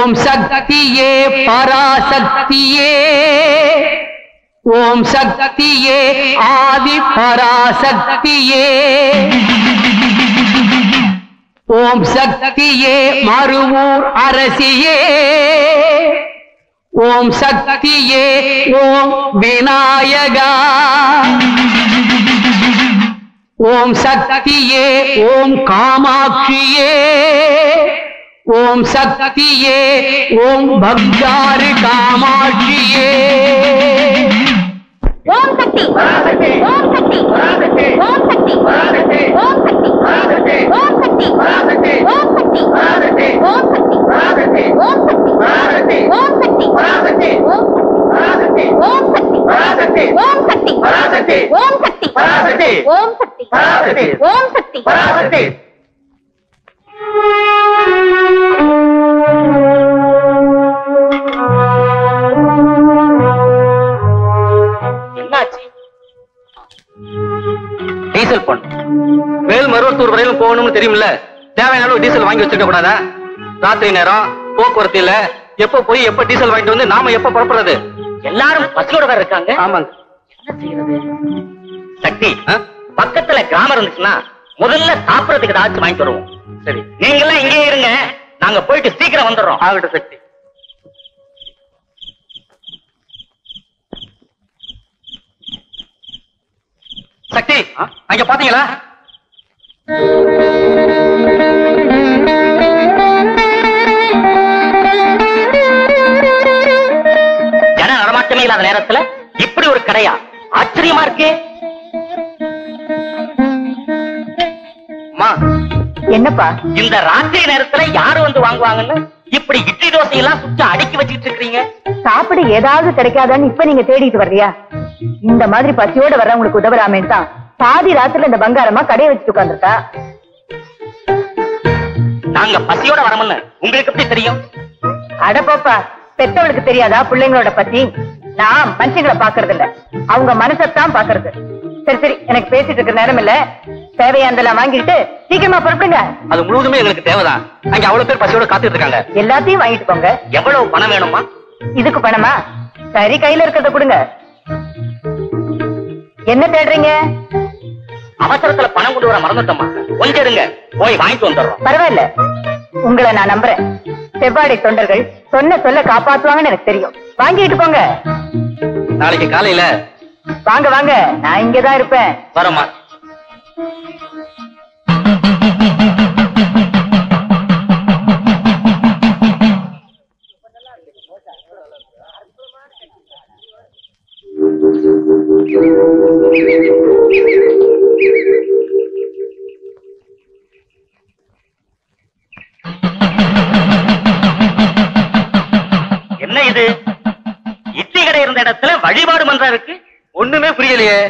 ஓம் சக்தியே பராசக்தியே ஓம் சக்தியே ஆதி பராசக்தியே ஓம் சக்தியே மறுவூர் அரசியே ஓம் சக்தியே ஓம் விநாயகா ஓம் சக்தியே ஓம் காமாட்சியே ஓம் சக்தியே ஓம் பக்தாரி காமாட்சியே ஓம் சக்தி ஓம் சக்தி ஓம் சக்தி ஓம் சக்தி ஓம் சக்தி ஓம் சக்தி ஓம் சக்தி ஓம் சக்தி ஓம் சக்தி ஓம் ஓம் சக்தி ஓம் சக்தி ஓம் சக்தி ஓம் சக்தி ஓம் சக்தி என்னாச்சு டீசல் போடணும் மேல் மருவத்தூர் வரையிலும் போகணும்னு தெரியுமில்ல தேவையான அளவு டீசல் வாங்கி வச்சிருக்க கூடாதா ராத்திரி நேரம் போக்குவரத்து இல்ல எப்ப போய் எப்ப டீசல் வாங்கிட்டு வந்து நாம எப்ப புறப்படுறது எல்லாரும் பசியோட வேற இருக்காங்க ஆமாங்க என்ன செய்யறது சக்தி பக்கத்துல கிராமம் இருந்துச்சுன்னா முதல்ல சாப்பிடறதுக்கு ஏதாச்சும் வாங்கிட்டு வருவோம் சரி நீங்க எல்லாம் இங்கே இருங்க நாங்க போயிட்டு சீக்கிரம் வந்துடுறோம் ஆகட்டும் சக்தி சக்தி அங்க பாத்தீங்களா ஜன நடமாட்டமே இல்லாத நேரத்துல இப்படி ஒரு கடையா ஆச்சரியமா இருக்கே அம்மா என்னப்பா இந்த ராத்திரி நேரத்துல யாரு வந்து வாங்குவாங்கன்னு இப்படி இட்லி தோசை எல்லாம் சுட்டு அடுக்கி வச்சுட்டு இருக்கீங்க சாப்பிட ஏதாவது கிடைக்காதான்னு இப்ப நீங்க தேடிட்டு வர்றியா இந்த மாதிரி பசியோட வர்றவங்களுக்கு உதவலாமேன்னு தான் பாதி ராத்திரில இந்த பங்காரமா கடையை வச்சுட்டு உட்காந்துருக்கா நாங்க பசியோட வரமுன்னு உங்களுக்கு எப்படி தெரியும் அட போப்பா பெத்தவளுக்கு தெரியாதா பிள்ளைங்களோட பத்தி நான் மனுஷங்களை பாக்குறது இல்ல அவங்க மனசத்தான் பாக்குறது சரி சரி எனக்கு பேசிட்டு இருக்கிற நேரம் இல்ல தேவையானதெல்லாம் வாங்கிட்டு சீக்கிரமா புறப்படுங்க அது முழுவதுமே எங்களுக்கு தேவைதான் அங்க அவ்வளவு பேர் பசியோட காத்துட்டு இருக்காங்க எல்லாத்தையும் வாங்கிட்டு போங்க எவ்வளவு பணம் வேணுமா இதுக்கு பணமா சரி கையில இருக்கிறத கொடுங்க என்ன தேடுறீங்க அவசரத்துல பணம் கொண்டு வர மறந்துட்டோமா கொஞ்சம் இருங்க போய் வாங்கிட்டு வந்துடுறோம் பரவாயில்ல உங்களை நான் நம்புறேன் செவ்வாடை தொண்டர்கள் சொன்ன சொல்ல காப்பாத்துவாங்கன்னு எனக்கு தெரியும் வாங்கிட்டு போங்க நாளைக்கு காலையில வாங்க வாங்க நான் இங்கதான் இருப்பேன் வரோமா என்ன இது இட்லி கடை இருந்த இடத்துல வழிபாடு மன்றம் இருக்கு ஒண்ணுமே புரியலையே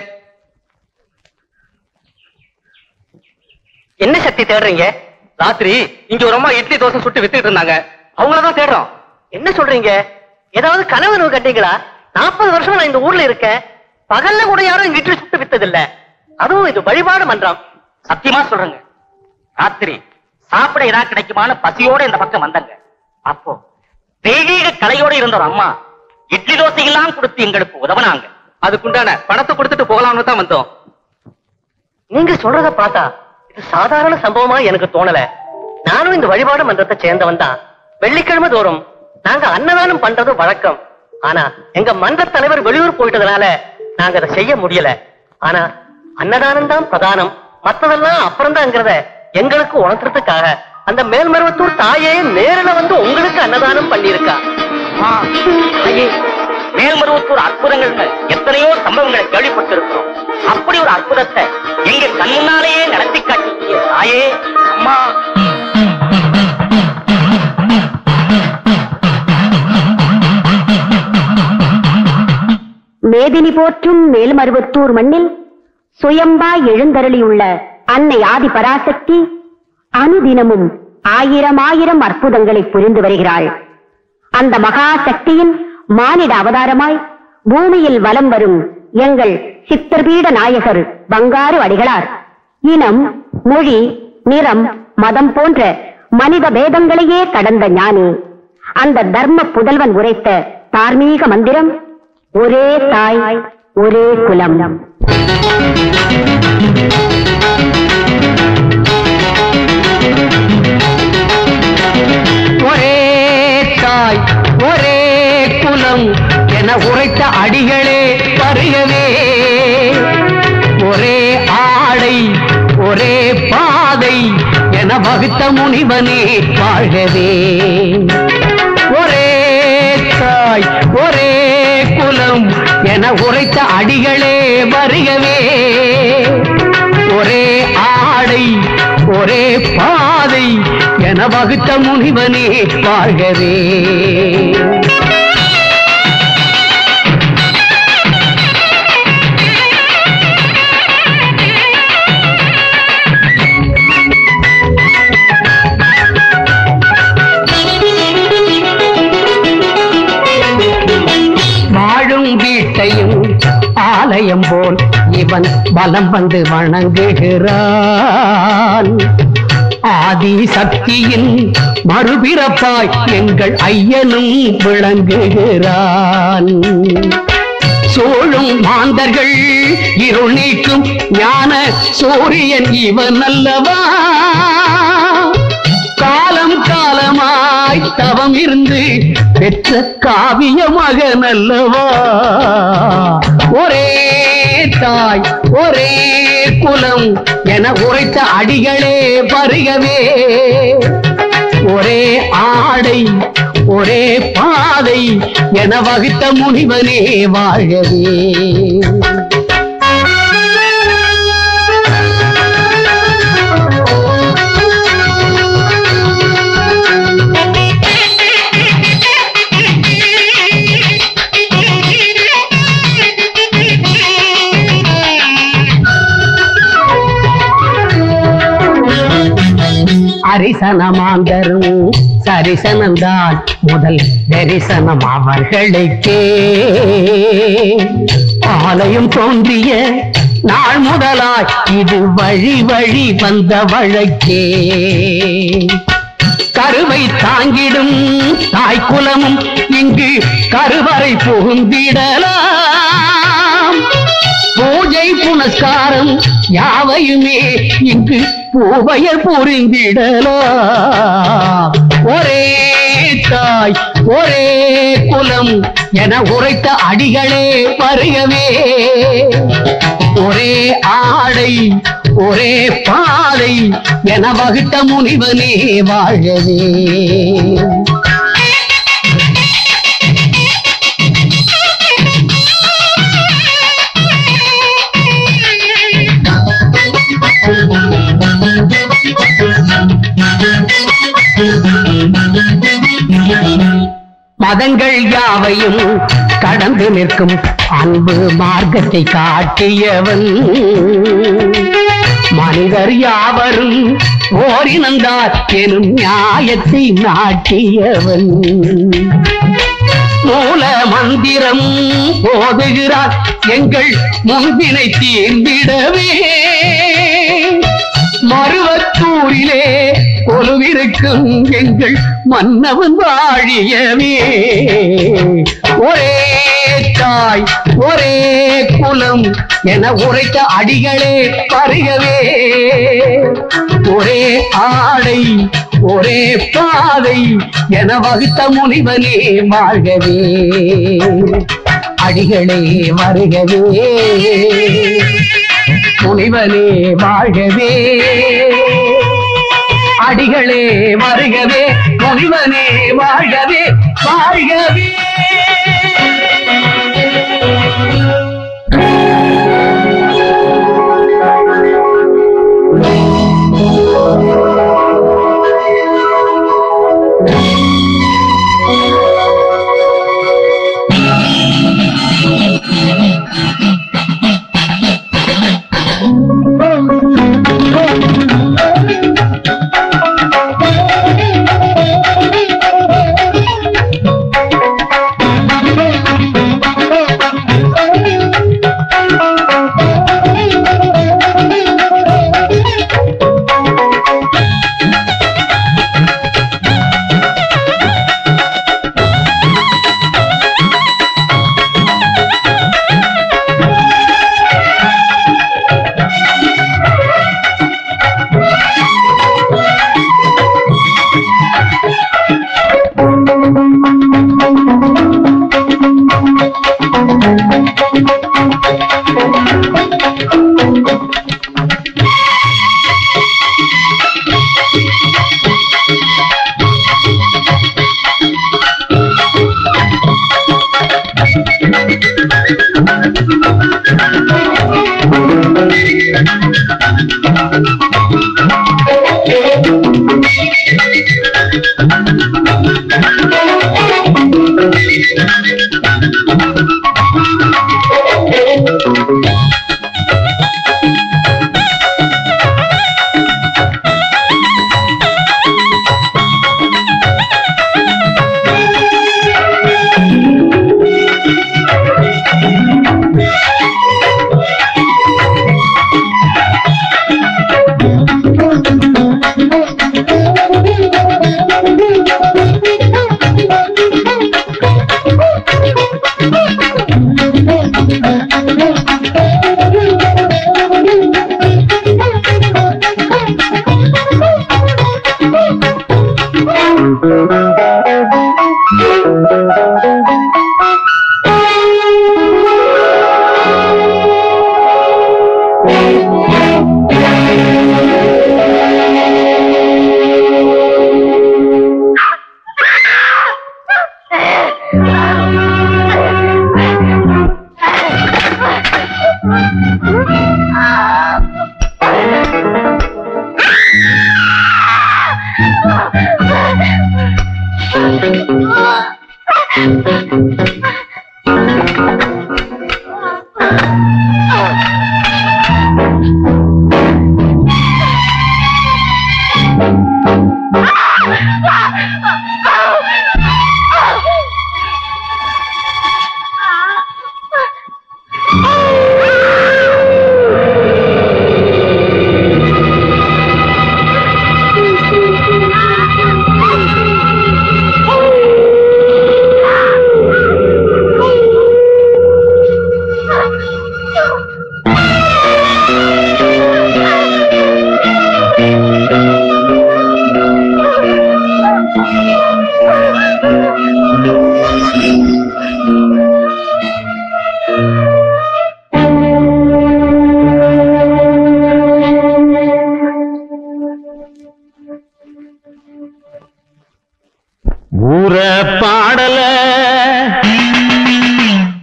என்ன சக்தி தேடுறீங்க ராத்திரி இங்க ஒரு அம்மா இட்லி தோசை சுட்டு வித்துட்டு இருந்தாங்க அவங்களதான் தேடுறோம் என்ன சொல்றீங்க ஏதாவது கனவு கண்டீங்களா நாற்பது வருஷம் நான் இந்த ஊர்ல இருக்கேன் பகல்ல கூட யாரும் இங்க இட்லி சுட்டு வித்தது இல்ல அதுவும் இது வழிபாடு மன்றம் சத்தியமா சொல்றேங்க ராத்திரி சாப்பிட ஏதாவது கிடைக்குமான்னு பசியோட இந்த பக்கம் வந்தாங்க அப்போ தெய்வீக கலையோட இருந்த ஒரு அம்மா இட்லி தோசை எல்லாம் கொடுத்து எங்களுக்கு உதவுனாங்க அதுக்குண்டான பணத்தை கொடுத்துட்டு போகலாம்னு தான் வந்தோம் நீங்க சொல்றத பார்த்தா இது சாதாரண சம்பவமா எனக்கு தோணல நானும் இந்த வழிபாடு மன்றத்தை சேர்ந்தவன் தான் வெள்ளிக்கிழமை தோறும் நாங்க அன்னதானம் பண்றது வழக்கம் ஆனா எங்க மன்ற தலைவர் வெளியூர் போயிட்டதுனால நாங்க அதை செய்ய முடியல ஆனா அன்னதானம் தான் பிரதானம் மத்ததெல்லாம் அப்புறம்தாங்கிறத எங்களுக்கு உணர்த்துறதுக்காக அந்த மேல்மருவத்தூர் தாயே நேரில் வந்து உங்களுக்கு அன்னதானம் பண்ணியிருக்கா தாயே, மேல்மருவத்தூர் அற்புதங்கள்னு எத்தனையோ சம்பவங்களை கேள்விப்பட்டிருக்கிறோம் அப்படி ஒரு அற்புதத்தை எங்க கண் முன்னாலேயே நடத்தி காட்டிய தாயே அம்மா மேதினி போற்றும் மேல்மருவத்தூர் மண்ணில் சுயம்பா எழுந்தருளியுள்ள அன்னை ஆதி பராசக்தி அனுதினமும் ஆயிரம் ஆயிரம் அற்புதங்களை புரிந்து வருகிறாள் அந்த மகா சக்தியின் மானிட அவதாரமாய் பூமியில் வலம் வரும் எங்கள் சித்தர்பீட நாயகர் பங்காரு அடிகளார் இனம் மொழி நிறம் மதம் போன்ற மனித பேதங்களையே கடந்த ஞானி அந்த தர்ம புதல்வன் உரைத்த தார்மீக மந்திரம் ஒரே தாய் ஒரே குலம் ஒரே தாய் ஒரே குலம் என உரைத்த அடிகளே வருகவே ஒரே ஆடை ஒரே பாதை என வகுத்த முனிவனே வாழ்கவே ஒரே தாய் ஒரே குலம் என உரைத்த அடிகளே வருகவே ஒரே ஆடை ஒரே பாதை என வகுத்த முனிவனே வாழ்கவே வாழும் வீட்டையும் ஆலயம் போல் இவன் பலம் வந்து வணங்குகிறான் ஆதி சக்தியின் மறுபிறப்பாய் எங்கள் ஐயனும் விளங்குகிறான் சோழும் மாந்தர்கள் இருள் நீக்கும் ஞான சூரியன் இவன் அல்லவா காலம் காலமாய் தவம் இருந்து பெற்ற காவிய மகன் அல்லவா ஒரே தாய் ஒரே குலம் என உரைத்த அடிகளே வருகவே ஒரே ஆடை ஒரே பாதை என வகுத்த முனிவனே வாழ்கவே அரிசனமாந்தரும் சரிசனம்தான் முதல் தரிசனம் அவர்களுக்கே ஆலயம் தோன்றிய நாள் முதலாய் இது வழி வழி வந்த வழக்கே கருவை தாங்கிடும் தாய்க்குலமும் இங்கு கருவறை புகுந்திடலாம் பூஜை புனஸ்காரம் யாவையுமே இங்கு பூவையர் புரிந்திடலாம் ஒரே தாய் ஒரே குலம் என உரைத்த அடிகளே வருகவே ஒரே ஆடை ஒரே பாதை என வகுத்த முனிவனே வாழவே மதங்கள் யாவையும் கடந்து நிற்கும் அன்பு மார்க்கத்தை காட்டியவன் மனிதர் யாவரும் ஓரினந்தார் எனும் நியாயத்தை நாட்டியவன் மூல மந்திரம் போதுகிறார் எங்கள் முன்பினை தீர்ந்திடவே மருவத்தூரிலே கொலுவிருக்கும் எங்கள் மன்னவன் வாழியவே ஒரே தாய் ஒரே குலம் என உரைத்த அடிகளே பருகவே ஒரே ஆடை ஒரே பாதை என வகுத்த முனிவனே வாழ்கவே அடிகளே வருகவே முனிவனே வாழ்கவே அடிகளே வருகவே முனிவனே வாழ்கவே வாழ்கவே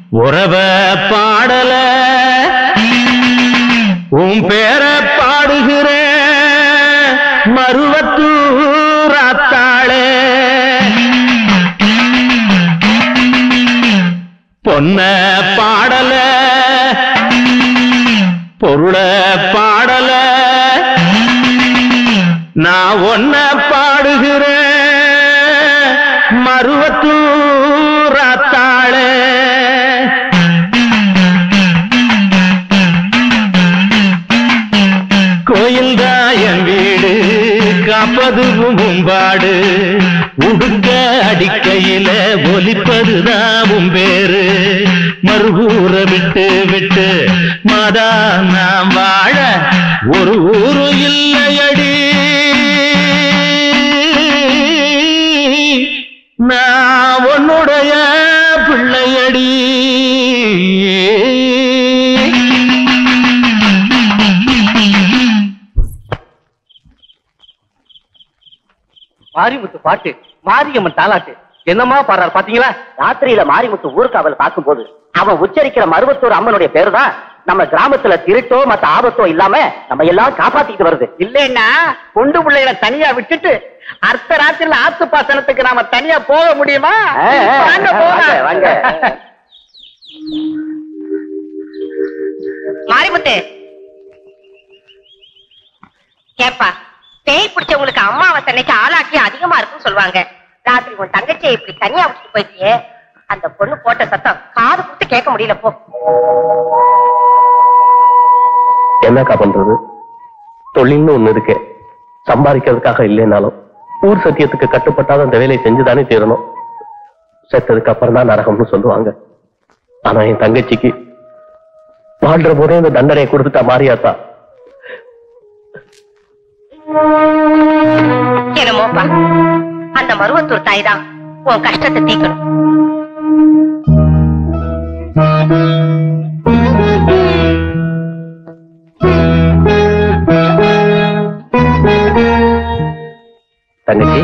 உறவ பாடல உன் பேர பாடுகிற மருவத்தூராத்தாளே பொன்ன பாடல பொருள பாடல நான் ஒன்ன பாடுகிறேன் மருவத்தூராத்தாளே கோயில் என் வீடு காப்பது மும்பாடு உடுக்க அடிக்கையில ஒலிப்பதுதான் உன் பேரு மறுபூர விட்டு விட்டு மாதா நாம் வாழ ஒரு ஊரு இல்லையடி நான் உன்னுடைய பிள்ளையடி மாரிமுத்து பாட்டு மாரியம்மன் தாலாட்டு என்னமா பாடுறாரு பாத்தீங்களா ராத்திரியில மாரிமுத்து ஊர்காவல் பார்க்கும்போது அவன் உச்சரிக்கிற மருவத்தூர் அம்மனுடைய பேரு தான் நம்ம கிராமத்துல திருட்டோ மத்த ஆபத்தோ இல்லாம நம்ம எல்லாம் காப்பாத்திட்டு வருது இல்லைன்னா பொண்டு பிள்ளைகளை தனியா விட்டுட்டு அர்த்த ராத்திரில ஆத்து பாசனத்துக்கு நாம தனியா போக முடியுமா ஆ, ஆ, வாங்க போலாம். வாங்க, வாங்க. மாரிமுத்து கேப்பா பேய் பிடிச்சவங்களுக்கு அம்மாவாசை அன்னைக்கு ஆளாக்கி அதிகமா இருக்குன்னு சொல்லுவாங்க ராத்திரி உன் தங்கச்சியை இப்படி தனியா விட்டுட்டு போயிட்டியே அந்த பொண்ணு போட்ட சத்தம் காது கொடுத்து கேட்க முடியல போ என்னக்கா பண்றது தொழில்னு ஒண்ணு இருக்கு சம்பாதிக்கிறதுக்காக இல்லைனாலும் ஊர் சத்தியத்துக்கு கட்டுப்பட்டாத அந்த வேலையை செஞ்சுதானே தீரணும் செத்ததுக்கு அப்புறம் தான் நரகம்னு சொல்லுவாங்க ஆனா என் தங்கச்சிக்கு வாழ்ற போதே இந்த தண்டனையை கொடுத்துட்டா மாரியாத்தா என்னமோப்பா அந்த மருவத்தூர் தாய் தான் உன் கஷ்டத்தை தீக்கணும் தங்கச்சி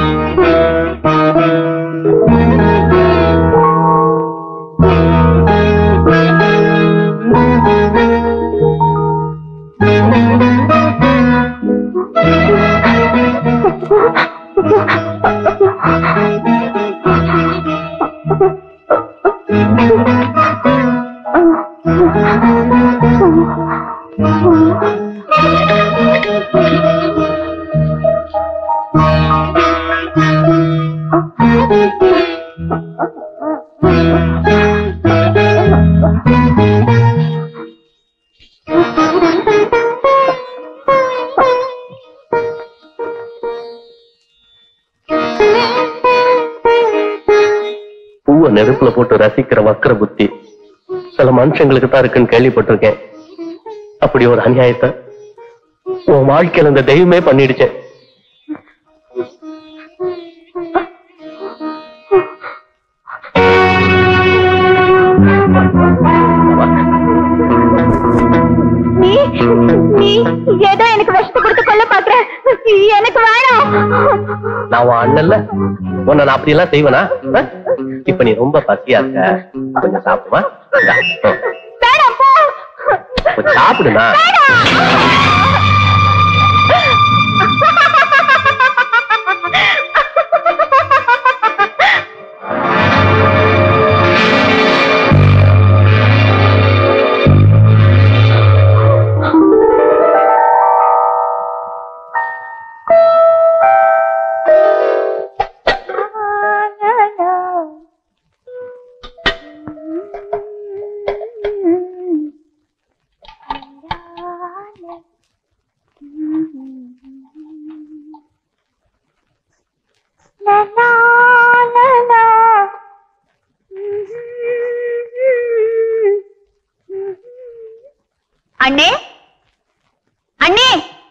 பூவை நெருப்புல போட்டு ரசிக்கிற வக்கர புத்தி சில மனுஷங்களுக்கு தான் இருக்குன்னு கேள்விப்பட்டிருக்கேன் அப்படி ஒரு அநியாயத்தை உன் வாழ்க்கையில இந்த தெய்வமே பண்ணிடுச்சேன் நீ நீ ஏதோ எனக்கு விஷத்தை கொடுத்து கொள்ள பாக்குற எனக்கு வேணாம் நான் உன் அண்ணன்ல உன்னை நான் அப்படி எல்லாம் செய்வேனா ஆ? இப்ப நீ ரொம்ப பசியா இருக்க கொஞ்சம் சாப்பிடுமா இந்தா, ம். வேணாம் போ கொஞ்சம் சாப்பிடுனா அண்ணே அண்ணே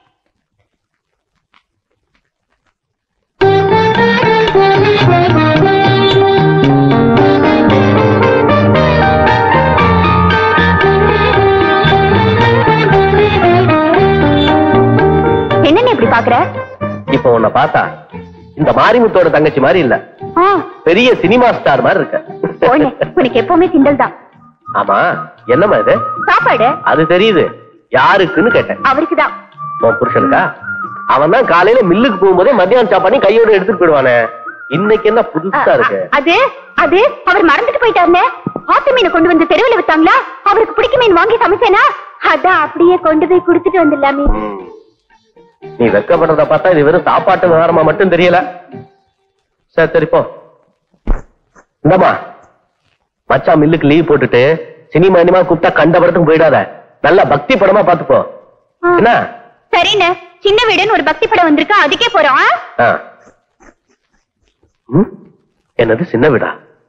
என்னன்னு இப்படி பாக்குற இப்ப உன்னை பார்த்தா இந்த மாரிமுத்தோட தங்கச்சி மாதிரி இல்ல ஆ பெரிய சினிமா ஸ்டார் மாதிரி போனே இருக்க உனக்கு எப்பவுமே கிண்டல் தான் ஆமா என்னம்மா இது சாப்பாடு அது தெரியுது யாருக்குன்னு கேட்டேன் அவருக்குதான் உன் புருஷனுக்கா அவன் தான் காலையில மில்லுக்கு போகும்போதே மத்தியானம் சாப்பாடையும் கையோட எடுத்துட்டு போயிடுவானே இன்னைக்கு என்ன புதுசா இருக்கு அது அது அவர் மறந்துட்டு போயிட்டாருனே ஆத்து மீனை கொண்டு வந்து தெருவில் வித்தாங்களா அவருக்கு பிடிக்க மீன் வாங்கி சமைச்சேனா அதான் அப்படியே கொண்டு போய் கொடுத்துட்டு வந்துடலாமே ம். நீ வெக்கப்படுறத பார்த்தா இது வெறும் சாப்பாட்டு விவகாரமா மட்டும் தெரியல சரி சரி போ இந்தம்மா மச்சான் மில்லுக்கு லீவ் போட்டுட்டு சினிமா இனிமா கூப்பிட்டா கண்ட படத்துக்கு போயிடாத நல்லா பக்தி படமா பாத்துப்போ என்ன சரிண்ணே சின்ன வீடுன்னு ஒரு பக்தி படம் வந்திருக்கு அதுக்கே போறோம் ஆ? ஆ. ம்? என்னது சின்ன வீடா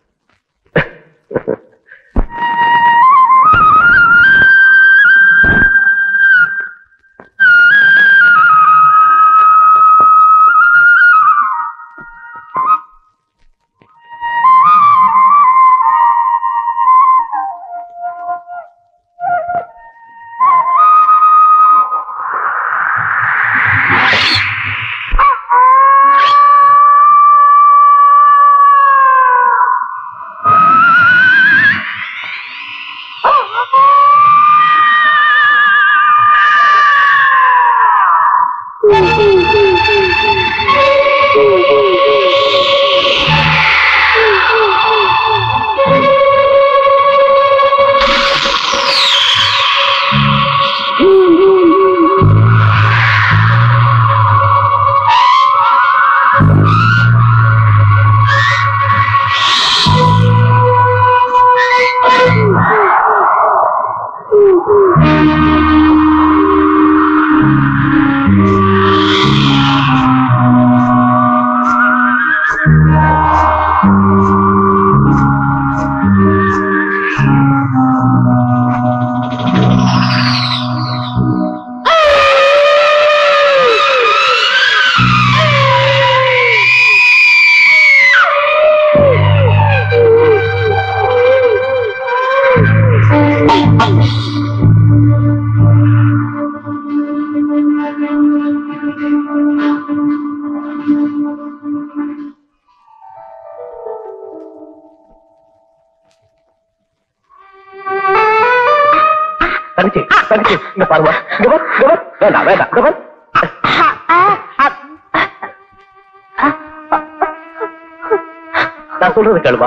தங்கச்சி தங்கச்சி இங்க பாருமா இங்க வா இங்க வா வேண்டாம் வேண்டாம் இங்க வா நான் சொல்றது கேளுமா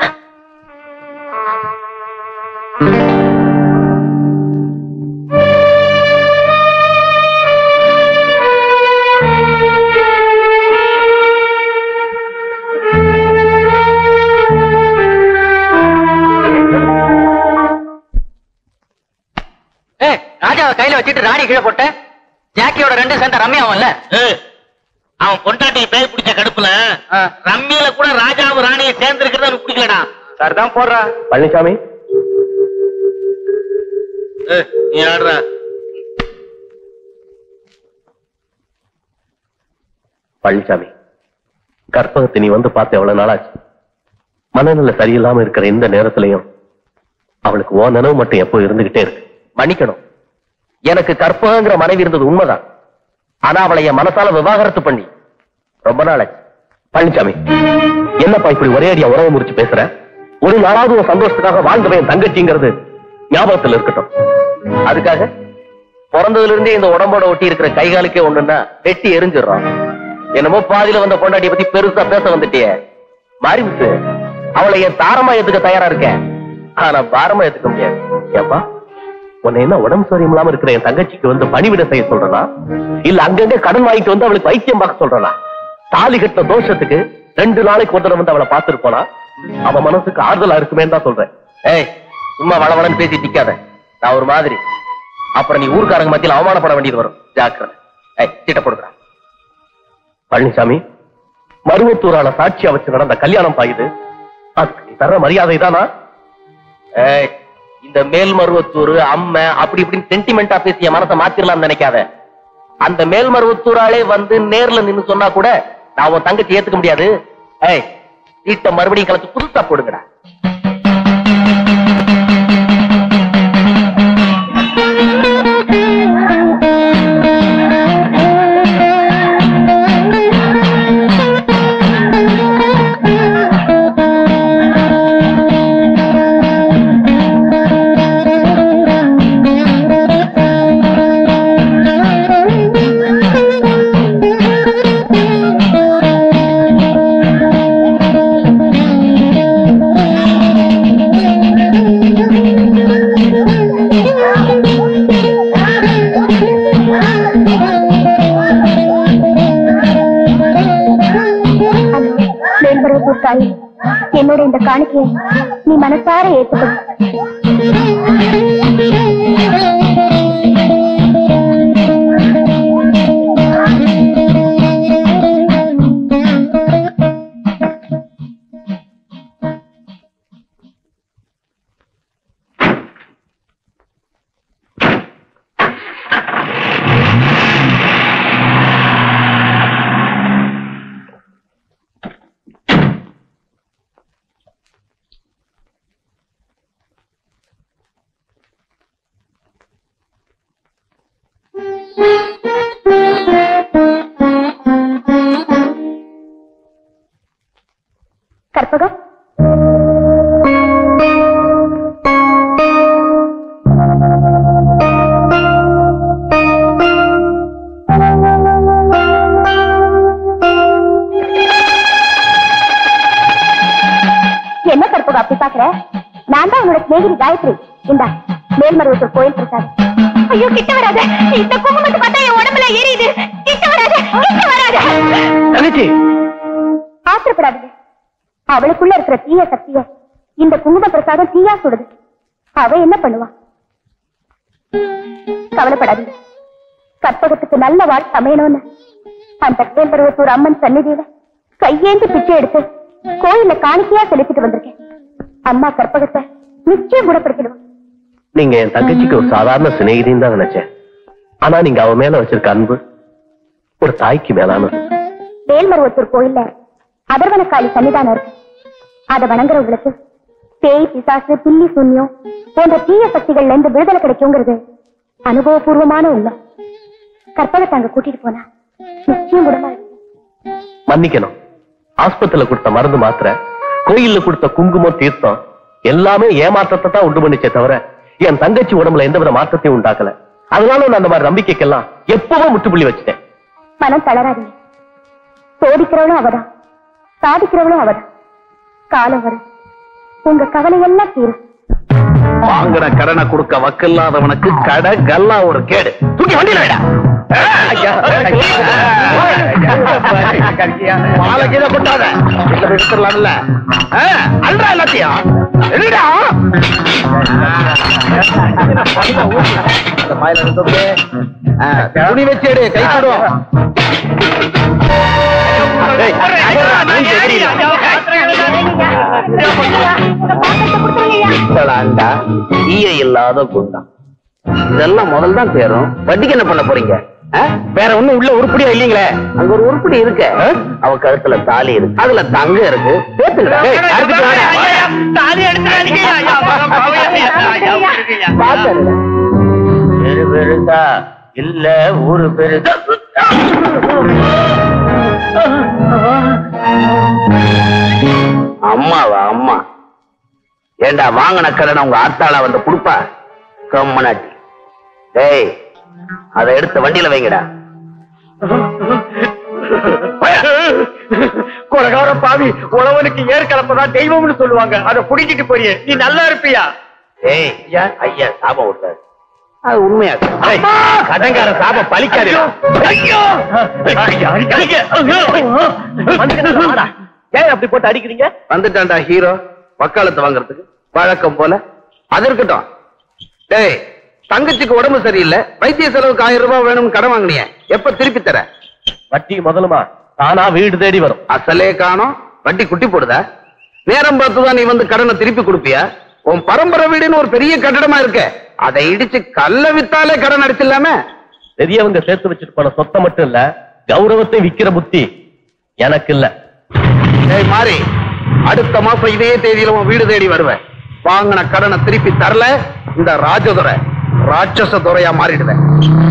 ஏய் ராஜாவை கையில வச்சுட்டு ராணி கீழே போட்ட ஜாக்கியோட ரெண்டு சேர்ந்த ரம்யாவும்ல அவன் பொண்டாட்டி பேய் பிடிச்ச கடுப்புல ரம்மியில கூட ராஜாவும் ராணியை சேர்ந்து இருக்கிறது அவனுக்கு பிடிக்கலடா சரிதான் போடுறா பழனிசாமி ஏய், நீ ஆடுற பழனிசாமி கற்பகத்தை நீ வந்து பார்த்து எவ்வளவு நாளாச்சு மனநிலை சரியில்லாம இருக்கிற இந்த நேரத்திலையும் அவளுக்கு ஓ நினைவு மட்டும் எப்போ இருந்துகிட்டே இருக்கு மன்னிக்கணும் எனக்கு கற்பகங்கிற மனைவி இருந்தது உண்மைதான் ஆனா அவளை என் மனசால விவாகரத்து பண்ணி ரொம்ப நாளாச்சு பழனிசாமி என்னப்பா இப்படி ஒரே அடியா உறவு முறிச்சு பேசுற ஒரு நாளாவது உன் சந்தோஷத்துக்காக வாழ்ந்தவன் என் தங்கச்சிங்கிறது ஞாபகத்துல இருக்கட்டும் அதுக்காக பிறந்ததுல இருந்தே இந்த உடம்போட ஒட்டி இருக்கிற கை காலுக்கே ஒண்ணுன்னா வெட்டி எரிஞ்சிடுறான் என்னமோ பாதியில வந்த பொண்டாட்டிய பத்தி பெருசா பேச வந்துட்டியே மாறி முத்து அவளை என் தாரமா ஏத்துக்க தயாரா இருக்கேன் ஆனா பாரமா ஏத்துக்க முடியாது ஏப்பா உன்னை என்ன உடம்பு சரியும் இல்லாம இருக்கிற என் தங்கச்சிக்கு வந்து பணிவிட செய்ய சொல்றனா இல்ல அங்கங்க கடன் வாங்கிட்டு வந்து அவளுக்கு வைத்தியம் பார்க்க சொல்றனா தாலி கட்டின தோஷத்துக்கு ரெண்டு நாளைக்கு ஒரு தடவை வந்து அவளை பார்த்துட்டு போனா அவ மனசுக்கு ஆறுதலா இருக்குமேன்னு தான் சொல்றேன் ஏய் சும்மா வளவளன்னு பேசி நிக்காத நான் ஒரு மாதிரி அப்புறம் நீ ஊர்க்காரங்க மத்தியில் அவமானப்பட வேண்டியது வரும் ஜாக்கிரதை ஏய் சீட்டை போடுறா பழனிசாமி மருவத்தூரான சாட்சியா வச்சு நடந்த கல்யாணம் பாயுது அதுக்கு நீ தர்ற மரியாதை தானா ஏய் இந்த மேல்மருவத்தூர் அம்மை அப்படி இப்படின்னு சென்டிமெண்டா பேசிய மனசை மாத்திரலாம்னு நினைக்காத அந்த மேல்மருவத்தூராளே வந்து நேர்ல நின்னு சொன்னா கூட நான் உன் தங்கச்சி ஏத்துக்க முடியாது ஏய் சீட்டை மறுபடியும் கலச்சு புதுசா போடுங்கடா தாயே என்னோட இந்த காணிக்கையை நீ மனசார ஏத்துக்கணும் கற்பகம் என்ன கற்பகம் அப்படி பாக்குற நான் தான் உன்னோட சிநேகிதி காயத்ரி இந்தா மேல்மருவத்தூர் கோயில் பிரசாத் ஐயோ கிட்ட வராத இந்த குங்குமத்தை பார்த்தா என் உடம்புல எரியுது கிட்ட வராத கிட்ட வராத தங்கச்சி ஆத்திரப்படாதீங்க அவளுக்குள்ள இருக்கிற தீய சக்திய இந்த குங்கும பிரசாதம் தீயா சுடுது அவ என்ன பண்ணுவா கவலைப்படாதீங்க கற்பகத்துக்கு நல்ல வாழ் சமையணும்னு அந்த கேம்பருவத்தூர் அம்மன் சந்நிதியில கையேந்தி பிச்சை எடுத்து கோயில்ல காணிக்கையா செலுத்திட்டு வந்திருக்கேன் அம்மா கற்பகத்தை நிச்சயம் குணப்படுத்திடுவோம் நீங்க என் தங்கச்சிக்கு ஒரு சாதாரண சிநேகிதின்னு தான் நினைச்சேன் ஆனா நீங்க அவ மேல வச்சிருக்க அன்பு ஒரு தாய்க்கு மேலானது வேல்மருவத்தூர் கோயில்ல அதர்வனக்காளி சன்னிதானம் இருக்கு அதை வணங்குறவங்களுக்கு பேய் பிசாசு பில்லி சூன்யம் போன்ற தீய சக்திகள்ல இருந்து விடுதலை கிடைக்குங்கிறது அனுபவபூர்வமான உண்மை கற்பகத்தை அங்க கூட்டிட்டு போனா நிச்சயம் குணமாயிடும் மன்னிக்கணும் ஆஸ்பத்திரியில கொடுத்த மருந்து மாத்திரை கோயில்ல கொடுத்த குங்குமம் தீர்த்தம் எல்லாமே ஏமாற்றத்தை தான் உண்டு பண்ணிச்சே தவிர என் தங்கச்சி உடம்புல எந்தவித மாற்றத்தையும் உண்டாக்கல அதனால நான் அந்த மாதிரி நம்பிக்கைக்கெல்லாம் எப்பவும் முற்றுப்புள்ளி வச்சுட்டேன் மனம் தளராதீங்க சோதிக்கிறவளும் அவதான் சாதிக்கிறவளும் அவதான் காலம் வரும் உங்க கவலை எல்லாம் தீரும் வாங்குற கடனை கொடுக்க வக்கில்லாதவனுக்கு கடை கல்லா ஒரு கேடு தூக்கி வண்டியில வைடா. மாலை கீழே கொட்டாத வீட்டுல போய் வித்துடலாம்ல ஆ, அல்றா எல்லாத்தையும் எடுடா. இந்த பாயில இருந்தது. ஆ, துணி வச்சு எடு கை போடும் ஏய், மூஞ்சி எதிரிடா. பித்தளாண்டா ஈய இல்லாத குண்டம் இதெல்லாம் முதல் தான் தேரும் வட்டிக்கு என்ன பண்ண போறீங்க ஆ? வேற ஒண்ணும் உள்ள உருப்படியா இல்லீங்களே அங்க ஒரு உருப்படி இருக்கு அவ கழுத்துல தாலி இருக்கு அதுல தங்கம் இருக்கு சேர்த்துக்கடா. ஏய், அறுத்துட்டு வாடா. பாத்துடுங்க. பெரு பெருசா இல்ல ஊரு பெருசா அம்மாவா அம்மா ஏண்டா வாங்கின கடனை உங்க ஆத்தாள வந்து கொடுப்பா கம்மனாட்டி டேய் அதை எடுத்து வண்டியில வைங்கடா கொலகார பாவி உழவனுக்கு ஏர் கலப்பதான் தெய்வம்னு சொல்லுவாங்க அதை புடிக்கிட்டு போறியே நீ நல்லா இருப்பியா ஏய் ஐயா சாபம் விட்டாரு அது உண்மையா கடங்கார சாபம் பலிக்காது ஐயோ ஏன் அப்படி போட்டு அடிக்கிறீங்க வந்துட்டான்டா ஹீரோ வக்காலத்து வாங்குறதுக்கு வழக்கம் போல அது இருக்கட்டும் டேய் தங்கச்சிக்கு உடம்பு சரியில்லை வைத்திய செலவுக்கு ஆயிரம் ரூபாய் வேணும்னு கடன் வாங்கினிய எப்ப திருப்பி தர வட்டி முதலுமா தானா வீடு தேடி வரும் அசலே காணோம் வட்டி குட்டி போடுதா நேரம் பார்த்துதான் நீ வந்து கடனை திருப்பி கொடுப்பியா உன் பரம்பரை வீடுன்னு ஒரு பெரிய கட்டடமா இருக்க அதை இடிச்சு கல்ல வித்தாலே கடன் அடிச்சிடலாமே பெரியவங்க சேர்த்து வச்சுட்டு போன சொத்தை மட்டும் இல்ல கௌரவத்தை விக்கிற புத்தி எனக்கு இல்ல ஏய் மாறி அடுத்த மாசம் இதே தேதியில உன் வீடு தேடி வருவேன் வாங்கின கடனை திருப்பி தரல இந்த ராஜதுரை ராட்சச துறையா மாறிடுவேன்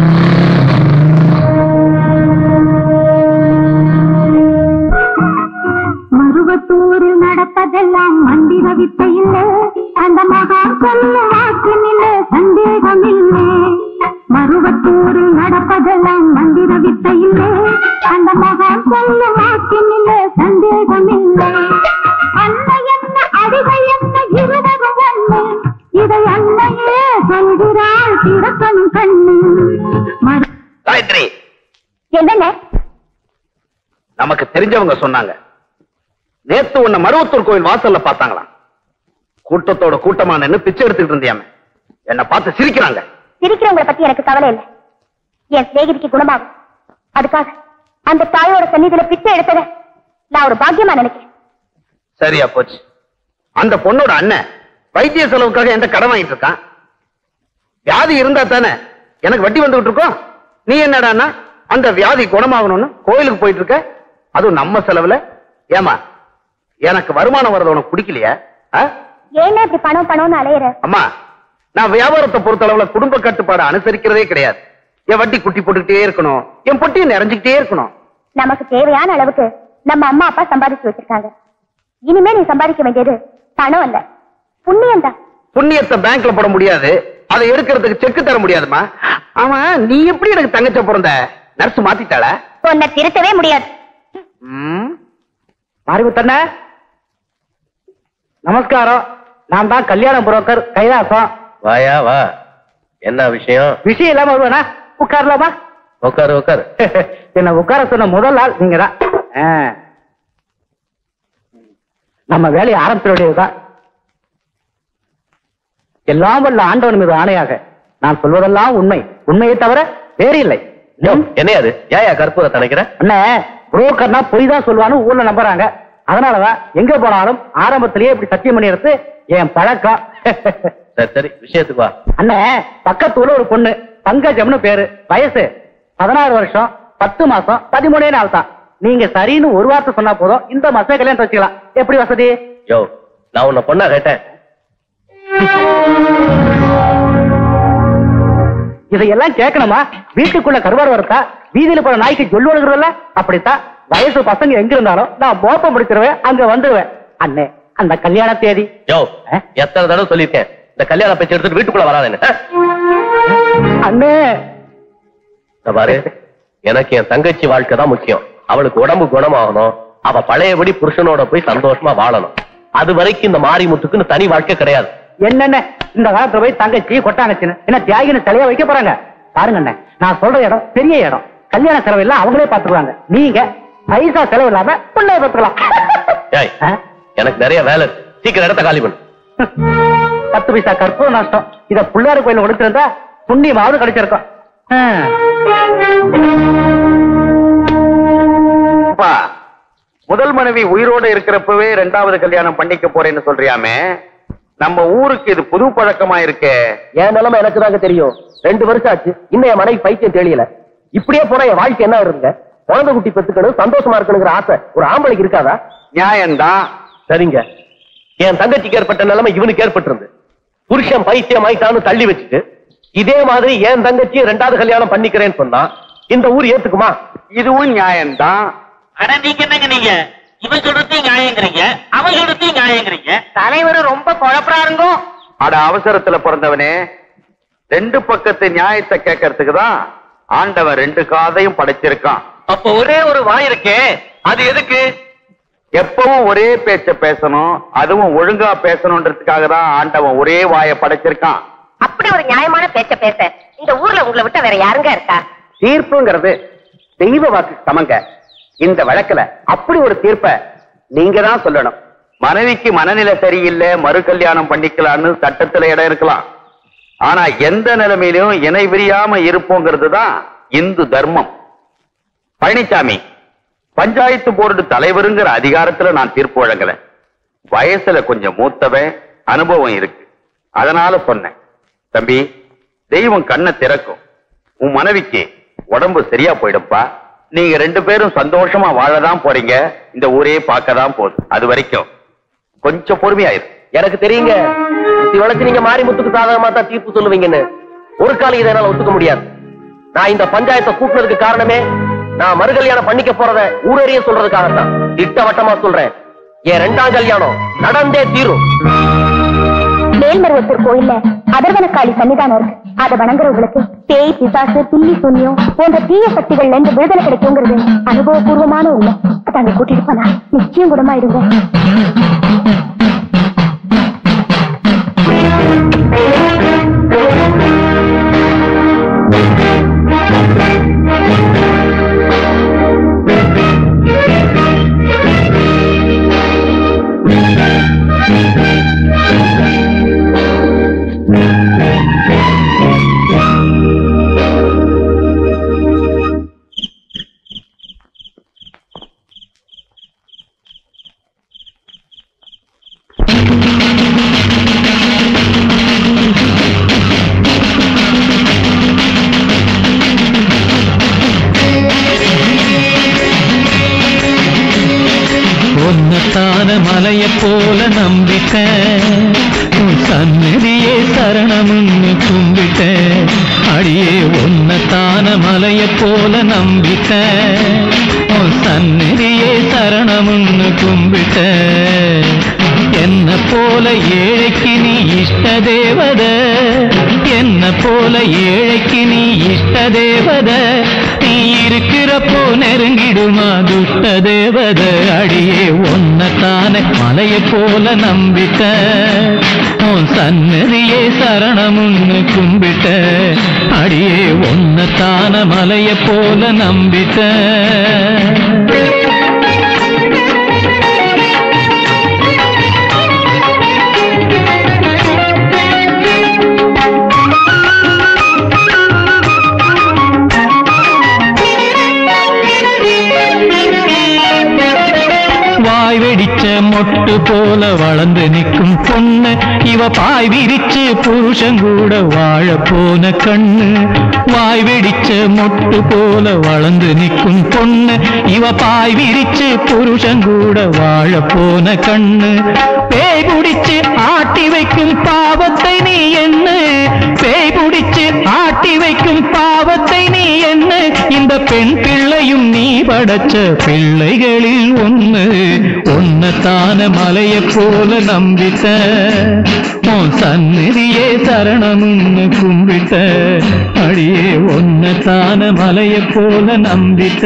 மருவத்தூரில் நடப்பதெல்லாம் மந்திர வித்தை இல்லை அந்த மகான் சொல்லும் வாக்கினிலே சந்தேகம் இல்லை மருவத்தூரில் நடப்பதெல்லாம் மந்திர வித்தை இல்லை அந்த மகான் சொல்லும் வாக்கினிலே சந்தேகம் இல்லை அன்னை என்ன அடிகை என்ன இருவரும் ஒண்ணு இதை அன்னையே சொல்கிறாள் திறக்கணும் கண்ணு மறு காயத்ரி என்னங்க நமக்கு தெரிஞ்சவங்க சொன்னாங்க நேத்து உன்னை மருவத்தூர் கோயில் வாசல்ல பார்த்தாங்களாம் கூட்டத்தோட கூட்டமா நின்னு பிச்சை எடுத்துக்கிட்டு இருந்தியாமே என்ன பார்த்து சிரிக்கிறாங்க சிரிக்கிறவங்களை பத்தி எனக்கு கவலை இல்லை என் சிநேகிதிக்கு குணமாகும் அதுக்காக அந்த தாயோட சந்நிதியில பிச்சை எடுத்தத நான் ஒரு பாக்கியமா நினைக்கிறேன் சரியா போச்சு அந்த பொண்ணோட அண்ணன் வைத்திய செலவுக்காக எந்த கடன் வாங்கிட்டு இருக்கான் வியாதி இருந்தா தானே எனக்கு வட்டி வந்துகிட்டு இருக்கோம் நீ என்னடான்னா அந்த வியாதி குணமாகணும்னு கோயிலுக்கு போயிட்டு இருக்க அதுவும் நம்ம செலவுல ஏமா எனக்கு வருமானம் வர்றது உனக்கு பிடிக்கலையா ஆ? ஏன்னா இப்படி பணம் பணம்னு அலையிற அம்மா நான் வியாபாரத்தை பொறுத்த அளவுல குடும்ப கட்டுப்பாடு அனுசரிக்கிறதே கிடையாது என் வட்டி குட்டி போட்டுக்கிட்டே இருக்கணும் என் பொட்டியும் நிறைஞ்சுக்கிட்டே இருக்கணும் நமக்கு தேவையான அளவுக்கு நம்ம அம்மா அப்பா சம்பாதிச்சு வச்சிருக்காங்க இனிமே நீ சம்பாதிக்க வேண்டியது பணம் இல்ல புண்ணியம் தான் புண்ணியத்தை பேங்க்ல போட முடியாது அதை எடுக்கிறதுக்கு செக் தர முடியாதுமா ஆமா நீ எப்படி எனக்கு தங்கச்ச பிறந்த நர்ஸ் மாத்திட்டாள உன்னை திருத்தவே முடியாது மாரிமுத்தண்ண நமஸ்காரம் நான் தான் கல்யாண புரோக்கர் கைலாசம் வாயா வா என்ன விஷயம் விஷயம் இல்லாம வருவேனா உட்காரலாமா உட்காரு உட்காரு என்ன உட்கார சொன்ன முதல் ஆள் நீங்க தான் நம்ம வேலையை ஆரம்பிச்சிட வேண்டியதுதான் எல்லாம் வல்ல ஆண்டவன் மீது ஆணையாக நான் சொல்வதெல்லாம் உண்மை உண்மையை தவிர வேறு இல்லை யோ, என்னையா அது ஏயா கற்பூர தனைக்கிற அண்ணே புரோக்கர்னா பொய் தான் சொல்லுவான்னு ஊர்ல நம்புறாங்க அதனாலதான் எங்க போனாலும் ஆரம்பத்திலேயே இப்படி சத்தியம் பண்ணிடுறது என் பழக்கம் சரி சரி விஷயத்துக்கு வா அண்ணே பக்கத்தூர்ல ஒரு பொண்ணு பங்கஜம்னு பேரு வயசு பதினாறு வருஷம் பத்து மாசம் பதிமூணே நாள் தான் நீங்க சரின்னு ஒரு வார்த்தை சொன்னா போதும் இந்த மாசம் கல்யாணம் வச்சுக்கலாம் எப்படி வசதி யோ நான் உன்னை பொண்ணா கேட்டேன் இதையெல்லாம் கேட்கணுமா வீட்டுக்குள்ள கருவாடு வரத்தா வீதியில போற நாய்க்கு சொல்லு வளர்க்குறல அப்படித்தான் வயசு பசங்க எங்க இருந்தாலும் நான் மோப்பம் முடிச்சிருவேன் அங்க வந்துருவேன் அண்ணே அந்த கல்யாண தேதி யோ ஆ? எத்தனை தடவை சொல்லியிருக்கேன் இந்த கல்யாண பேச்சு எடுத்துட்டு வீட்டுக்குள்ள வராதேன்னு ஆ? அண்ணே இந்த பாரு எனக்கு என் தங்கச்சி வாழ்க்கை தான் முக்கியம் அவளுக்கு உடம்பு குணமாகணும் அவ பழையபடி புருஷனோட போய் சந்தோஷமா வாழணும் அது வரைக்கும் இந்த மாரிமுத்துக்குன்னு தனி வாழ்க்கை கிடையாது என்னென்ன இந்த காலத்துல போய் தங்கச்சி கொட்டாங்கச்சின்னு என்ன தியாகின்னு தலையா வைக்க போறாங்க பாருங்க அண்ணே நான் சொல்ற இடம் பெரிய இடம் கல்யாண செலவு எல்லாம் அவங்களே பாத்துக்குவாங்க நீங்க பைசா செலவு இல்லாம பிள்ளைய பாத்துக்கலாம் ஏய் எனக்கு நிறைய வேலை இருக்கு சீக்கிரம் இடத்த காலி பண்ணு பத்து பைசா கற்பூர நஷ்டம் இத பிள்ளையார் கோயில் கொடுத்திருந்தா புண்ணியமாவது கிடைச்சிருக்கும் ஆ. அப்பா முதல் மனைவி உயிரோட இருக்கிறப்பவே ரெண்டாவது கல்யாணம் பண்ணிக்க போறேன்னு சொல்றியாமே நம்ம ஊருக்கு இது புது பழக்கமா இருக்கே என் நிலைமை எனக்கு தாங்க தெரியும் ரெண்டு வருஷம் ஆச்சு இன்னும் என் மனைவி பைத்தியம் தெரியல இப்படியே போனா என் வாழ்க்கை என்ன வருங்க குழந்தை குட்டி பெத்துக்கணும் சந்தோஷமா இருக்கணுங்கிற ஆசை ஒரு ஆம்பளைக்கு இருக்காதா நியாயம்தான் சரிங்க என் தங்கச்சிக்கு ஏற்பட்ட நிலைமை இவனுக்கு ஏற்பட்டிருந்து புருஷன் பைத்தியம் ஆயிட்டான்னு தள்ளி வச்சுட்டு இதே மாதிரி என் தங்கச்சி ரெண்டாவது கல்யாணம் பண்ணிக்கிறேன்னு சொன்னா இந்த ஊர் ஏத்துக்குமா இதுவும் நியாயம்தான் அட நீங்க என்னங்க நீங்க இவன் சொல்றதையும் நியாயங்கிறீங்க அவன் சொல்றதையும் நியாயங்கிறீங்க தலைவர் ரொம்ப குழப்பறாருங்கோ அட அவசரத்துல பிறந்தவனே ரெண்டு பக்கத்து நியாயத்தை கேட்கறதுக்கு தான் ஆண்டவன் ரெண்டு காதையும் படைச்சிருக்கான் அப்ப ஒரே ஒரு வாய் இருக்கே அது எதுக்கு எப்பவும் ஒரே பேச்ச பேசணும் அதுவும் ஒழுங்கா பேசணுன்றதுக்காக தான் ஆண்டவன் ஒரே வாயை படைச்சிருக்கான் அப்படி ஒரு நியாயமான பேச்ச பேச இந்த ஊர்ல உங்களை விட்ட வேற யாருங்க இருக்கா தீர்ப்புங்கிறது தெய்வ வாக்கு சமங்க இந்த வழக்குல அப்படி ஒரு தீர்ப்ப நீங்க தான் சொல்லணும் மனைவிக்கு மனநிலை சரியில்லை மறு கல்யாணம் பண்ணிக்கலாம்னு சட்டத்துல இடம் இருக்கலாம் ஆனா எந்த நிலைமையிலும் இணை விரியாம இருப்போங்கிறது தான் இந்து தர்மம் பழனிசாமி பஞ்சாயத்து போர்டு தலைவருங்கிற அதிகாரத்துல நான் தீர்ப்பு வழங்கல வயசுல கொஞ்சம் மூத்தவன் அனுபவம் இருக்கு அதனால சொன்னேன் தம்பி தெய்வம் கண்ணை திறக்கும் உன் மனைவிக்கு உடம்பு சரியா போயிடும்பா நீங்க ரெண்டு பேரும் சந்தோஷமா வாழதான் போறீங்க இந்த ஊரே பார்க்க தான் போகுது அது வரைக்கும் கொஞ்சம் பொறுமையாயிரு எனக்கு தெரியுங்க சுத்தி வளைச்சு நீங்க மாரிமுத்துக்கு சாதகமா தான் தீர்ப்பு சொல்லுவீங்கன்னு ஒரு காலம் இதை என்னால ஒத்துக்க முடியாது நான் இந்த பஞ்சாயத்தை கூட்டினதுக்கு காரணமே நான் மறு கல்யாணம் பண்ணிக்க போறத ஊரறிய சொல்றதுக்காகத்தான் திட்டவட்டமா சொல்றேன் என் ரெண்டாம் கல்யாணம் நடந்தே தீரும் மேல்மருவத்தூர் கோயில்ல அதர்வனக்காளி சன்னிதானம் இருக்கு அதை வணங்குறவங்களுக்கு பேய் பிசாசு பில்லி சூன்யம் போன்ற தீய சக்திகள்ல இருந்து விடுதலை கிடைக்குங்கிறது அனுபவபூர்வமான உண்மை அங்க கூட்டிட்டு போனா நிச்சயம் குணமாயிடுங்க மலையை போல நம்பிட்ட உன் சந்நிதியே சரணமுன்னு கும்பிட்ட என்ன போல ஏழைக்கு நீ இஷ்ட தேவத என்ன போல ஏழைக்கு நீ இஷ்ட தேவத நீ இருக்கிறப்போ நெருங்கிடுமா துஷ்ட தேவத அடியே ஒன்னத்தானே மலையை போல நம்பிட்ட உன் சன்னதியே சரணமுன்னு கும்பிட்ட அடியே ஒன்னத்தான மலையை போல நம்பிட்ட வாய் வெடிச்ச மொட்டு போல வளர்ந்து நிற்கும் பொண்ணு இவ பாய் விரிச்சு புருஷன் கூட வாழ போன கண்ணு வாய் வெடிச்ச மொட்டு போல வளர்ந்து நிற்கும் பொண்ணு இவ பாய் விரிச்சு புருஷன் கூட வாழ போன கண்ணு பேய் குடிச்சு ஆட்டி வைக்கும் பாவத்தை நீ என்ன பேய் குடிச்சு ஆட்டி வைக்கும் பாவத்தை நீ என்ன இந்த பெண் பிள்ளையும் நீ படைச்ச பிள்ளைகளில் ஒண்ணு ஒன்னத்தான மலையை போல நம்பிட்ட உன் சந்நிதியே சரணமுன்னு கும்பிட்ட அடியே ஒன்னத்தான மலையை போல நம்பிட்ட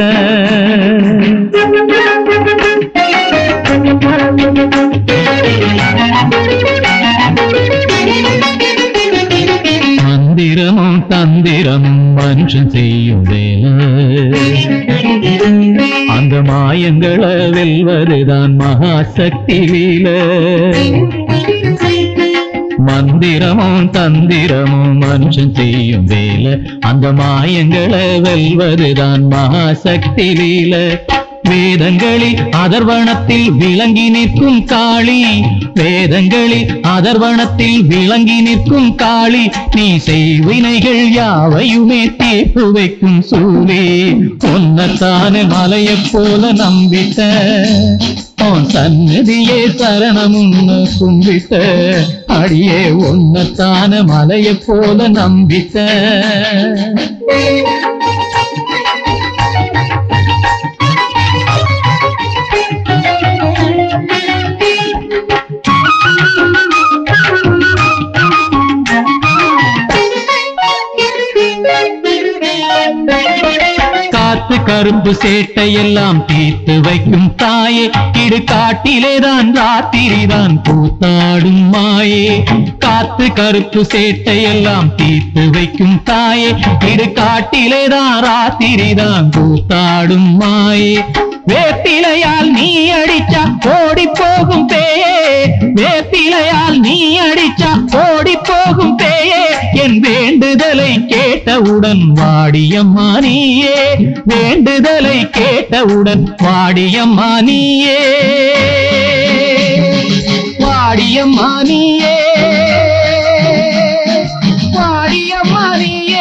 மந்திரமும் தந்திரமும் மனுஷன் செய்யும் வேலை அந்த மாயங்களை வெல்வதுதான் மகாசக்தி லீல மந்திரமும் தந்திரமும் மனுஷன் செய்யும் வேலை அந்த மாயங்களை வெல்வதுதான் மகாசக்தி லீல வேதங்களில் அதர்வனத்தில் விளங்கி நிற்கும் காளி வேதங்களில் அதர்வனத்தில் விளங்கி நிற்கும் காளி நீ செய்வினைகள் யாவையுமே தீர்ப்பு வைக்கும் சூலே ஒன்னத்தான மலையைப் போல நம்பிட்ட உன் சன்னதியே சரணமுன்னு கும்பிட்ட அடியே ஒன்னத்தான மலையைப் போல நம்பிட்ட காத்து கருப்பு சேட்டையெல்லாம் தீர்த்து வைக்கும் தாயே இடு காட்டிலேதான் ராத்திரிதான் கூத்தாடும் மாயே காத்து கருப்பு சேட்டையெல்லாம் தீர்த்து வைக்கும் தாயே இடு காட்டிலேதான் ராத்திரிதான் கூத்தாடும் மாயே வேப்பிலையால் நீ அடிச்சா ஓடி போகும் பேயே வேப்பிலையால் நீ அடிச்சா ஓடி போகும் பேயே என் வேண்டுதலை கேட்டவுடன் வாடியம்மா நீயே வேண்டுதலை கேட்டவுடன் வாடியம்மா நீயே வாடியம்மா நீயே வாடியம்மா நீயே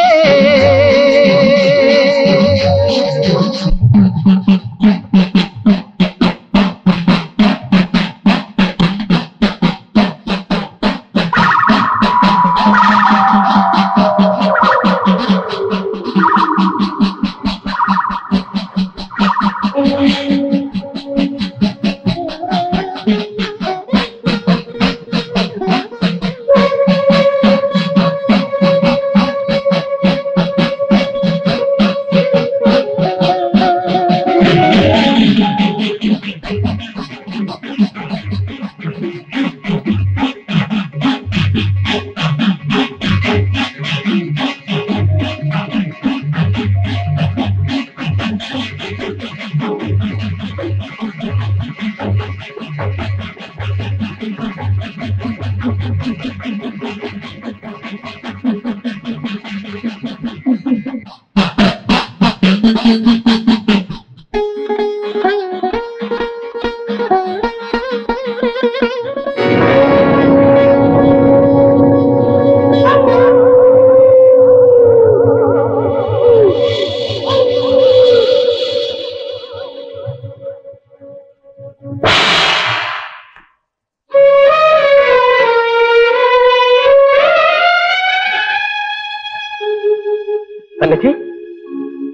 தங்கச்சி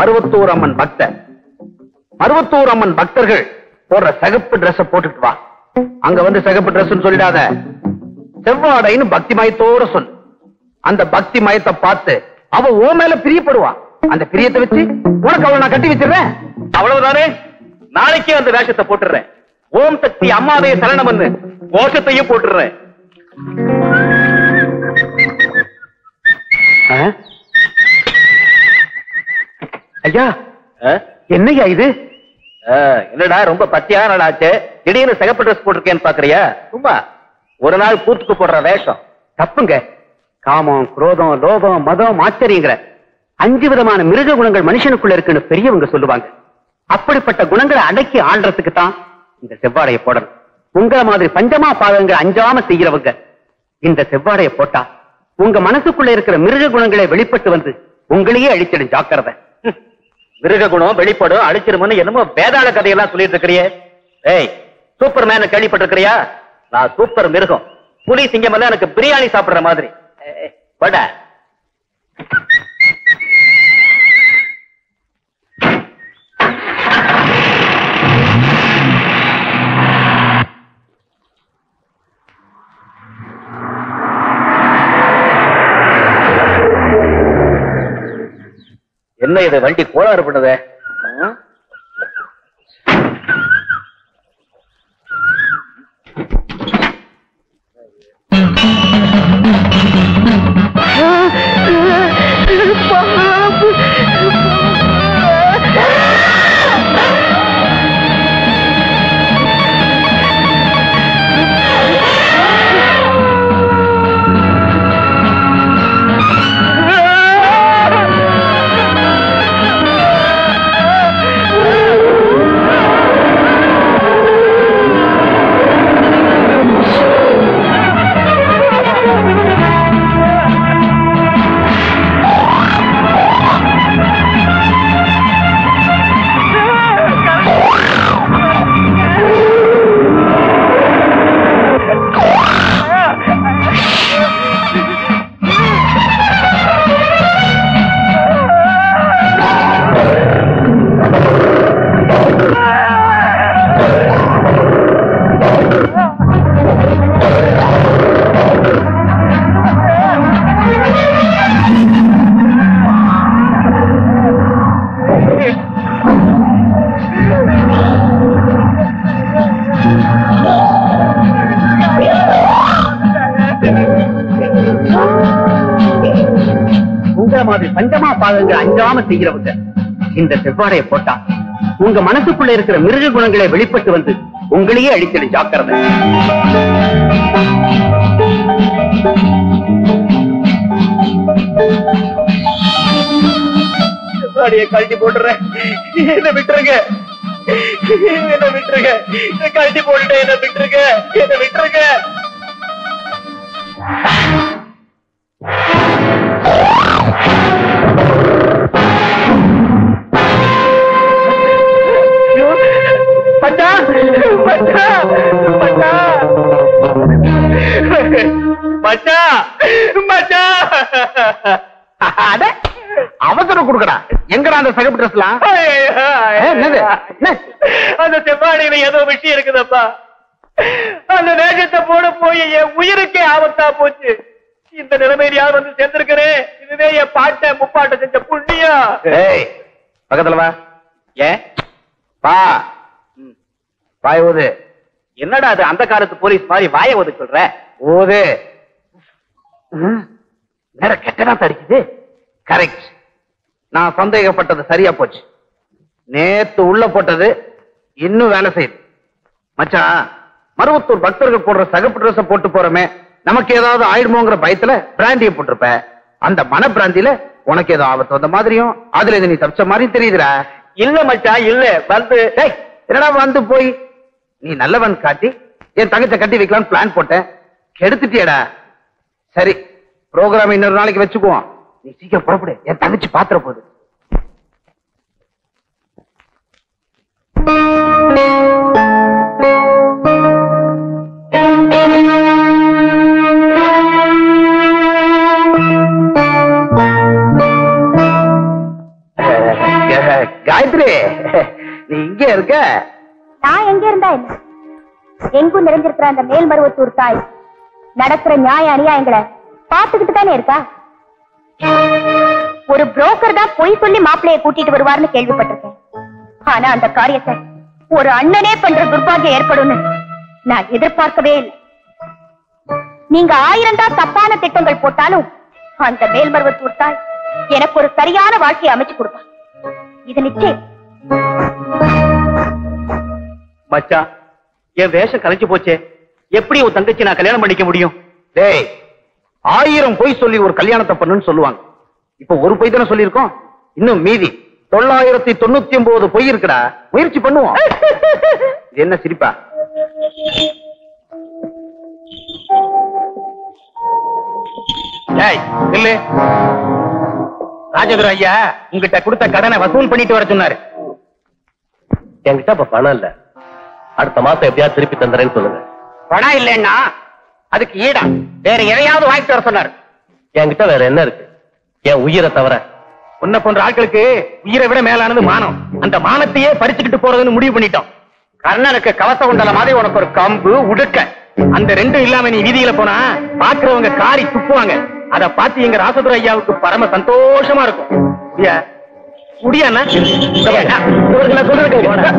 மருவத்தூர் அம்மன் பக்தர் மருவத்தூர் அம்மன் பக்தர்கள் போடுற சிகப்பு Dress போட்டுட்டு வா அங்க வந்து சிகப்பு Dressன்னு சொல்லிடாத செவ்வாடைன்னு பக்தி மயத்தோட சொல் அந்த பக்தி மயத்தை பார்த்து அவ ஓ மேல பிரியப்படுவா அந்த பிரியத்தை வச்சு உனக்கு அவளை நான் கட்டி வச்சிடுறேன் அவ்வளவுதானே நாளைக்கே அந்த வேஷத்தை போட்டுறேன் ஓம் சக்தி அம்மாவே சரணம் கோஷத்தையும் போட்டுறேன் ஐயா என்னய்யா இது என்னடா ரொம்ப பத்தியான நாளாச்சு திடீர்னு சிகப்பு ட்ரெஸ் போட்டிருக்கேன்னு பாக்குறியா சும்மா ஒரு நாள் கூத்துக்கு போடுற வேஷம் தப்புங்க காமம் குரோதம் லோபம் மதம் ஆச்சரியங்கிற அஞ்சு விதமான மிருக குணங்கள் மனுஷனுக்குள்ள இருக்குன்னு பெரியவங்க சொல்லுவாங்க அப்படிப்பட்ட குணங்களை அடக்கி ஆள்றதுக்கு தான் இந்த செவ்வாடைய போடணும் உங்களை மாதிரி பஞ்சமா பாதங்களை அஞ்சாம செய்யறவங்க இந்த செவ்வாடைய போட்டா உங்க மனசுக்குள்ள இருக்கிற மிருக குணங்களை வெளிப்பட்டு வந்து உங்களையே அழிச்சிடும் ஜாக்கிரதை மிருக குணம் வெளிப்படும் அழிச்சிருமன்னு என்னமோ வேதாள கதையெல்லாம் சொல்லிட்டு இருக்கிறியே ஏய் சூப்பர் மேன் கேள்விப்பட்டிருக்கிறியா நான் சூப்பர் மிருகம் புலி சிங்கம் எல்லாம் எனக்கு பிரியாணி சாப்பிடுற மாதிரி ஏய், வாடா. என்ன இது வண்டி கோளாறு பண்ணுதே ம்? உங்களை மாதிரி பஞ்சமா பாதங்கள் அஞ்சாம செய்யறவங்க இந்த செவ்வாடைய போட்டா உங்க மனசுக்குள்ள இருக்கிற மிருக குணங்களை வெளிப்பட்டு வந்து உங்களையே அழிச்சிடும் ஜாக்கிரதை அடியை கழட்டி போட்டுறேன் என்ன விட்டுருங்க என்ன விட்டுருங்க என்ன கழட்டி போட்டுட்டேன் என்ன விட்டுருங்க என்ன விட்டுருங்க பச்சா பச்சா பச்சா மச்சா மச்சா அட அவசரம் கொடுக்கடா எங்கடா அந்த சகப்பு ட்ரெஸ்லாம் என்னது? என்ன? அந்த செவ்வாழையில ஏதோ விஷயம் இருக்குதப்பா அந்த வேஷத்தை போட போய் என் உயிருக்கே ஆபத்தா போச்சு இந்த நிலைமையில யார் வந்து சேர்ந்திருக்கிறேன் இதுவே என் பாட்டை முப்பாட்டை செஞ்ச புண்ணியம் ஏய் பக்கத்துல வா ஏன் வா ம். வாய் ஊது என்னடா அது அந்த காலத்து போலீஸ் மாதிரி வாயை ஒதுக்க சொல்ற ஊது ம். நேர கெட்டதா தடிக்குது கரெக்ட் நான் சந்தேகப்பட்டது சரியா போச்சு நேத்து உள்ள போட்டது இன்னும் வேலை செய்யுது மச்சான் மருவத்தூர் பக்தர்கள் போடுற சகப்பு ட்ரெஸ் போட்டு போறோமே நமக்கு ஏதாவது ஆயிடுமோங்கிற பயத்துல பிராண்டிய போட்டிருப்ப அந்த மன பிராந்தியில உனக்கு ஏதோ ஆபத்து வந்த மாதிரியும் அதுல இது நீ தப்பிச்ச மாதிரியும் தெரியுதுடா இல்ல மச்சான் இல்ல வந்து டேய் என்னடா வந்து போய் நீ நல்லவன் காட்டி என் தங்கச்ச கட்டி வைக்கலாம்னு பிளான் போட்டேன் கெடுத்துட்டியடா சரி ப்ரோக்ராம் இன்னொரு நாளைக்கு வச்சுக்குவோம் நீ சீக்கிரம் புறப்படு என் தங்கச்சி பாத்திர போகுது நான் எங்க இருந்தா என்ன எங்கும் நிறைஞ்சிருக்கிற அந்த மேல்மருவத்தூர் தாய் நடக்கிற நியாய அநியாயங்களை பார்த்துக்கிட்டு தானே இருக்கா ஒரு புரோக்கர் தான் பொய் சொல்லி மாப்பிளைய கூட்டிட்டு வருவார்னு கேள்விப்பட்டிருக்கேன் ஆனா அந்த காரியத்தை ஒரு அண்ணனே பண்ற துர்பாகியம் ஏற்படும்னு நான் எதிர்பார்க்கவே இல்லை நீங்க ஆயிரம் தான் தப்பான திட்டங்கள் போட்டாலும் அந்த மேல்மருவத்தூர் தாய் எனக்கு ஒரு சரியான வாழ்க்கையை அமைச்சு கொடுப்பா இது நிச்சயம் மச்சான் என் வேஷம் கலைஞ்சு போச்சே எப்படி உன் தங்கச்சி நான் கல்யாணம் பண்ணிக்க முடியும் டேய் ஆயிரம் பொய் சொல்லி ஒரு கல்யாணத்தை பண்ணுன்னு சொல்லுவாங்க இப்ப ஒரு பொய் தானே சொல்லியிருக்கோம் இன்னும் மீதி தொள்ளாயிரத்தி தொண்ணூத்தி ஒன்பது பொய் இருக்குடா முயற்சி பண்ணுவோம் இது என்ன சிரிப்பா ஏய் இல்லு ராஜதுர ஐயா உங்ககிட்ட கொடுத்த கடனை வசூல் பண்ணிட்டு வர சொன்னாரு என்கிட்ட இப்ப பணம் இல்ல அடுத்த மாசம் எப்படியாவது திருப்பி தந்துறேன்னு சொல்லுங்க பணம் இல்லைன்னா அதுக்கு ஈடா வேற எதையாவது வாங்கிட்டு வர சொன்னாரு என்கிட்ட வேற என்ன இருக்கு என் உயிரை தவிர உன்னை போன்ற ஆட்களுக்கு உயிரை விட மேலானது மானம் அந்த மானத்தையே பறிச்சுக்கிட்டு போறதுன்னு முடிவு பண்ணிட்டோம் கர்ணனுக்கு கவச குண்டல மாதிரி உனக்கு ஒரு கம்பு உடுக்க அந்த ரெண்டும் இல்லாம நீ வீதியில போனா பாக்குறவங்க காரி துப்புவாங்க அத பார்த்து எங்க ராசதுர ஐயாவுக்கு பரம சந்தோஷமா இருக்கும் முடியா முடியாண்ணா இவர்களை சொல்றது கேளுங்க.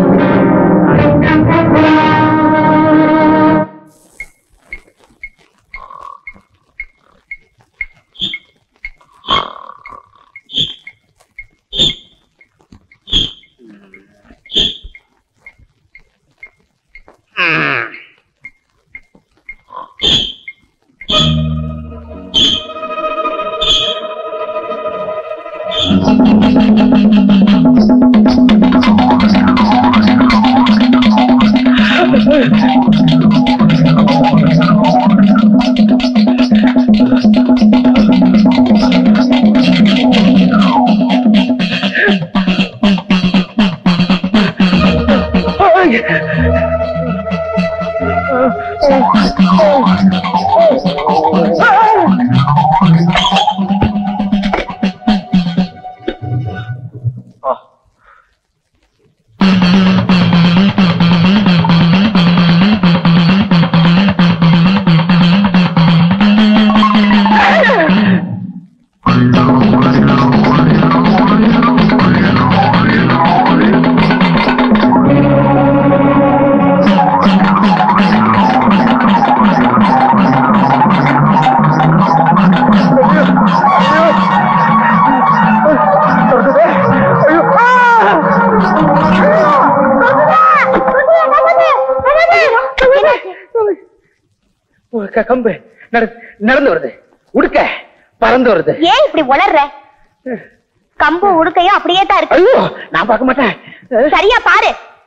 க- கம்பு நட- நடந்து வருது உடுக்க பறந்து வருது ஏன் இப்படி உளர்ற கம்பு உடுக்கையும் அப்படியே தான் இருக்கு ஐயோ நான் பார்க்க மாட்டேன் சரியா பாரு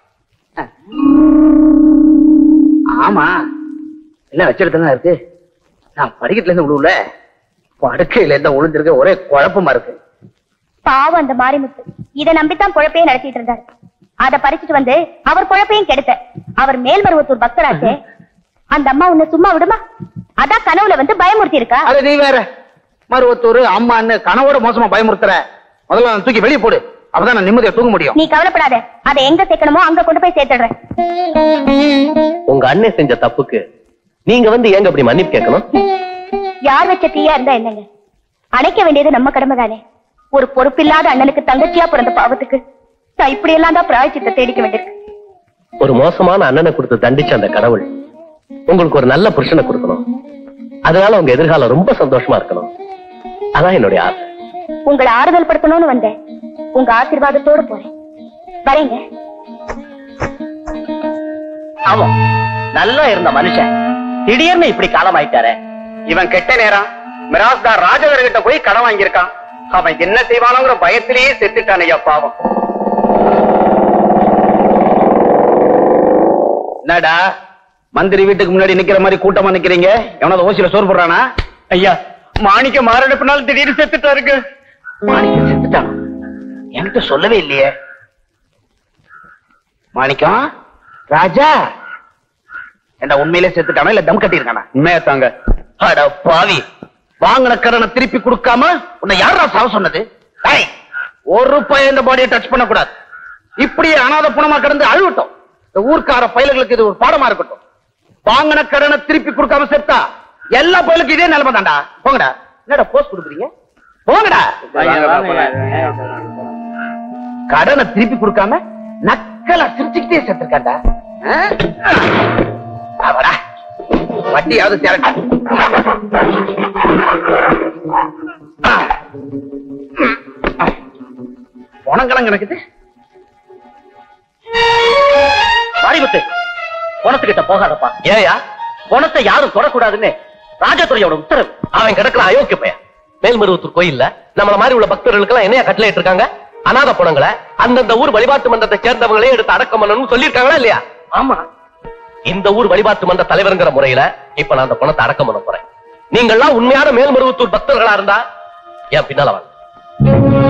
ஆமா எல்லாம் வச்சிருட்டு தான் இருக்கு நான் படிக்கட்டுல இருந்து விழுவுல படுக்கையில இருந்து விழுந்திருக்க ஒரே குழப்பமா இருக்கு பாவம் அந்த மாரிமுத்து இத நம்பித்தான் பொழப்பையே நடத்திட்டு இருந்தார் அத பறிச்சுட்டு வந்து அவர் பொழப்பையும் கெடுத்த அவர் மேல்மருவத்தூர் பக்தராச்சே அந்த அம்மா உன்னை சும்மா விடுமா அதான் கனவுல வந்து பயமுறுத்தி இருக்கா அட நீ வேற மருவத்தூர் அம்மான்னு கனவோட மோசமா பயமுறுத்துற முதல்ல அவனை தூக்கி வெளியே போடு அப்பதான் நான் நிம்மதியா தூங்க முடியும் நீ கவலைப்படாத அதை எங்க சேர்க்கணுமோ அங்க கொண்டு போய் சேர்த்துடுறேன் உங்க அண்ணன் செஞ்ச தப்புக்கு நீங்க வந்து ஏங்க அப்படி மன்னிப்பு கேட்கணும் யார் வச்ச தீயா இருந்தா என்னங்க அணைக்க வேண்டியது நம்ம கடமை தானே ஒரு பொறுப்பில்லாத அண்ணனுக்கு தங்கச்சியா பிறந்த பாவத்துக்கு நான் இப்படி எல்லாம் தான் பிராய்ச்சித்தை தேடிக்க வேண்டியிருக்கு ஒரு மோசமான அண்ணனை கொடுத்து தண்டிச்ச அந்த கடவுள் உங்களுக்கு ஒரு நல்ல புருஷனை கொடுக்கணும் அதனால உங்க எதிர்காலம் ரொம்ப சந்தோஷமா இருக்கணும் அதான் என்னுடைய ஆசை உங்களை ஆறுதல் படுத்தணும்னு வந்தேன் உங்க ஆசீர்வாதத்தோட போறேன் வரேங்க ஆமா நல்லா இருந்த மனுஷன் திடீர்னு இப்படி காலம் ஆயிட்டாரே இவன் கெட்ட நேரம் மிராஸ்தார் ராஜவர் கிட்ட போய் கடன் வாங்கியிருக்கான் அவன் என்ன செய்வானோங்கிற பயத்திலேயே செத்துட்டான் ஐயா பாவம் என்னடா மந்திரி வீட்டுக்கு முன்னாடி நிக்கிற மாதிரி கூட்டமா நிக்கிறீங்க எவனாவது ஓசியில சோறு போடுறானா ஐயா மாணிக்க மாரடைப்புனால திடீர்னு செத்துட்டாருங்க மாணிக்கம் செத்துட்டான் என்கிட்ட சொல்லவே இல்லையே மாணிக்கம் ராஜா என்ன உண்மையிலே செத்துட்டானா இல்ல தம் கட்டி இருக்கானா உண்மையா தாங்க அட பாவி வாங்கின கடனை திருப்பி கொடுக்காம உன்னை யாரா சாவ சொன்னது டேய், ஒரு பையன் இந்த பாடியை டச் பண்ண கூடாது இப்படியே அனாத புணமா கிடந்து அழுவட்டும் இந்த ஊர்க்கார பயல்களுக்கு இது ஒரு பாடமா இருக்கட்டும் வாங்கின கடனை திருப்பி கொடுக்காம செத்தா எல்லா பயலுக்கும் இதே நிலைமை தான்டா போங்கடா என்னடா போஸ்ட் கொடுக்குறீங்க போங்கடா கடனை திருப்பி கொடுக்காம நக்கலா சிரிச்சுக்கிட்டே செத்துருக்காண்டா அவடா வட்டியாவது திரட்டா உனங்கெல்லாம் கிடக்குது மாரிமுத்து பணத்துக்கிட்ட போகாதப்பா ஏயா பணத்தை யாரும் தொடக்கூடாதுன்னு ராஜதுறையோட உத்தரவு அவன் கிடக்குற அயோக்கிய பையன் மேல்மருவத்தூர் கோயில்ல நம்மள மாதிரி உள்ள பக்தர்களுக்கு எல்லாம் என்னையா கட்டளை இருக்காங்க அநாத பணங்களை அந்தந்த ஊர் வழிபாட்டு மன்றத்தை சேர்ந்தவங்களே எடுத்து அடக்கம் பண்ணணும்னு சொல்லியிருக்காங்களா இல்லையா ஆமா இந்த ஊர் வழிபாட்டு மன்ற தலைவருங்கிற முறையில இப்ப நான் அந்த பணத்தை அடக்கம் பண்ண போறேன் நீங்கள்லாம் உண்மையான மேல்மருவத்தூர் பக்தர்களா இருந்தா என் பின்னால வாங்க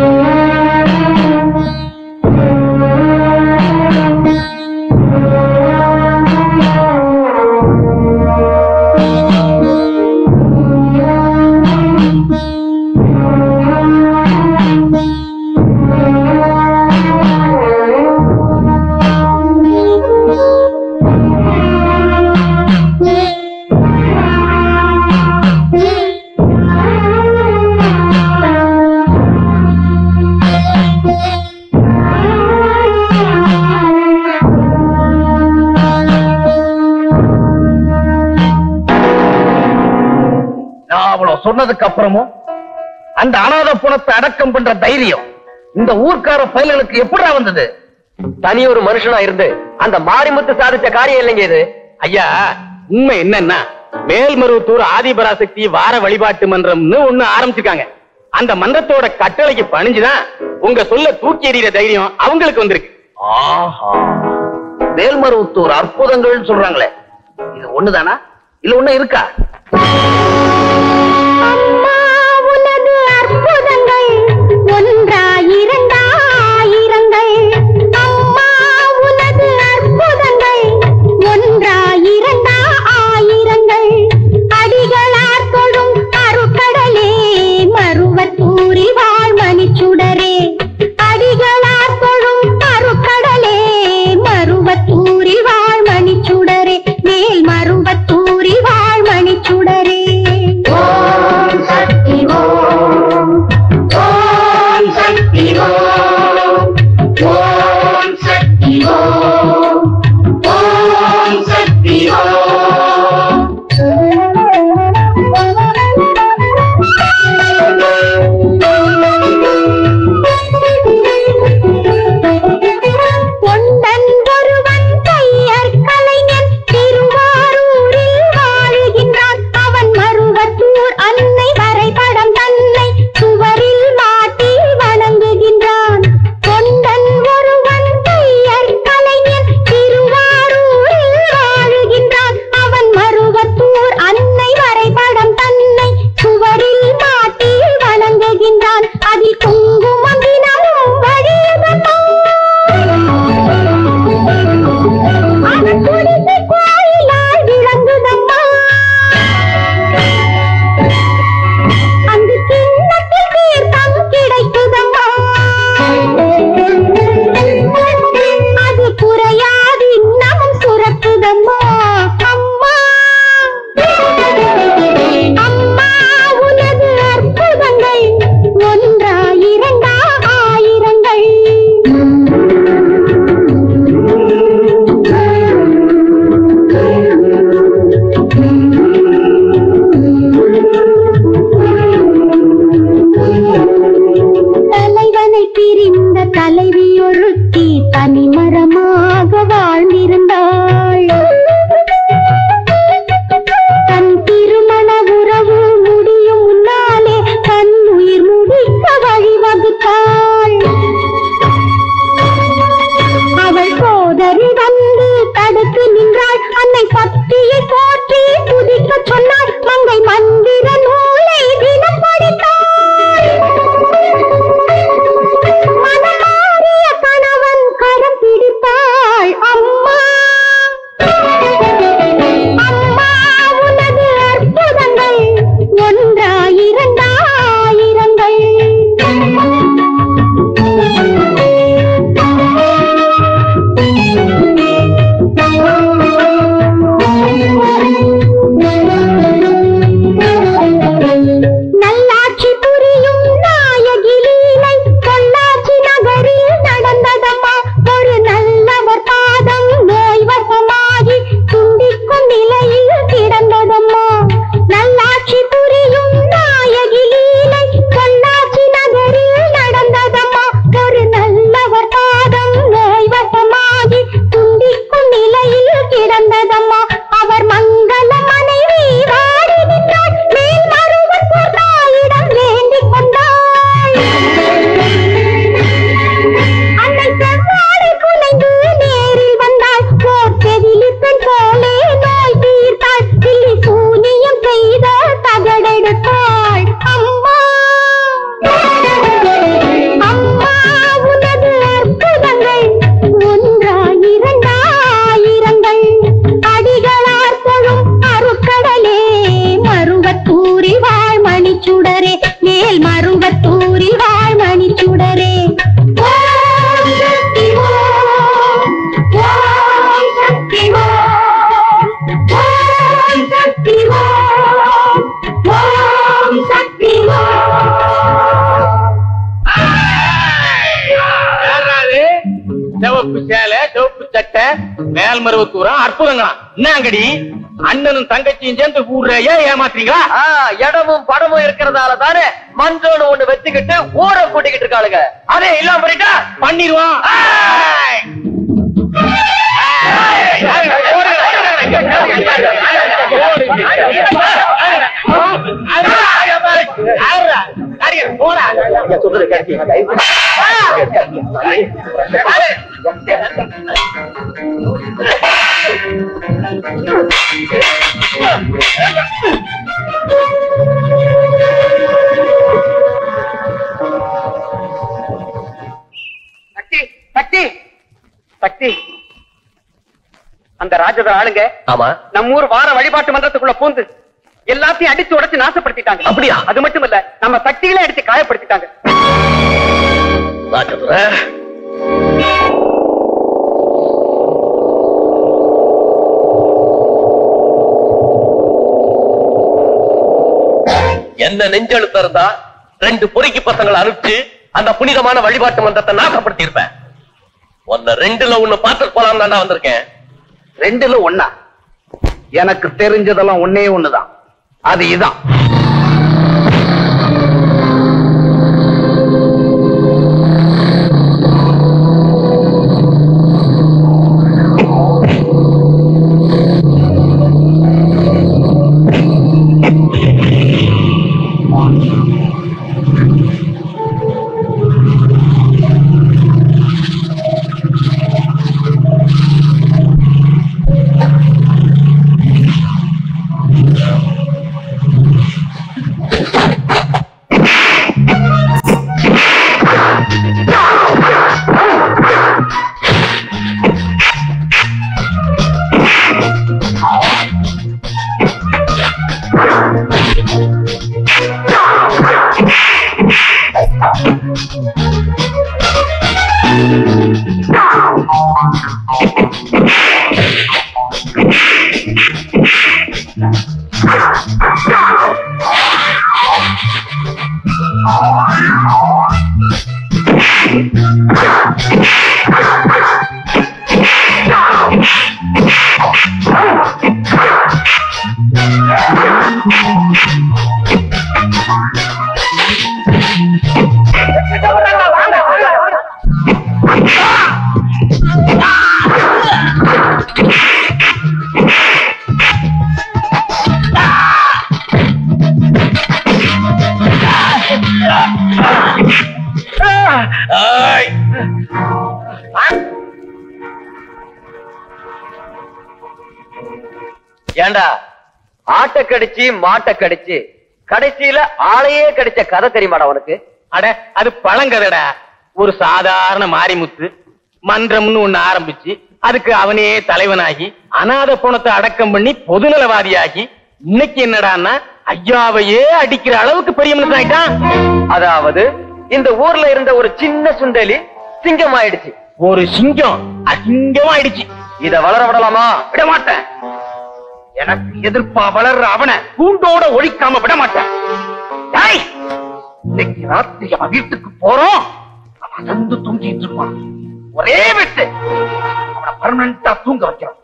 நான் அவ்வளவு சொன்னதுக்கு அப்புறமும் அந்த அனாத பணத்தை அடக்கம் பண்ற தைரியம் இந்த ஊர்க்கார பயல்களுக்கு எப்படிடா வந்தது தனி ஒரு மனுஷனா இருந்து அந்த மாரிமுத்து சாதிச்ச காரியம் இல்லைங்க இது ஐயா உண்மை என்னன்னா மேல்மருவத்தூர் ஆதிபராசக்தி வார வழிபாட்டு மன்றம்னு ஒண்ணு ஆரம்பிச்சிருக்காங்க அந்த மன்றத்தோட கட்டளைக்கு பணிஞ்சுதான் உங்க சொல்ல தூக்கி எறிகிற தைரியம் அவங்களுக்கு வந்திருக்கு ஆஹா மேல்மருவத்தூர் அற்புதங்கள் சொல்றாங்களே இது ஒண்ணுதானா இல்ல ஒண்ணு இருக்கா அம்மா உனது அற்புதங்கள் ஒன்றா இரண்டா ஆயிரங்கள் அம்மா உனது அற்புதங்கள் ஒன்றா இரண்டா ஆயிரங்கள் அடிகளார் தொழும் அருக்கடலே மருவத்தூரி வாழ் மணிச்சுடரே அடிகளார் தொழும் அருக்கடலே மருவத்தூரி வாழ் மணிச்சுடரே மேல் மருவத்தூரி வாழ் மணிச்சுடரே ஓம் சக்தி ஓம் ஓம் சக்தி ஓம் ஓம் சக்தி ஓம் ஓம் சக்தி பொன்னன் ஒருவன் கையற் கலைஞன் திருவாரூரில் வாழுகின்றான் அவன் மருவத்தூர் அன்னை வரைபடம் தன்னை சுவரில் மாட்டி வணங்குகின்றான் பொன்னன் ஒருவன் கையற் கலைஞன் திருவாரூரில் வாழுகின்றான் அவன் மருவத்தூர் அன்னை வரைபடம் தன்னை சுவரில் மாட்டி வணங்குகின்றான் அதில் குங்குமம் தினமும் வழியுதம்மா அவன் குடிசை கோயிலாய் விளங்குதம்மா அங்கு கிண்ணத்தில் தீர்த்தம் கிடைக்குதம்மா அது குறையாது இன்னமும் சுரக்குதம்மா அம்மா அம்மா உனது அற்புதங்கள் ஒன்றா இரண்டா ஆயிரங்கள் தலைவனை பிரிந்த தலைவி ஒருத்தி தனிமரமாக வாழ்ந்திருந்தாள் தன் திருமண உறவு முடியும் முன்னாலே தன் உயிர் முடிக்க வழிவகுத்தாள் அவள் சோதரி வந்து தடுத்து நின்றாள் அன்னை சக்தியை போற்றி துதிக்க சொன்னாள் மங்கை மந்திர நூலை தினம் படித்தாள் மனமாறிய சிவப்பு சட்டை மேல்மருவத்தூரம் அற்புதங்களாம் என்னங்கடி அண்ணனும் தங்கச்சியும் சேர்ந்து ஊர்றையே ஏமாத்துறீங்களா இடமும் படமும் இருக்கிறதால தானே மஞ்சோன்னு ஒண்ணு வச்சுக்கிட்டு ஊரை கூட்டிக்கிட்டு இருக்காளுங்க அதே இல்லாம பண்ணிட்டா பண்ணிடுவான் சக்தி சக்தி சக்தி அந்த ராஜத ஆளுங்க ஆமா நம்ம ஊர் வார வழிபாட்டு மன்றத்துக்குள்ள பூந்து எல்லாத்தையும் அடிச்சு உடைச்சு நாசப்படுத்திட்டாங்க அப்படியா? அது மட்டும் இல்ல நம்ம சக்திகளே அடிச்சு காயப்படுத்திட்டாங்க ராஜதுரை என்ன நெஞ்செழுத்த இருந்தா ரெண்டு பொறுக்கி பசங்களை அனுப்பிச்சு அந்த புனிதமான வழிபாட்டு மன்றத்தை நாசப்படுத்தி இருப்பேன் உன்னை ரெண்டுல ஒண்ணு பார்த்துட்டு போலாம் தாண்டா வந்திருக்கேன் ரெண்டுல ஒண்ணா எனக்கு தெரிஞ்சதெல்லாம் ஒன்னே ஒண்ணுதான் அது இதான் ஏண்டா ஆட்டை கடிச்சு மாட்டை கடிச்சு கடைசியில ஆளையே கடிச்ச கதை தெரியுமாடா உனக்கு அட அது பழங்கதடா ஒரு சாதாரண மாரிமுத்து மன்றம்னு ஒண்ணு ஆரம்பிச்சு அதுக்கு அவனே தலைவனாகி அநாத பணத்தை அடக்கம் பண்ணி பொதுநலவாதியாகி இன்னைக்கு என்னடான்னா ஐயாவையே அடிக்கிற அளவுக்கு பெரிய மனுஷன் ஆயிட்டான் அதாவது இந்த ஊர்ல இருந்த ஒரு சின்ன சுண்டலி சிங்கம் ஆயிடுச்சு ஒரு சிங்கம் அசிங்கமா ஆயிடுச்சு இத வளர விடலாமா விட மாட்டேன் எனக்கு எதிர்ப்பா வளர்ற அவனை கூண்டோட ஒழிக்காம விட மாட்டேன் டேய், இன்னைக்கு ராத்திரி அவன் வீட்டுக்கு போறோம் அவன் அசந்து தூங்கிட்டு இருப்பான் ஒரே வெட்டு அவனை பர்மனண்டா தூங்க வைக்கிறோம்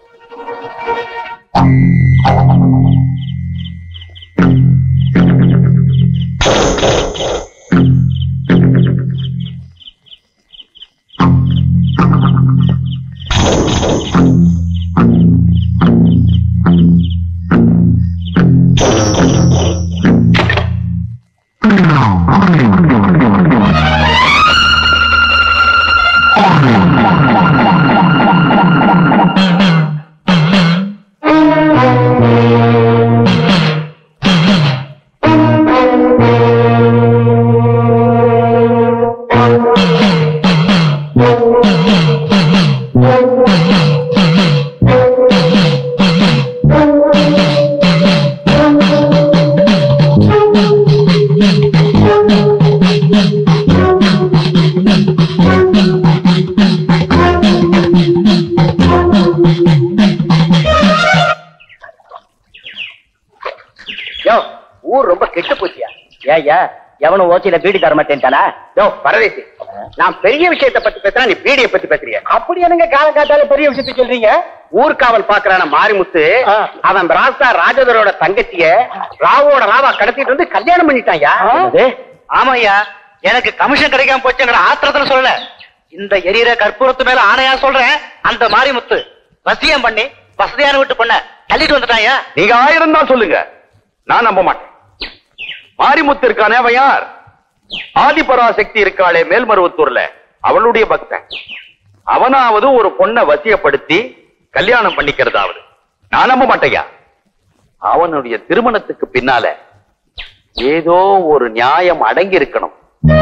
யோ ஊர் ரொம்ப கெட்டு போச்சியா ஏய்யா எவனும் ஓச்சியில பீடி தர மாட்டேன்ட்டானா யோ பரதேசி நான் பெரிய விஷயத்தை பத்தி பேசுறேன் நீ பீடியை பத்தி பேசுறிய அப்படி என்னங்க காலம் காத்தால பெரிய விஷயத்தை சொல்றீங்க ஊர்காவல் பாக்குறான மாரிமுத்து ஆ. அவன் ராசா ராஜதரோட தங்கச்சிய ராவோட ராவா கடத்திட்டு வந்து கல்யாணம் பண்ணிட்டான்யா என்னது? ஆமாய்யா எனக்கு கமிஷன் கிடைக்காம போச்சுங்கிற ஆத்திரத்துல சொல்லல இந்த எரியற கற்பூரத்து மேல ஆணையா சொல்றேன் அந்த மாரிமுத்து வசியம் பண்ணி வசதியான வீட்டு பொண்ண தள்ளிட்டு வந்துட்டாயா நீங்க ஆயிரம் தான் சொல்லுங்க நான் நம்ப மாட்டேன் மாரிமுத்து இருக்கானே அவன் யார் ஆதிபராசக்தி இருக்காளே மேல்மருவத்தூர்ல அவளுடைய பக்தன் அவனாவது ஒரு பொண்ணை வசியப்படுத்தி கல்யாணம் பண்ணிக்கிறதாவது நான் நம்ப மாட்டேயா அவனுடைய திருமணத்துக்கு பின்னால ஏதோ ஒரு நியாயம் அடங்கி இருக்கணும்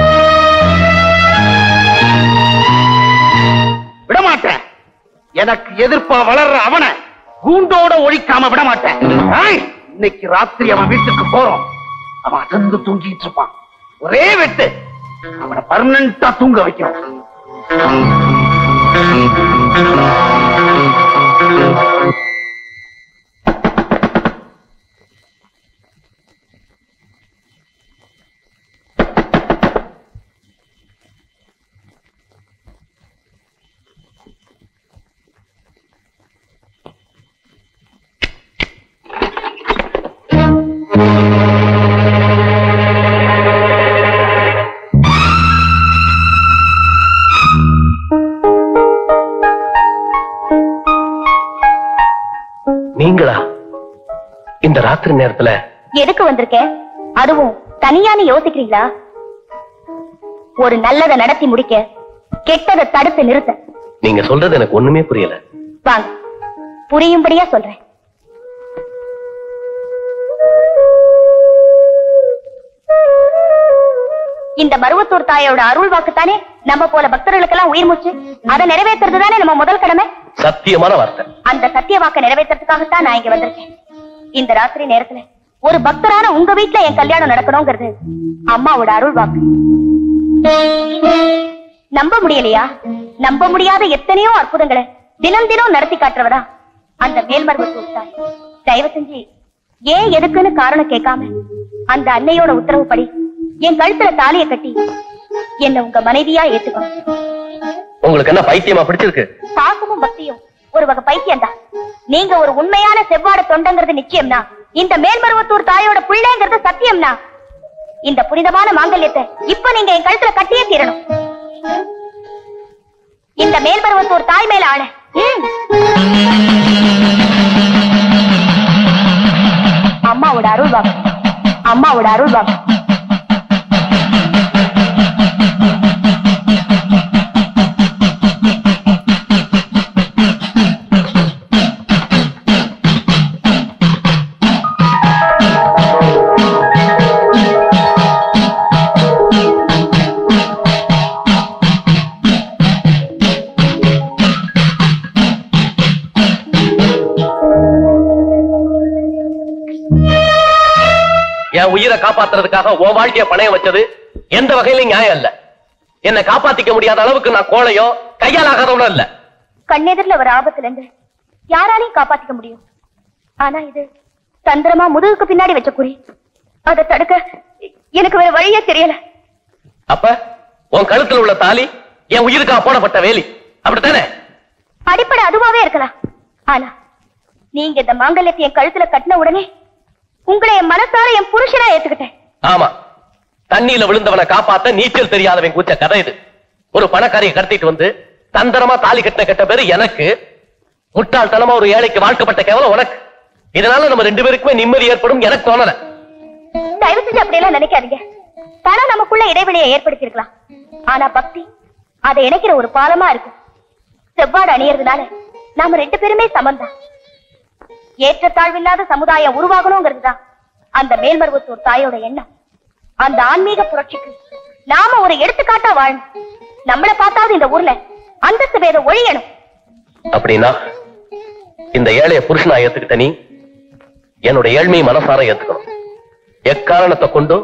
விட மாட்டேன் எனக்கு எதிர்ப்பா வளர்ற அவனை கூண்டோட ஒழிக்காம விட மாட்டேன் ஏய், இன்னைக்கு ராத்திரி அவன் வீட்டுக்கு போறோம் அவன் அசந்து தூங்கிட்டு இருப்பான் ஒரே வெட்டு அவனை பர்மனண்டா தூங்க வைக்கணும் நீங்களா இந்த ராத்திரி நேரத்துல எதுக்கு வந்திருக்கேன் அதுவும் தனியான்னு யோசிக்கிறீங்களா ஒரு நல்லதை நடத்தி முடிக்க கெட்டதை தடுத்து நிறுத்த நீங்க சொல்றது எனக்கு ஒண்ணுமே புரியல வாங்க புரியும்படியா சொல்றேன் இந்த மருவத்தூர் தாயோட அருள் வாக்குத்தானே நம்ம போல பக்தர்களுக்கெல்லாம் உயிர் மூச்சு அதை நிறைவேற்றுறது தானே நம்ம முதல் கடமை சத்தியமான வார்த்தை அந்த சத்திய வாக்க நிறைவேற்றதுக்காகத்தான் நான் இங்க வந்திருக்கேன் இந்த ராத்திரி நேரத்துல ஒரு பக்தரான உங்க வீட்டுல என் கல்யாணம் நடக்கணுங்கிறது அம்மாவோட அருள் வாக்கு நம்ப முடியலையா நம்ப முடியாத எத்தனையோ அற்புதங்களை தினம் தினம் நடத்தி காட்டுறவரா அந்த மேல்மருவத்தூர் தாய் தயவு செஞ்சு ஏன் எதுக்குன்னு காரணம் கேட்காம அந்த அன்னையோட உத்தரவுப்படி என் கழுத்துல தாலிய கட்டி என்ன உங்க மனைவியா ஏத்துக்கணும் உங்களுக்கு என்ன பைத்தியமா பிடிச்சிருக்கு பாசமும் பக்தியும் ஒரு வகை பைத்தியம் தான் நீங்க ஒரு உண்மையான செவ்வாட தொண்டங்கிறது நிச்சயம்னா இந்த மேல்மருவத்தூர் தாயோட பிள்ளைங்கிறது சத்தியம்னா இந்த புனிதமான மாங்கல்யத்தை இப்ப நீங்க என் கழுத்துல கட்டியே தீரணும் இந்த மேல்மருவத்தூர் தாய் மேல ஆணை ம். அம்மாவோட அருள் வாக்கு அம்மாவோட அருள் வாக்கு என் உயிரை காப்பாத்துறதுக்காக உன் வாழ்க்கைய பணைய வச்சது எந்த வகையிலும் நியாயம் இல்ல என்னை காப்பாத்திக்க முடியாத அளவுக்கு நான் கோழையோ கையால் ஆகாதவனும் இல்ல கண்ணெதிரில ஒரு ஆபத்துல இருந்து யாராலையும் காப்பாத்திக்க முடியும் ஆனா இது தந்திரமா முதுகுக்கு பின்னாடி வச்ச குறி அதை தடுக்க எனக்கு வேற வழியே தெரியல அப்ப உன் கழுத்துல உள்ள தாலி என் உயிருக்காக போடப்பட்ட வேலி அப்படித்தானே அடிப்படை அதுவாவே இருக்கலாம் ஆனா நீங்க இந்த மாங்கல்யத்தை என் கழுத்துல கட்டின உடனே உங்களை என் மனசார என் புருஷனா ஏத்துக்கிட்டேன் ஆமா தண்ணியில விழுந்தவனை காப்பாத்த நீச்சல் தெரியாதவன் கூச்ச கதை இது ஒரு பணக்காரியை கடத்திட்டு வந்து தந்திரமா தாலி கட்டின கெட்ட பேரு எனக்கு முட்டாள்தனமா ஒரு ஏழைக்கு வாழ்க்கப்பட்ட கேவலம் உனக்கு இதனால நம்ம ரெண்டு பேருக்குமே நிம்மதி ஏற்படும் எனக்கு தோணல தயவு செஞ்சு அப்படியெல்லாம் நினைக்காதீங்க பணம் நமக்குள்ள இடைவெளியை ஏற்படுத்தி இருக்கலாம் ஆனா பக்தி அதை இணைக்கிற ஒரு பாலமா இருக்கும் செவ்வாடு அணியறதுனால நாம ரெண்டு பேருமே சமந்தான் ஏற்றத்தாழ்வில்லாத சமுதாயம் உருவாகணுங்கிறது தான் அந்த மேல்மருவத்தூர் தாயோட எண்ணம் அந்த ஆன்மீக புரட்சிக்கு நாம ஒரு எடுத்துக்காட்டா வாழணும் நம்மள பார்த்தாவது இந்த ஊர்ல அந்தஸ்து பேத ஒழியணும் அப்படின்னா இந்த ஏழைய புருஷனா ஏத்துக்கிட்ட நீ என்னோட ஏழ்மையை மனசார ஏத்துக்கணும் எக்காரணத்தை கொண்டும்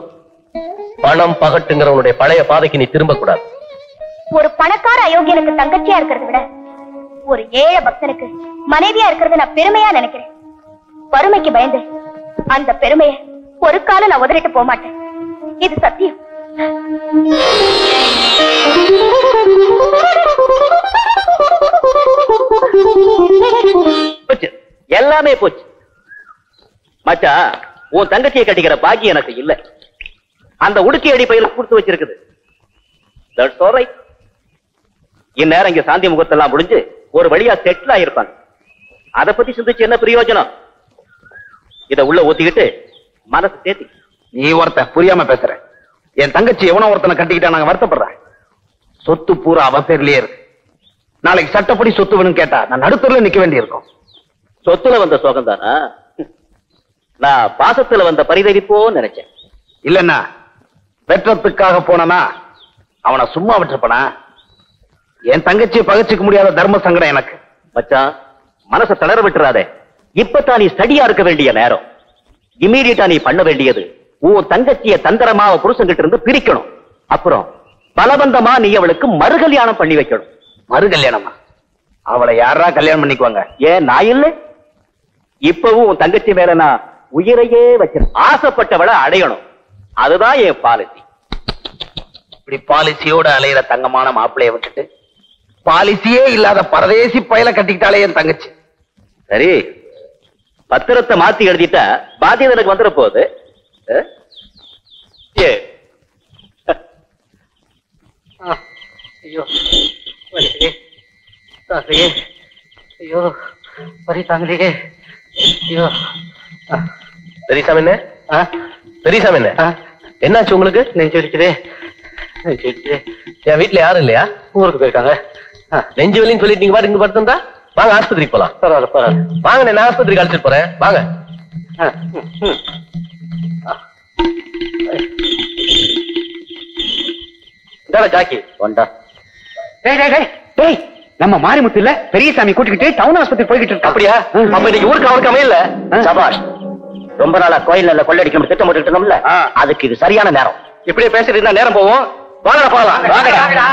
பணம் பகட்டுங்கிறவனுடைய பழைய பாதைக்கு நீ திரும்ப கூடாது ஒரு பணக்கார அயோக்கியனுக்கு தங்கச்சியா இருக்கிறத விட ஒரு ஏழை பக்தனுக்கு மனைவியா இருக்கிறத நான் பெருமையா நினைக்கிறேன் வறுமைக்கு பயந்து அந்த பெருமையை ஒரு காலம் நான் உதறிட்டு போக மாட்டேன் இது சத்தியம் போச்சு எல்லாமே போச்சு மச்சான் உன் தங்கச்சியை கட்டிக்கிற பாக்கி எனக்கு இல்ல அந்த உடுக்கி அடி பயில கொடுத்து வச்சிருக்குது That's all right. இந்நேரம் இங்க சாந்தி முகத்தெல்லாம் முடிஞ்சு ஒரு வழியா செட்டில் ஆயிருப்பாங்க அத பத்தி சிந்திச்சு என்ன பிரயோஜனம் இத உள்ள ஊத்திக்கிட்டு மனசு தேத்தி நீ ஒருத்தன் புரியாம பேசுற என் தங்கச்சி எவனோ ஒருத்தனை கட்டிக்கிட்டா நாங்க வருத்தப்படுறேன் சொத்து பூரா அவ பேர்லயே இருக்கு நாளைக்கு சட்டப்படி சொத்து வேணும்னு கேட்டா நான் நடுத்தூர்ல நிக்க வேண்டியிருக்கும் சொத்துல வந்த சோகம் தானா நான் பாசத்துல வந்த பரிதவிப்போன்னு நினைச்சேன் இல்லன்னா வெற்றத்துக்காக போனனா அவனை சும்மா விட்டுருப்பனா என் தங்கச்சியை பகச்சிக்க முடியாத தர்ம சங்கடம் எனக்கு மச்சான் மனச தளர விட்டுறாதே இப்பதான் நீ ஸ்டடியா இருக்க வேண்டிய நேரம் இமீடியட்டா நீ பண்ண வேண்டியது உன் தங்கச்சிய தந்திரமா அவ புருஷன்கிட்ட இருந்து பிரிக்கணும் அப்புறம் பலவந்தமா நீ அவளுக்கு மறு கல்யாணம் பண்ணி வைக்கணும் மறு கல்யாணமா அவளை யாரா கல்யாணம் பண்ணிக்குவாங்க ஏன் நான் இல்ல இப்பவும் உன் தங்கச்சி மேல நான் உயிரையே வச்சிருக்கேன் ஆசைப்பட்டவளை அடையணும் அதுதான் என் பாலிசி இப்படி பாலிசியோட அலையிற தங்கமான மாப்பிளைய விட்டுட்டு பாலிசியே இல்லாத பரதேசி பயல கட்டிக்கிட்டாலே என் தங்கச்சி சரி பத்திரத்தை மாத்தி எழுதிட்டா பாத்தியம் எனக்கு வந்துட போகுது அஹ்? ஏ ஐயோ வலிக்குதே தாங்கலையே ஐயோ வலி தாங்கலையே ஐயோ பெரியசாமி என்ன ஆ பெரியசாமி என்ன ஆ என்னாச்சு உங்களுக்கு நெஞ்சு வலிக்குதே நெஞ்சு வலிக்குதே என் வீட்டுல யாரும் இல்லையா ஊருக்கு போயிருக்காங்க ஆ நெஞ்சு வலின்னு சொல்லிட்டு நீங்க பாட்டு இங்க படுத்திருந்தா வாங்க ஆஸ்பத்திரிக்கு போலாம் பரவாயில்ல பரவாயில்ல வாங்க நான் ஆஸ்பத்திரிக்கு அழைச்சிட்டு போறேன் வாங்க ஆ, ம், ம். இந்தாடா ஜாக்கி வந்தா டேய் டேய் டேய் டேய் நம்ம மாரிமுத்து இல்ல பெரியசாமி கூட்டிக்கிட்டு டவுன் ஆஸ்பத்திரி போய்கிட்டு இருக்கா அப்படியா அப்ப இன்னைக்கு ஊருக்கு அவருக்கு அமையல சபாஷ் ரொம்ப நாளா கோயில் நல்ல கொள்ளடிக்கணும் திட்டம் போட்டுட்டு இருந்தோம்ல அதுக்கு இது சரியான நேரம் இப்படியே பேசிட்டு இருந்தா நேரம் போவோம் வாங்கடா போகலாம் வாங்கடா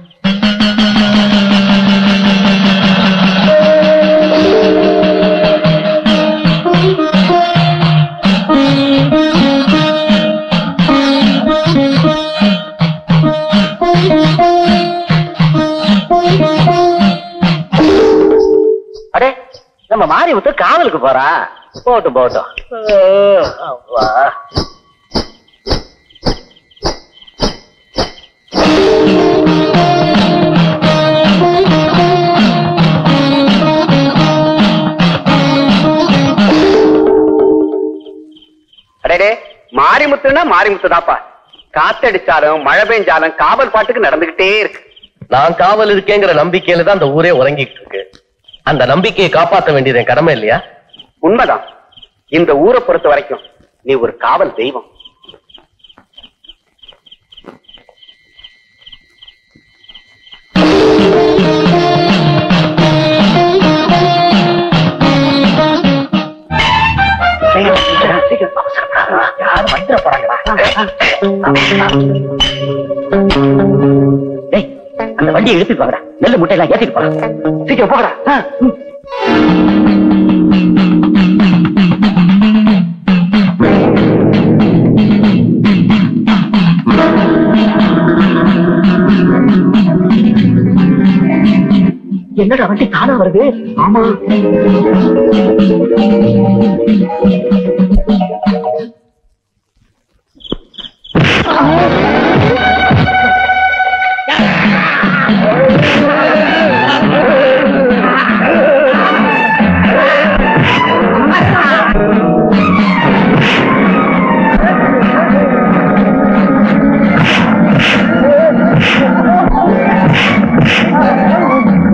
அடே நம்ம மாறி விட்டு காவலுக்கு போறான் போட்டும் போட்டும் அப்பா. அடடே மாரிமுத்துனா மாரிமுத்து தாப்பா காத்தடிச்சாலும் மழை பெஞ்சாலும் காவல் பாட்டுக்கு நடந்துகிட்டே இருக்கு நான் காவல் இருக்கேங்கிற நம்பிக்கையில தான் அந்த ஊரே உறங்கிட்டு இருக்கு அந்த நம்பிக்கையை காப்பாத்த வேண்டியது என் கடமை இல்லையா உண்மைதான் இந்த ஊரை பொறுத்த வரைக்கும் நீ ஒரு காவல் தெய்வம் டேய் அந்த வண்டியை எடுத்துட்டு வாங்கடா நெல்லு முட்டையெல்லாம் ஏத்திட்டு போலாம் சீக்கிரம் போகடா ஆ, ம். என்னடா வண்டி தானா வருது ஆமா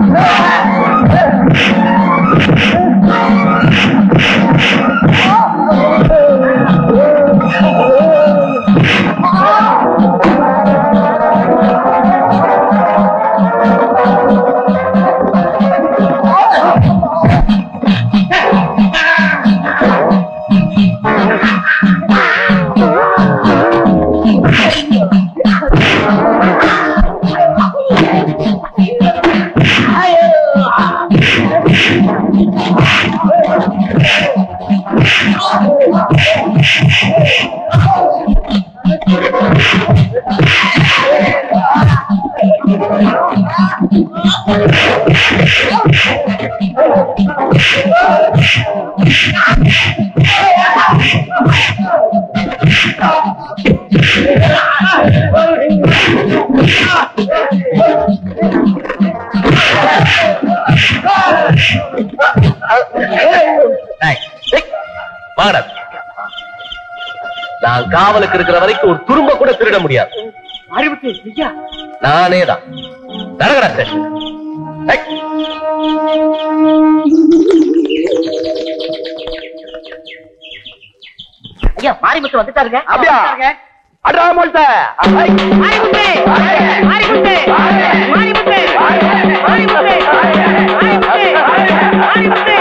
ஆ வாங்கடா நான் காவலுக்கு இருக்கிற வரைக்கும் ஒரு துரும்ப கூட திருட முடியாது நானே தான் நடக்கடா ஸ்டேஷன் ஐயா மாரிமுத்து வந்துட்டாருங்க அப்படியா? அடா மொல்ட்ட மாரிமுத்து! மாரிமுத்து! மாரிமுத்து! மாரிமுத்து! மாரிமுத்து!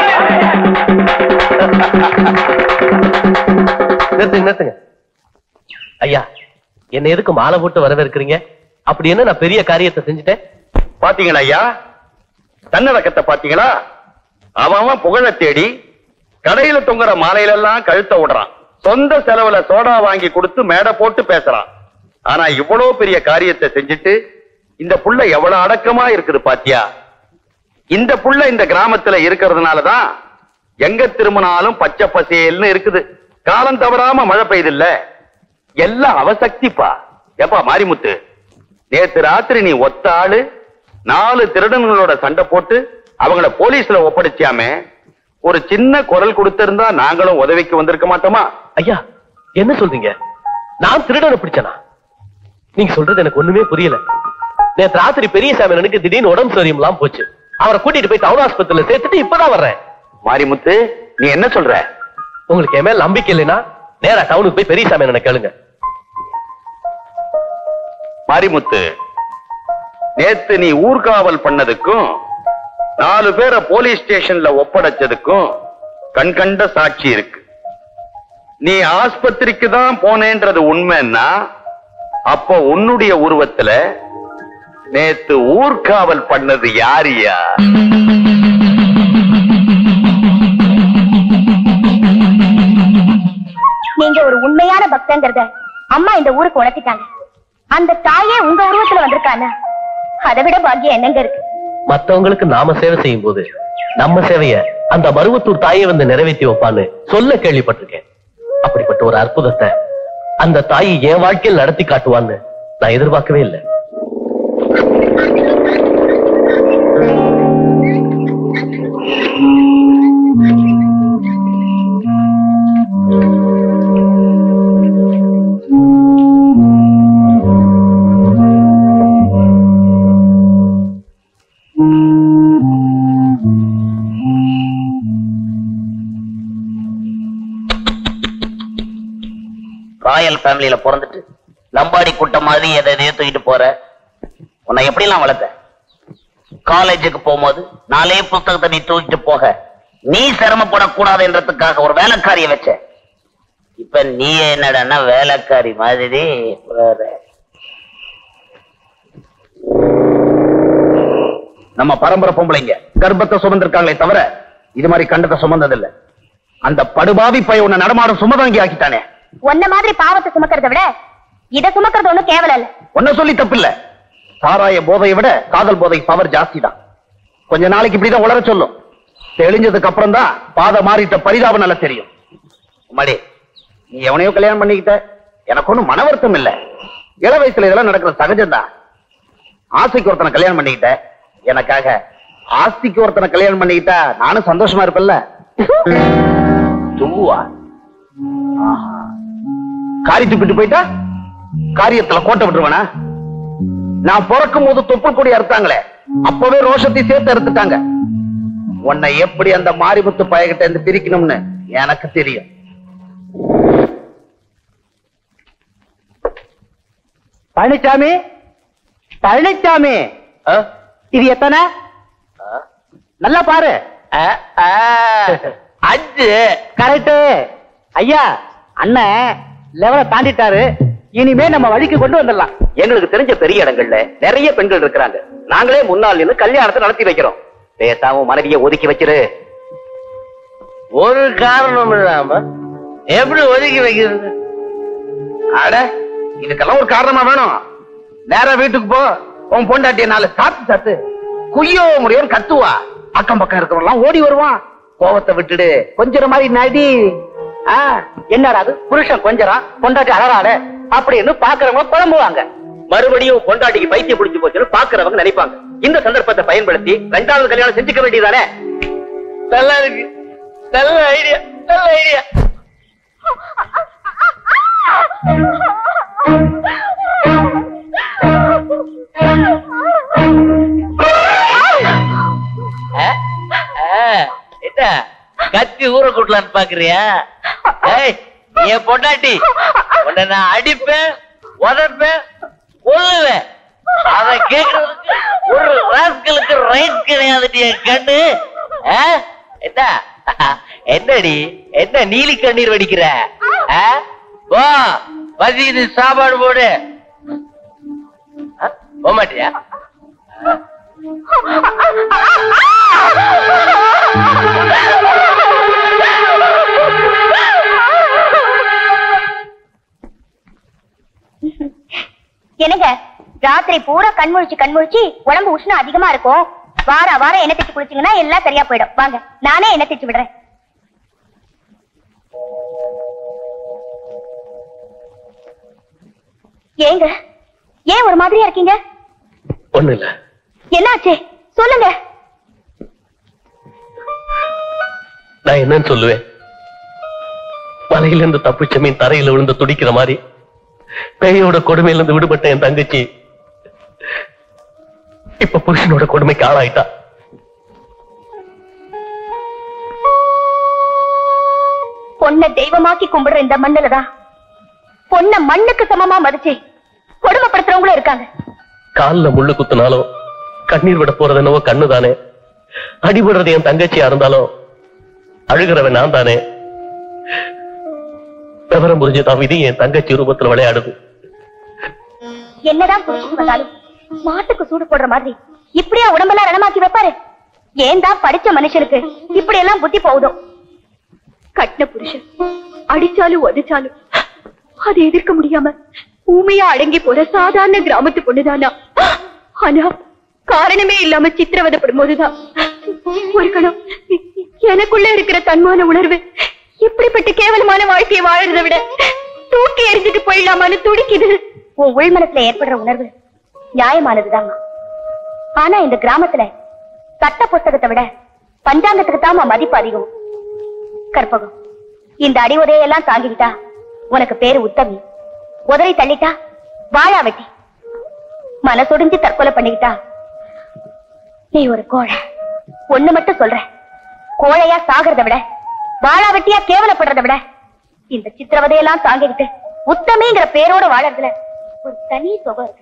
நிறுத்துங்க நிறுத்துங்க ஐயா என்ன எதுக்கு மாலை போட்டு வரவேற்கிறீங்க அப்படி என்ன நான் பெரிய காரியத்தை செஞ்சுட்டேன் பாத்தீங்களா ஐயா தன்னடக்கத்தை பாத்தீங்களா அவன் அவன் புகழ தேடி கடையில தொங்குற மாலையில எல்லாம் கழுத்த விடுறான் சொந்த செலவுல சோடா வாங்கி கொடுத்து மேடை போட்டு பேசுறான் ஆனா இவ்வளவு பெரிய காரியத்தை செஞ்சுட்டு இந்த புள்ள எவ்வளவு அடக்கமா இருக்குது பாத்தியா இந்த புள்ள இந்த கிராமத்துல இருக்கிறதுனாலதான் எங்க திரும்பினாலும் பச்சை பசேல்னு இருக்குது காலம் தவறாம மழை பெய்யுது இல்ல எல்லாம் அவசக்திப்பா ஏப்பா மாரிமுத்து நேத்து ராத்திரி நீ ஒத்த ஆளு நாலு திருடங்களோட சண்டை போட்டு அவங்கள போலீஸ்ல ஒப்படைச்சியாமே ஒரு சின்ன குரல் கொடுத்திருந்தா நாங்களும் உதவிக்கு வந்திருக்க மாட்டோமா ஐயா என்ன சொல்றீங்க நான் திருடனை பிடிச்சனா நீங்க சொல்றது எனக்கு ஒண்ணுமே புரியல நேத்து ராத்திரி பெரிய சாமியனுக்கு திடீர்னு உடம்பு சரியில்லாம போச்சு அவரை கூட்டிட்டு போய் டவுன் ஆஸ்பத்திரியில சேர்த்துட்டு இப்பதான் வர்றேன் மாரிமுத்து நீ என்ன சொல்ற உங்களுக்கு என் மேல நம்பிக்கை இல்லைன்னா நேரா டவுனுக்கு போய் பெரிய சாமியனை கேளுங்க மாரிமுத்து நேத்து நீ ஊர்காவல் பண்ணதுக்கும் நாலு பேரை போலீஸ் ஸ்டேஷன்ல ஒப்படைச்சதுக்கும் கண்கண்ட சாட்சி இருக்கு நீ ஆஸ்பத்திரிக்கு தான் போனேன்றது உண்மைன்னா அப்போ உன்னுடைய உருவத்துல நேத்து ஊர்காவல் பண்ணது யாரியா நீங்க ஒரு உண்மையான பக்தங்கிறத அம்மா இந்த ஊருக்கு உணர்த்திட்டாங்க அந்த தாயே உங்க உருவத்துல வந்திருக்கானா அதை விட பாக்கியம் என்னங்க இருக்கு மத்தவங்களுக்கு நாம சேவை செய்யும் போது நம்ம சேவைய அந்த மருவத்தூர் தாயை வந்து நிறைவேற்றி வைப்பான்னு சொல்ல கேள்விப்பட்டிருக்கேன் அப்படிப்பட்ட ஒரு அற்புதத்தை அந்த தாய் என் வாழ்க்கையில் நடத்தி காட்டுவான்னு நான் எதிர்பார்க்கவே இல்லை ராயல் ஃபேமிலியில பிறந்துட்டு லம்பாடி கூட்டம் மாதிரி எதை எதையோ தூக்கிட்டு போற உன்னை எப்படிலாம் வளர்த்த காலேஜுக்கு போகும்போது நாலே புத்தகத்தை நீ தூக்கிட்டு போக நீ சிரமப்படக்கூடாதுன்றதுக்காக ஒரு வேலைக்காரிய வச்ச இப்ப நீ என்னடன்னா வேலைக்காரி மாதிரி வர. நம்ம பரம்பரை பொம்பளைங்க கர்ப்பத்தை சுமந்திருக்காங்களே தவிர இது மாதிரி கண்டத்தை சுமந்ததில்ல அந்த படுபாவி பைய உன்னை நடமாடும் சுமதாங்கி ஆக்கிட்டானே உன்ன மாதிரி பாவத்தை சுமக்கிறத விட இத சுமக்கிறது ஒண்ணும் கேவலம் இல்ல ஒன்ன சொல்லி தப்பில்ல சாராய போதையை விட காதல் போதை பவர் ஜாஸ்தி தான் கொஞ்ச நாளைக்கு இப்படிதான் உளர சொல்லும் தெளிஞ்சதுக்கு அப்புறம் தான் பாதை மாறிட்ட பரிதாபம் நல்லா தெரியும் மடி நீ எவனையோ கல்யாணம் பண்ணிக்கிட்ட எனக்கு ஒண்ணும் மன வருத்தம் இல்ல இள வயசுல இதெல்லாம் நடக்கிறது சகஜம்தான் ஆசைக்கு ஒருத்தனை கல்யாணம் பண்ணிக்கிட்ட எனக்காக ஆஸ்திக்கு ஒருத்தனை கல்யாணம் பண்ணிக்கிட்டா நானும் சந்தோஷமா இருப்பேன்ல தும்புவா ஆஹா. காரி துப்பிட்டு போயிட்டா காரியத்துல கோட்டை விட்டுருவானா நான் பிறக்கும் போது தொப்புள் கொடி அறுத்தாங்களே அப்பவே ரோஷத்தை சேர்த்து அறுத்துட்டாங்க உன்னை எப்படி அந்த மாரிமுத்து பயகிட்ட இருந்து பிரிக்கணும்னு எனக்கு தெரியும் பழனிசாமி பழனிசாமி ஆ? இது எத்தனை நல்லா பாரு அஞ்சு கரெக்ட் ஐயா அண்ணன் லெவலை தாண்டிட்டாரு இனிமே நம்ம வழிக்கு கொண்டு வந்துடலாம் எங்களுக்கு தெரிஞ்ச பெரிய இடங்கள்ல நிறைய பெண்கள் இருக்கிறாங்க நாங்களே முன்னால் நின்று கல்யாணத்தை நடத்தி வைக்கிறோம் பேசாம மனைவியை ஒதுக்கி வச்சிரு ஒரு காரணம் இல்லாம எப்படி ஒதுக்கி வைக்கிறது அட இதுக்கெல்லாம் ஒரு காரணமா வேணும் நேரா வீட்டுக்கு போ உன் பொண்டாட்டிய நாலு சாத்து சாத்து குய்யோ முடியும் கத்துவா அக்கம் பக்கம் இருக்கிறவங்க ஓடி வருவான் கோவத்தை விட்டுடு கொஞ்சம் மாதிரி நடி ஆ, என்னடா அது புருஷன் கொஞ்சறான் பொண்டாட்டி அழறாளே அப்படின்னு பாக்குறவங்க குழம்புவாங்க மறுபடியும் பொண்டாட்டிக்கு பைத்தியம் பிடிச்சு போச்சுன்னு பாக்குறவங்க நினைப்பாங்க இந்த சந்தர்ப்பத்தை பயன்படுத்தி ரெண்டாவது கல்யாணம் செஞ்சுக்க வேண்டியதானே நல்லா இருக்கு நல்ல ஐடியா நல்ல ஐடியா என்ன கத்தி ஊற கூட்டலான்னு பாக்குறியா ஏய் என் பொண்டாட்டி உன்னை நான் அடிப்பேன் உதப்பேன் கொல்லுவேன் அத கேக்குறதுக்கு ஒரு ராஸ்களுக்கு ரைட் கிடையாதுடி என் கண்ணு ஆ? என்ன என்னடி என்ன நீலி கண்ணீர் வடிக்கிற ஆ? வா பசிக்குது சாப்பாடு போடு ஆ? போக மாட்டியா என்னங்க ராத்திரி பூரா கண் முழிச்சு கண் முழிச்சு உடம்பு உஷ்ணம் அதிகமா இருக்கும் வார வாரம் எண்ணெய் தேய்ச்சி குளிச்சீங்கன்னா எல்லாம் சரியா போயிடும் வாங்க நானே எண்ணெய் தேய்ச்சி விடுறேன் ஏங்க ஏன் ஒரு மாதிரியா இருக்கீங்க ஒண்ணு இல்ல என்னாச்சு சொல்லுங்க நான் என்னன்னு சொல்லுவேன் மலையில இருந்து தப்பிச்ச மீன் தரையில விழுந்து துடிக்கிற மாதிரி பேயோட கொடுமையில இருந்து விடுபட்ட என் தங்கச்சி இப்ப புருஷனோட கொடுமைக்கு ஆளாயிட்டா பொண்ணை தெய்வமாக்கி கும்பிடுற இந்த மண்ணுலதான் பொண்ணை மண்ணுக்கு சமமா மதிச்சு கொடுமைப்படுத்துறவங்களும் இருக்காங்க கால்ல முள்ளு குத்துனாலும் கண்ணீர் விட போறது என்னவோ கண்ணு தானே அடிபடுறது என் தங்கச்சியா இருந்தாலும் அழுகிறவன் நான் தானே விவரம் புரிஞ்சுதான் விதி என் தங்கச்சி ரூபத்துல விளையாடுது என்னதான் புடிச்சிட்டு வந்தாலும் மாட்டுக்கு சூடு போடுற மாதிரி இப்படியா உடம்பெல்லாம் ரணமாக்கி வைப்பாரு ஏன் தான் படிச்ச மனுஷனுக்கு இப்படி எல்லாம் புத்தி போகுதோ கட்டின புருஷன் அடிச்சாலும் உதைச்சாலும் அதை எதிர்க்க முடியாம ஊமையா அடங்கி போற சாதாரண கிராமத்து பொண்ணுதானா ஆனா காரணமே இல்லாம சித்திரவதைப்படும் போதுதான் ஒரு கணம் எனக்குள்ள இருக்கிற தன்மான உணர்வு இப்படிப்பட்ட கேவலமான வாழ்க்கையை வாழறதை விட தூக்கி எரிஞ்சுட்டு போயிடலாமான்னு துடிக்குது உன் உள்மனத்துல ஏற்படுற உணர்வு நியாயமானதுதாம்மா ஆனா இந்த கிராமத்துல சட்ட புஸ்தகத்தை விட பஞ்சாங்கத்துக்கு தான் மதிப்பு அதிகம் கற்பகம் இந்த அடி உதையெல்லாம் தாங்கிக்கிட்டா உனக்கு பேரு உத்தமி உதறி தள்ளிட்டா வாழா வெட்டி மனசொடிஞ்சு தற்கொலை பண்ணிக்கிட்டா நீ ஒரு கோழை ஒண்ணு மட்டும் சொல்றேன் கோழையா சாகிறத விட வாழா வெட்டியா கேவலப்படுறத விட இந்த சித்திரவதையெல்லாம் தாங்கிக்கிட்டு உத்தமிங்கிற பேரோட வாழறதுல ஒரு தனி சுகம் இருக்கு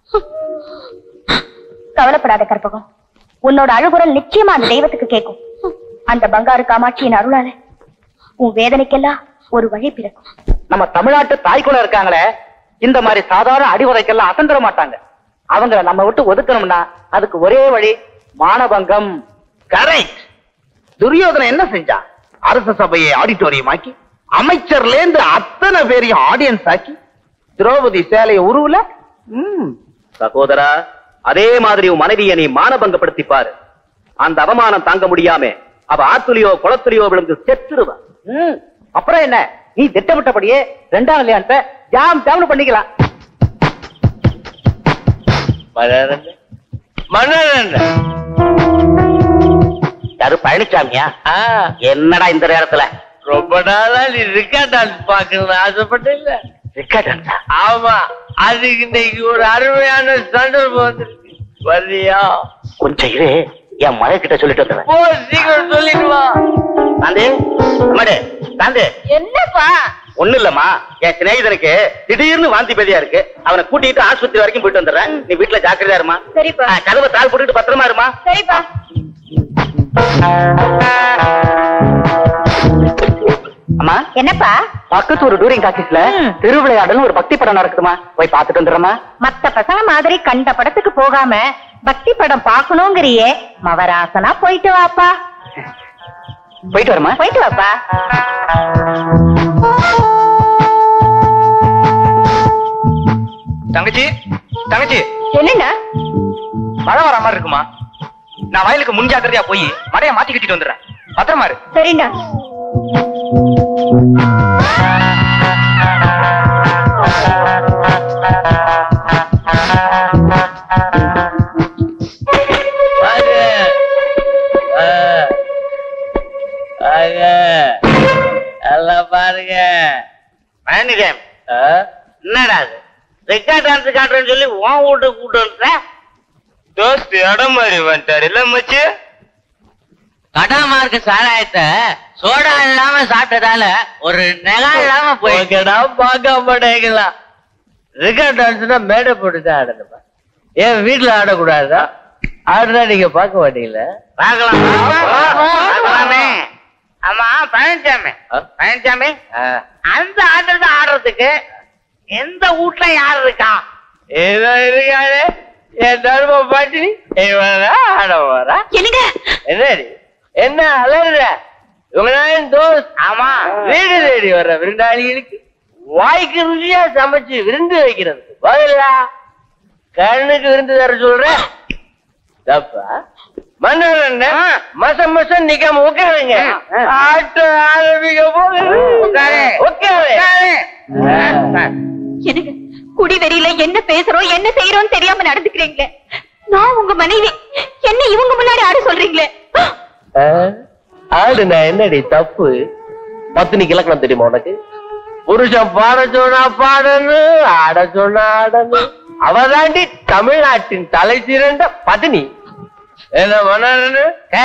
கவலைப்படாத கற்பகம் உன்னோட அழுகுரல் நிச்சயமா அந்த தெய்வத்துக்கு கேட்கும் அந்த பங்காரு காமாட்சியின் அருளால உன் வேதனைக்கெல்லாம் ஒரு வழி பிறக்கும் நம்ம தமிழ்நாட்டு தாய்க்குள்ள இருக்காங்களே இந்த மாதிரி சாதாரண அடிவதைக்கெல்லாம் அசந்திர மாட்டாங்க அவங்கள நம்ம விட்டு ஒதுக்கணும்னா அதுக்கு ஒரே வழி மானபங்கம் கரெக்ட் துரியோதனன் என்ன செஞ்சான் அரச சபையை ஆடிட்டோரியம் ஆக்கி அமைச்சர்ல இருந்து அத்தனை பேரையும் ஆடியன்ஸ் ஆக்கி திரௌபதி சேலையை உருவல ம் சகோதரா அதே மாதிரி உன் மனைவியை நீ மானபங்கப்படுத்தி பாரு அந்த அவமானம் தாங்க முடியாம அவ ஆத்துலியோ குளத்துலியோ விழுந்து செத்துருவா ம், அப்புறம் என்ன நீ திட்டமிட்டபடியே ரெண்டாம் கல்யாணத்தை ஜாம் ஜாம்னு பண்ணிக்கலாம் மன்னரன் மன்னரன் யாரு பழனிசாமியா ஆ, என்னடா இந்த நேரத்துல ரொம்ப நாளா நீ ரிக்கார்ட் டான்ஸ் பாக்கணும்னு ஆசைப்பட்ட இல்ல ரிக்கார்ட் ஆமா அதுக்கு இன்னைக்கு ஒரு அருமையான சந்தர்ப்பம் வந்திருக்கு வர்றியா கொஞ்சம் இரு என் மழை கிட்ட சொல்லிட்டு வந்துடுறேன் போ சீக்கிரம் சொல்லிட்டு வா சாந்து அம்மாடு சாந்து என்னப்பா ஒண்ணு இல்லம்மா என் சிநேகிதனுக்கு திடீர்னு வாந்தி பேதியா இருக்கு அவனை கூட்டிட்டு ஆஸ்பத்திரி வரைக்கும் போயிட்டு வந்துடுறேன் நீ வீட்டுல ஜாக்கிரதையா இருமா சரிப்பா ஆ, கதவை தாள் போட்டுட்டு பத்திரமா இருமா சரிப்பா அம்மா என்னப்பா பக்கத்து ஒரு டூரிங் டாக்கீஸ்ல திருவிளையாடல்னு ஒரு பக்தி படம் நடக்குதுமா போய் பார்த்துட்டு வந்துடுறமா மத்த பசங்க மாதிரி கண்ட படத்துக்கு போகாம பக்தி படம் பாக்கணுங்கிறியே மவராசனா போயிட்டு வாப்பா போயிட்டு வரமா போயிட்டு வாப்பா தங்கச்சி தங்கச்சி என்னண்ணா மழை வர மாதிரி இருக்குமா நான் வயலுக்கு முன்ஜாக்கிரதையா போய் மடைய மாத்தி கட்டிட்டு வந்துடுறேன் பத்திரமா இரு சரிண்ணா எல்லாம் பாருங்க மேனிகம் என்னடா அது ரெக்கார்ட் டான்ஸ் காட்டுறேன்னு சொல்லி உன் வீட்டுக்கு கூட்டு வந்துட்டேன் தோஸ்து இடம் மாதிரி வந்துட்டாரு இல்ல மச்சு கடாமா இருக்க சாராயத்தை சோடா இல்லாம சாப்பிட்டதால ஒரு நெகா இல்லாம போயிடுச்சுடா பார்க்க மாட்டேங்களா ரெக்கார்ட் டான்ஸ்னா மேடை போட்டு தான் ஆடணுமா ஏன் வீட்டுல ஆடக்கூடாதா ஆடுறா நீங்க பார்க்க மாட்டீங்களா பார்க்கலாம் பார்க்கலாமே ஆமா பழனிசாமி பழனிசாமி அந்த ஆட்டத்தை ஆடுறதுக்கு எந்த வீட்டுல யார் இருக்கா ஏதோ இருக்காரு என் தர்ம பாட்டினி இவன் ஆட வரா என்னங்க என்னடி என்ன அலறுற இவங்கதான் தோஸ் ஆமா வீடு தேடி வர்ற விருந்தாளிகளுக்கு வாய்க்கு ருசியா சமைச்சு விருந்து வைக்கிறது பதிலா கண்ணுக்கு விருந்து தர சொல்ற தப்பா மன்னர் என்ன மசம் மசம் நிக்காம உட்காருங்க ஆட்டம் ஆரம்பிக்க போகுது உட்காரு எனக்கு குடி வெறியில என்ன பேசுறோம் என்ன செய்யறோம் தெரியாம நடந்துக்கிறீங்களே நான் உங்க மனைவி என்ன இவங்க முன்னாடி ஆட சொல்றீங்களே ஆடுனா என்னடி தப்பு பத்தினிக்கு இலக்கணம் தெரியுமா உனக்கு புருஷன் பாட சொன்னா பாடணும் ஆட சொன்னா ஆடணும் அவதாண்டி தமிழ்நாட்டின் தலை சிறந்த பத்தினி என்ன பண்ணு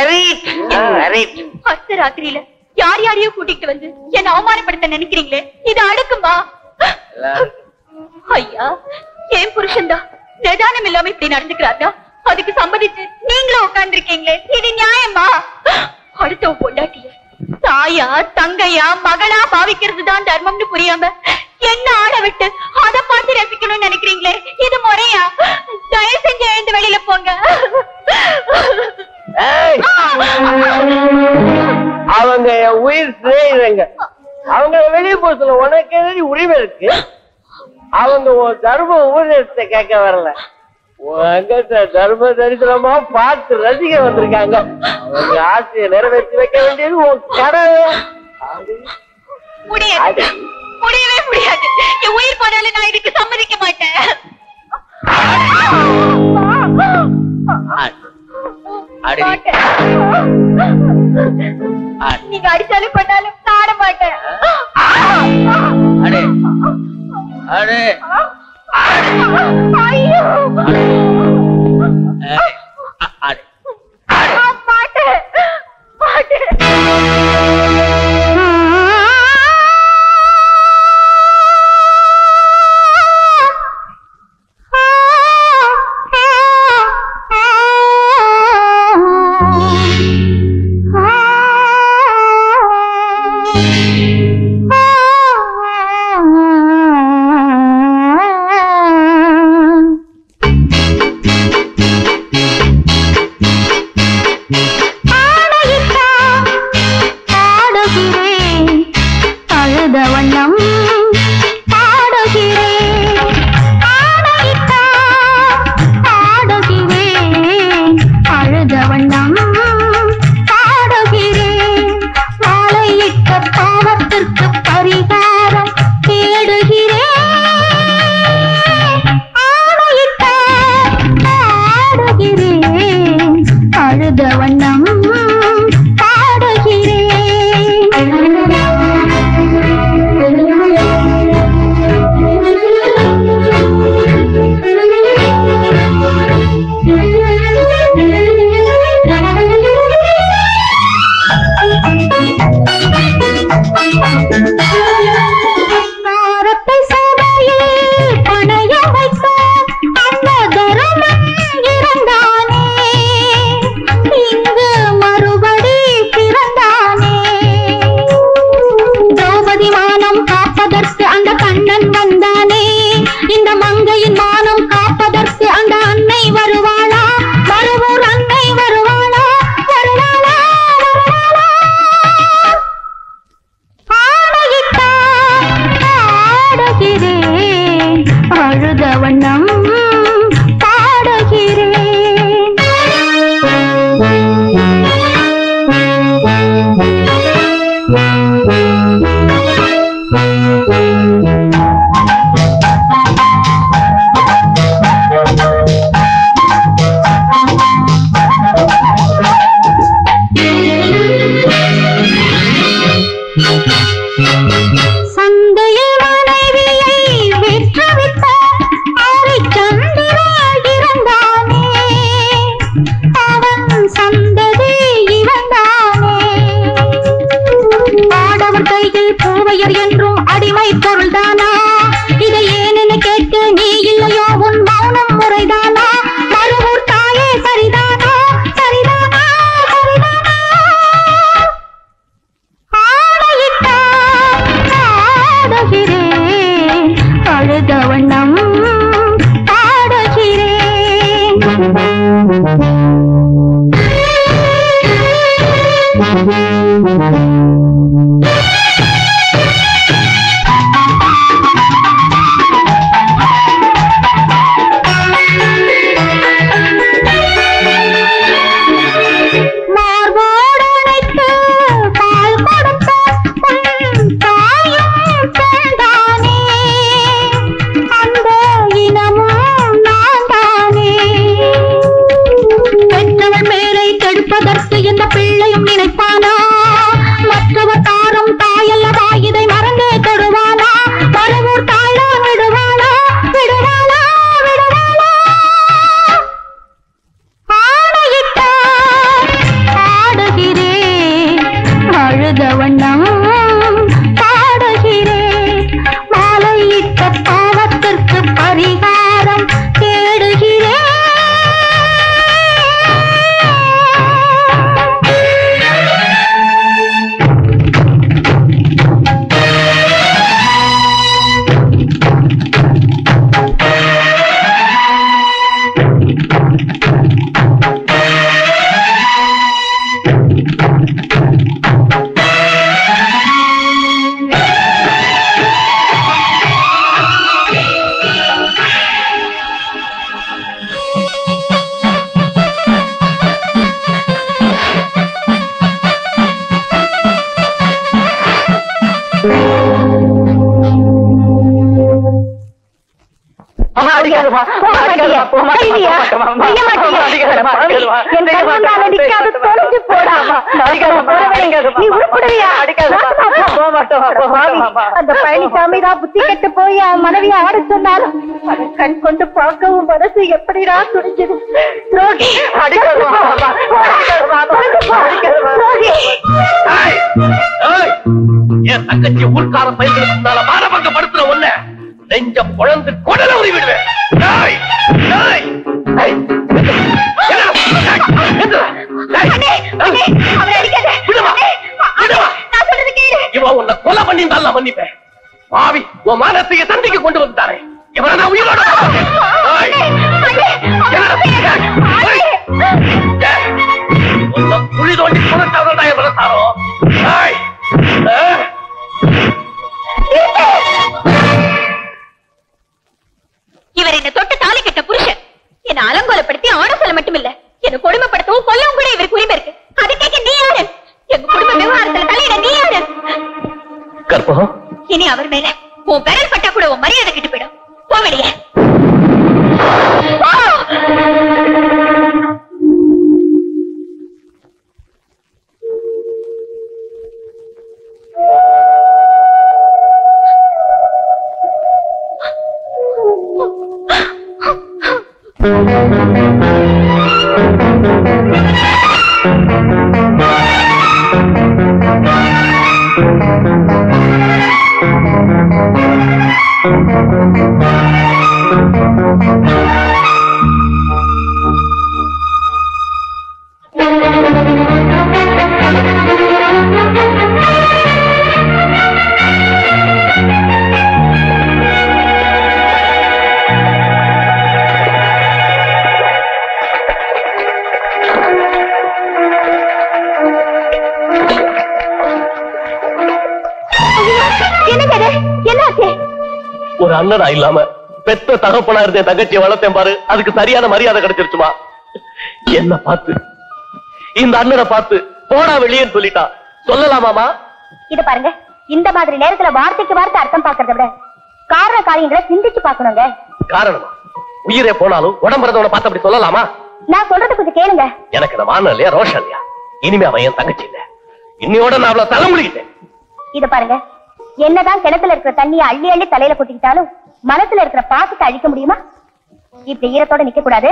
அத்த ராத்திரியில யார் யாரையோ கூட்டிட்டு வந்து என்ன அவமானப்படுத்த நினைக்கிறீங்களே இது அடுக்குமா ஐயா என் புருஷன்தான் நிதானம் இல்லாம இப்படி நடந்துக்கிறாரா அதுக்கு சம்மதிச்சு நீங்களும் உட்கார்ந்துருக்கீங்களே இது நியாயமா அடுத்த பொண்டாட்டிய தாயா தங்கையா மகளா பாவிக்கிறது தான் தர்மம்னு புரியாம என்ன ஆட விட்டு அத பார்த்து ரசிக்கணும்னு நினைக்கிறீங்களே இது முறையா தயவு செஞ்சு எழுந்து வெளியில போங்க ஏய்! அவங்க என் உயிர் சிநேகிதங்க அவங்க வெளியே போக சொல்ல உனக்கு எதிரி உரிமை இருக்கு அவங்க உன் தர்ம உபதேசத்தை கேட்க வரல உங்க தர்ம தரிசனமா பார்த்து ரசிக்க வந்திருக்காங்க அவங்க ஆசையை நிறைவேற்றி வைக்க வேண்டியது உன் கடமை முடியாது முடியவே முடியாது என் உயிர் போனாலும் நான் இதுக்கு சம்மதிக்க மாட்டேன் மாட்டேன். நீங்க அடிச்சாலும் பண்ணாலும் நான் ஆட மாட்டேன் அடே அடே ஐயோ அடே நான் மாட்டேன் மாட்டேன் அடிக்காதம்மா போக மாட்டியா? போக செய்வியா? செய்ய மாட்டியா? என் கண் முன்னால நிக்காத தொலைஞ்சு போடா. நான் போறவனே, நீ உருப்படுறியா? பாவி, அந்த பழனிசாமி தான் புத்தி கெட்டு போய் அவன் மனைவியை ஆட சொன்னாலும் அதை கண் கொண்டு பார்க்கவும் மனசு எப்படிடா துடிச்சது துரோகி துரோகி ஏய், ஏய், என் தங்கச்சி ஊர்க்கார பயிர்களுக்கு முன்னால மானபங்கப்படுத்துற ஒண்ணு நெஞ்ச பொழந்து கொடல உரி விடுவேன் ஏய், ஏய், ஏய், என்னடா? ஏய், என்னடா? ஏய், அவரை அடிக்காத விடுமா, விடுமா. நான் சொல்றது கேளு இவன் உன்னை கொலை பண்ணி நான் மன்னிப்பேன் பாவி உன் மானத்தைய தண்டிக்கு கொண்டு வந்துட்டாரே இவனை நான் உயிரோட பார்ப்பேன். ஏய், என்னடா? ஏய், ஏய், உன்னை குழி தோண்டி கொடுத்தாதான் என் மனசாரோ ஏய், ஏய். இவர் என்ன தொட்டு தாலி கட்ட புருஷன் என்ன அலங்கோலப்படுத்தி ஆட சொல்ல மட்டுமில்ல என்ன கொடுமைப்படுத்தவும் கொல்லவும் கூட இவருக்கு உரிமை இருக்கு அது கேட்க நீ யாரு எங்க குடும்ப விவகாரத்துல தலையிட நீ யாரு கற்பகம் இனி அவர் மேல உன் விரல் பட்டா கூட உன் மரியாதை கிட்டு போயிடும் போ வெளியே என்னங்க இது? என்னாச்சு ஒரு அண்ணனா இல்லாம பெத்த தகப்பனா இருந்த என் தங்கச்சியை வளர்த்தேன் பாரு அதுக்கு சரியான மரியாதை கிடைச்சிருச்சுமா என்ன பார்த்து இந்த அண்ணனை பார்த்து போடா வெளியேன்னு சொல்லிட்டா சொல்லலாமாமா இது பாருங்க இந்த மாதிரி நேரத்துல வார்த்தைக்கு வார்த்தை அர்த்தம் பாக்குறத விட காரண காரியங்களை சிந்திச்சு பாக்கணுங்க காரணமா உயிரே போனாலும் உடம்புறதவனை பார்த்து அப்படி சொல்லலாமா நான் சொல்றது கொஞ்சம் கேளுங்க எனக்கு இந்த மானம் இல்லையா ரோஷம் இல்லையா இனிமே அவன் என் தங்கச்சி இல்ல இன்னையோட நான் அவளை தலைமுடிக்கிட்டேன் இத பாருங்க என்னதான் கிணத்துல இருக்கிற தண்ணியை அள்ளி அள்ளி தலையில கொட்டிக்கிட்டாலும் மனசுல இருக்கிற பாசத்தை அழிக்க முடியுமா இப்படி ஈரத்தோட நிக்க கூடாது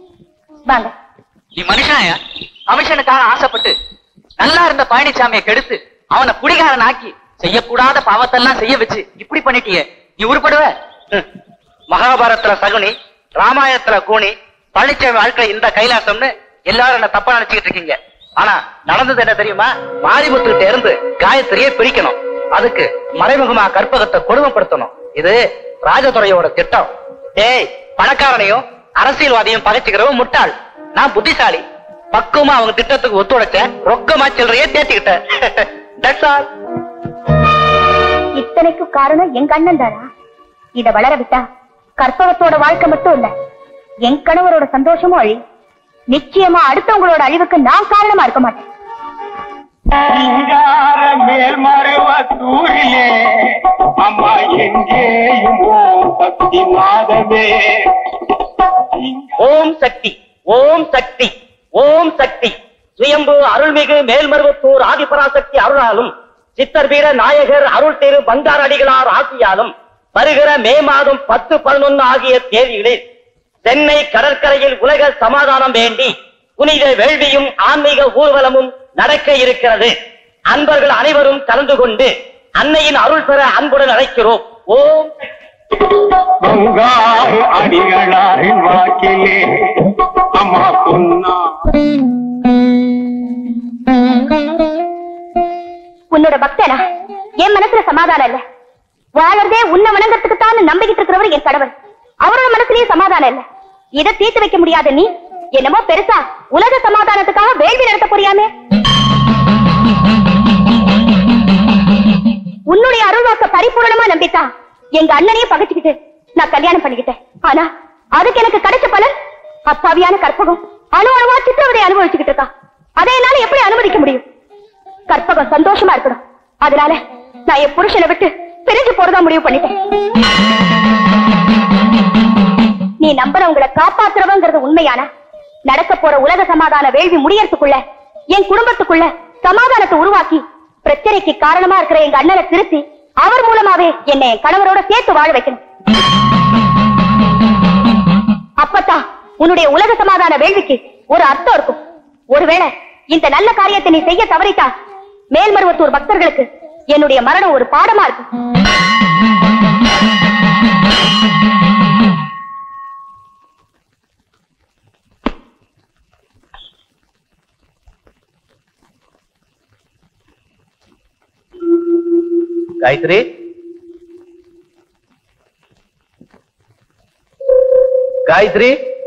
வாங்க நீ மனுஷனாயா கமிஷனுக்காக ஆசைப்பட்டு நல்லா இருந்த பழனிசாமியை கெடுத்து அவனை குடிகாரன் ஆக்கி செய்யக்கூடாத பாவத்தெல்லாம் செய்ய வச்சு இப்படி பண்ணிட்டியே நீ உருப்படுவ ஹம். மகாபாரதத்துல சகுனி ராமாயணத்துல கூனி பழனிசாமி வாழ்க்கை இந்த கைலாசம்னு எல்லாரும் என்ன தப்பா நினைச்சுக்கிட்டு இருக்கீங்க ஆனா நடந்தது என்ன தெரியுமா மாரிமுத்துக்கிட்ட இருந்து காயத்ரியை பிரிக்கணும் அதுக்கு மறைமுகமா கற்பகத்தை கொடுமைப்படுத்தணும் இது ராஜதுறையோட திட்டம் டேய் பணக்காரனையும் அரசியல்வாதியும் பகைச்சுக்கிறவன் முட்டாள் நான் புத்திசாலி பக்குவமா அவங்க திட்டத்துக்கு ஒத்துழைச்சேன் ரொக்கமா சில்லறையே தேத்திக்கிட்டேன் That's all. இத்தனைக்கும் காரணம் எங்க அண்ணன் தானா இத வளர விட்டா கற்பகத்தோட வாழ்க்கை மட்டும் இல்ல என் கணவரோட சந்தோஷமும் அழி நிச்சயமா அடுத்தவங்களோட அழிவுக்கு நான் காரணமா இருக்க மாட்டேன் மேல் மருவ தூரிலே அம்மா எங்கேயும் ஓம் சக்தி மாதவே ஓம் சக்தி ஓம் சக்தி ஓம் சக்தி சுயம்பு அருள்மிகு மேல்மருவத்தூர் ஆதிபராசக்தி அருளாலும் சித்தர் வீர நாயகர் அருள் திரு பங்கார் அடிகளார் ஆசியாலும் வருகிற மே மாதம் பத்து பதினொன்னு ஆகிய தேதிகளில் சென்னை கடற்கரையில் உலக சமாதானம் வேண்டி புனித வேள்வியும் ஆன்மீக ஊர்வலமும் நடக்க இருக்கிறது அன்பர்கள் அனைவரும் கலந்து கொண்டு அன்னையின் அருள் பெற அன்புடன் அழைக்கிறோம் ஓம் பங்காறு அடிகளாரின் வாக்கிலே அம்மா பொன்னா உன்னோட பக்தனா என் மனசுல சமாதானம் இல்ல வாழறதே உன்னை வணங்கறதுக்கு தான் நம்பிக்கிட்டு இருக்கிறவர் என் கடவுள் அவரோட மனசுலயும் சமாதானம் இல்ல இதை தீர்த்து வைக்க முடியாத நீ என்னமோ பெருசா உலக சமாதானத்துக்காக வேள்வி நடத்த போறியாமே உன்னுடைய அருள்வாக்க பரிபூரணமா நம்பித்தான் எங்க அண்ணனையே பகைச்சுக்கிட்டு நான் கல்யாணம் பண்ணிக்கிட்டேன் ஆனா அதுக்கு எனக்கு கிடைச்ச பலன் அப்பாவியான கற்பகம் அணு அணுவா சித்திரவதை அனுபவிச்சுக்கிட்டு இருக்கா அதை என்னால எப்படி அனுமதிக்க முடியும் கற்பகம் சந்தோஷமா இருக்கணும் அதனால நான் என் புருஷனை விட்டு பிரிஞ்சு போறதா முடிவு பண்ணிட்டேன் நீ நம்புறவங்களை காப்பாத்துறவங்கிறது உண்மையானா நடக்க போற உலக சமாதான வேள்வி முடியறதுக்குள்ள என் குடும்பத்துக்குள்ள சமாதானத்தை உருவாக்கி பிரச்சனைக்கு காரணமா இருக்கிற எங்க அண்ணனை திருத்தி அவர் மூலமாவே என்னை என் கணவரோட சேர்த்து வாழ வைக்கணும் அப்பத்தான் உன்னுடைய உலக சமாதான வேள்விக்கு ஒரு அர்த்தம் இருக்கும் ஒருவேளை இந்த நல்ல காரியத்தை நீ செய்ய தவறிட்டா மேல்மருவத்தூர் பக்தர்களுக்கு என்னுடைய மரணம் ஒரு பாடமா இருக்கும் காயத்ரி காயத்ரி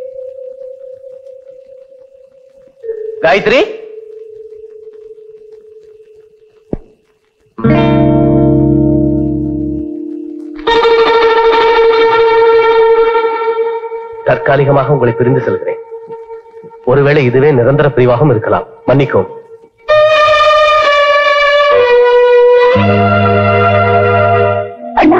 காயத்ரி தற்காலிகமாக உங்களை பிரிந்து செல்கிறேன் ஒருவேளை இதுவே நிரந்தர பிரிவாகவும் இருக்கலாம் மன்னிக்கவும் அண்ணா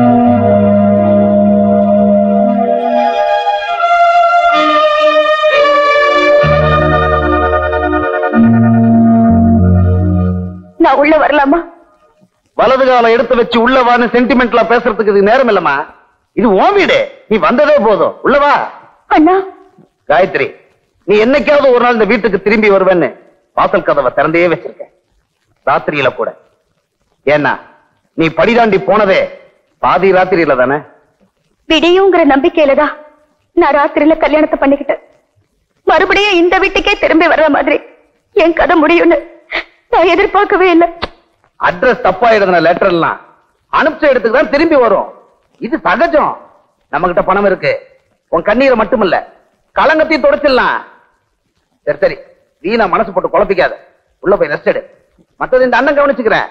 நான் உள்ள வரலாமா வலது காலம் எடுத்து வச்சு உள்ள வான்னு சென்டிமெண்ட்ல பேசுறதுக்கு இது நேரம் இல்லம்மா இது உன் வீடு நீ வந்ததே போதும் உள்ள வா அண்ணா காயத்ரி நீ என்னைக்காவது ஒரு நாள் இந்த வீட்டுக்கு திரும்பி வருவேன்னு வாசல் கதவை திறந்தே வச்சிருக்க ராத்திரியில கூட ஏன்னா நீ படிதாண்டி போனதே பாதி ராத்திரியில தானே விடியுங்கிற நம்பிக்கையில தான் நான் ராத்திரியில கல்யாணத்தை பண்ணிக்கிட்டேன் மறுபடியும் இந்த வீட்டுக்கே திரும்பி வர்ற மாதிரி என் கதை முடியும்னு நான் எதிர்பார்க்கவே இல்லை அட்ரஸ் தப்பா எழுதின லெட்டர் எல்லாம் அனுப்பிச்ச இடத்துக்கு தான் திரும்பி வரும் இது சகஜம் நம்ம கிட்ட பணம் இருக்கு உன் கண்ணீரை மட்டுமில்ல களங்கத்தையும் தொடச்சிடலாம் சரி சரி வீணா மனசு போட்டு குழப்பிக்காத உள்ள போய் ரெஸ்ட் எடு மத்தது இந்த அண்ணன் கவனிச்சுக்கிறேன்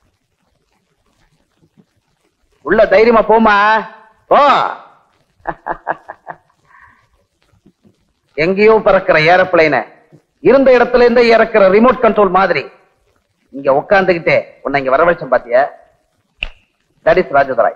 உள்ள தைரியமா போமா போ எங்கேயோ பறக்கிற ஏரோப்ளைன இருந்த இடத்துல இருந்து இறக்குற ரிமோட் கண்ட்ரோல் மாதிரி இங்க உட்கார்ந்துகிட்டே உன்னை இங்க வரவழைச்சேன் பாத்தியா தட் இஸ் ராஜதராய்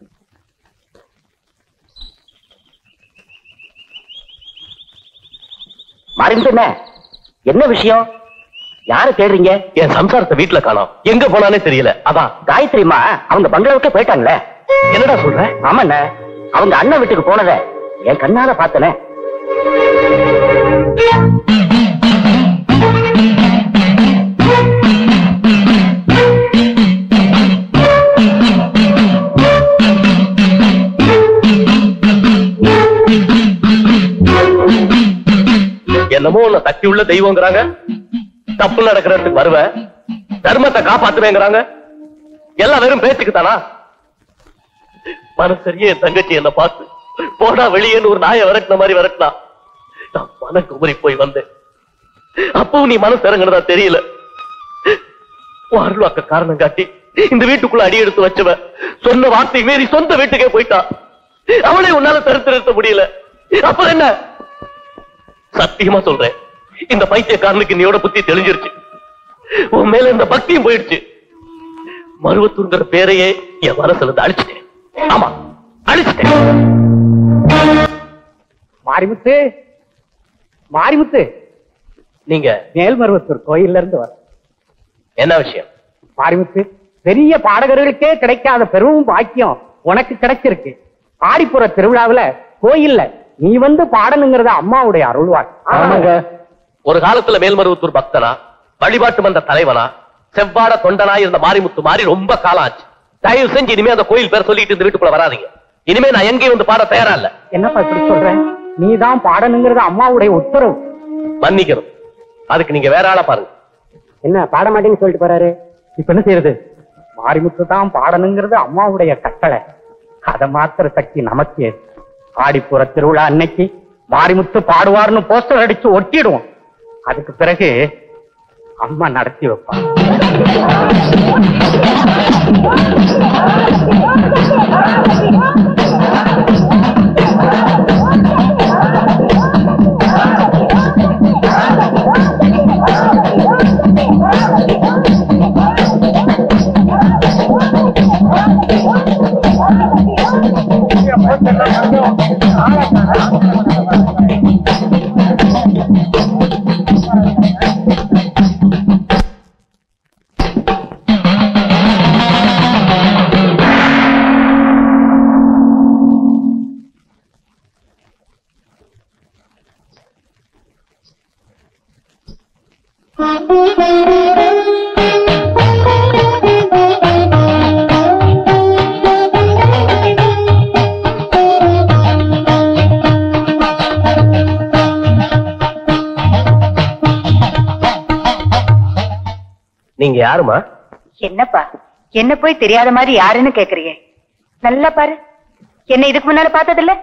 மறைந்து என்ன என்ன விஷயம் யாரு தேடுறீங்க என் சம்சாரத்தை வீட்டுல காணோம் எங்க போனானே தெரியல அதான் காயத்ரிமா அவங்க பங்களாவுக்கே போயிட்டாங்களே என்னடா சொல்ற ஆமாண்ண அவங்க அண்ணன் வீட்டுக்கு போனத என் கண்ணால பார்த்தனே என்னமோ உன்னை சக்தி உள்ள தெய்வங்கிறாங்க தப்பு நடக்கிற இடத்துக்கு வருவ தர்மத்தை காப்பாத்துவேங்கிறாங்க எல்லாம் வெறும் பேச்சுக்கு தானா மனசரியே என் தங்கச்சி என்ன பார்த்து போடா வெளியேன்னு ஒரு நாயை விரட்டின மாதிரி விரட்டினா நான் மன குமரி போய் வந்தேன் அப்பவும் நீ மனசு இறங்குனதா தெரியல உன் அருள்வாக்க காரணம் காட்டி இந்த வீட்டுக்குள்ள அடி எடுத்து வச்சவ சொன்ன வார்த்தை மீறி சொந்த வீட்டுக்கே போயிட்டா அவளை உன்னால தடுத்து நிறுத்த முடியல அப்புறம் என்ன சத்தியமா சொல்றேன் இந்த பைத்தியக்காரனுக்கு நீயோட புத்தி தெளிஞ்சிருச்சு உன் மேல இந்த பக்தியும் போயிடுச்சு மருவத்தூர்ங்கிற பேரையே என் மனசுல இருந்து அழிச்சிட்டேன் ஆமா அழிச்சிட்டேன் மாரிமுத்து மாரிமுத்து நீங்க மேல்மருவத்தூர் கோயில்ல இருந்து வர என்ன விஷயம் மாரிமுத்து பெரிய பாடகர்களுக்கே கிடைக்காத பெரும் பாக்கியம் உனக்கு கிடைச்சிருக்கு ஆடிப்புற திருவிழாவுல கோயில்ல நீ வந்து பாடணுங்கிறத அம்மாவுடைய அருள்வாள் ஒரு காலத்துல மேல்மருவத்தூர் பக்தனா வழிபாட்டு மன்ற தலைவனா செவ்வாட தொண்டனா இருந்த மாரிமுத்து மாறி ரொம்ப காலம் ஆச்சு தயவு செஞ்சு இனிமே அந்த கோயில் பேர் சொல்லிட்டு இந்த வீட்டுக்குள்ள வராதீங்க இனிமே நான் எங்கேயும் வந்து பாட தயாரா இல்ல என்னப்பா இப்படி சொல்ற நீ தான் பாடணுங்கிறது அம்மாவுடைய உத்தரவு மன்னிக்கணும் அதுக்கு நீங்க வேற ஆளா பாருங்க என்ன பாட மாட்டேன்னு சொல்லிட்டு போறாரு இப்ப என்ன செய்யறது மாரிமுத்து தான் பாடணுங்கிறது அம்மாவுடைய கட்டளை அதை மாத்திர சக்தி நமக்கு ஏது. ஆடிப்புற திருவிழா அன்னைக்கு மாரிமுத்து பாடுவார்னு போஸ்டர் அடிச்சு ஒட்டிடுவோம் அதுக்கு பிறகு அம்மா நடத்தி வைப்பா ஆ நீங்க யாருமா என்னப்பா என்ன போய் தெரியாத மாதிரி யாருன்னு கேக்குறீங்க நல்லா பாரு என்ன இதுக்கு முன்னால பார்த்ததில்ல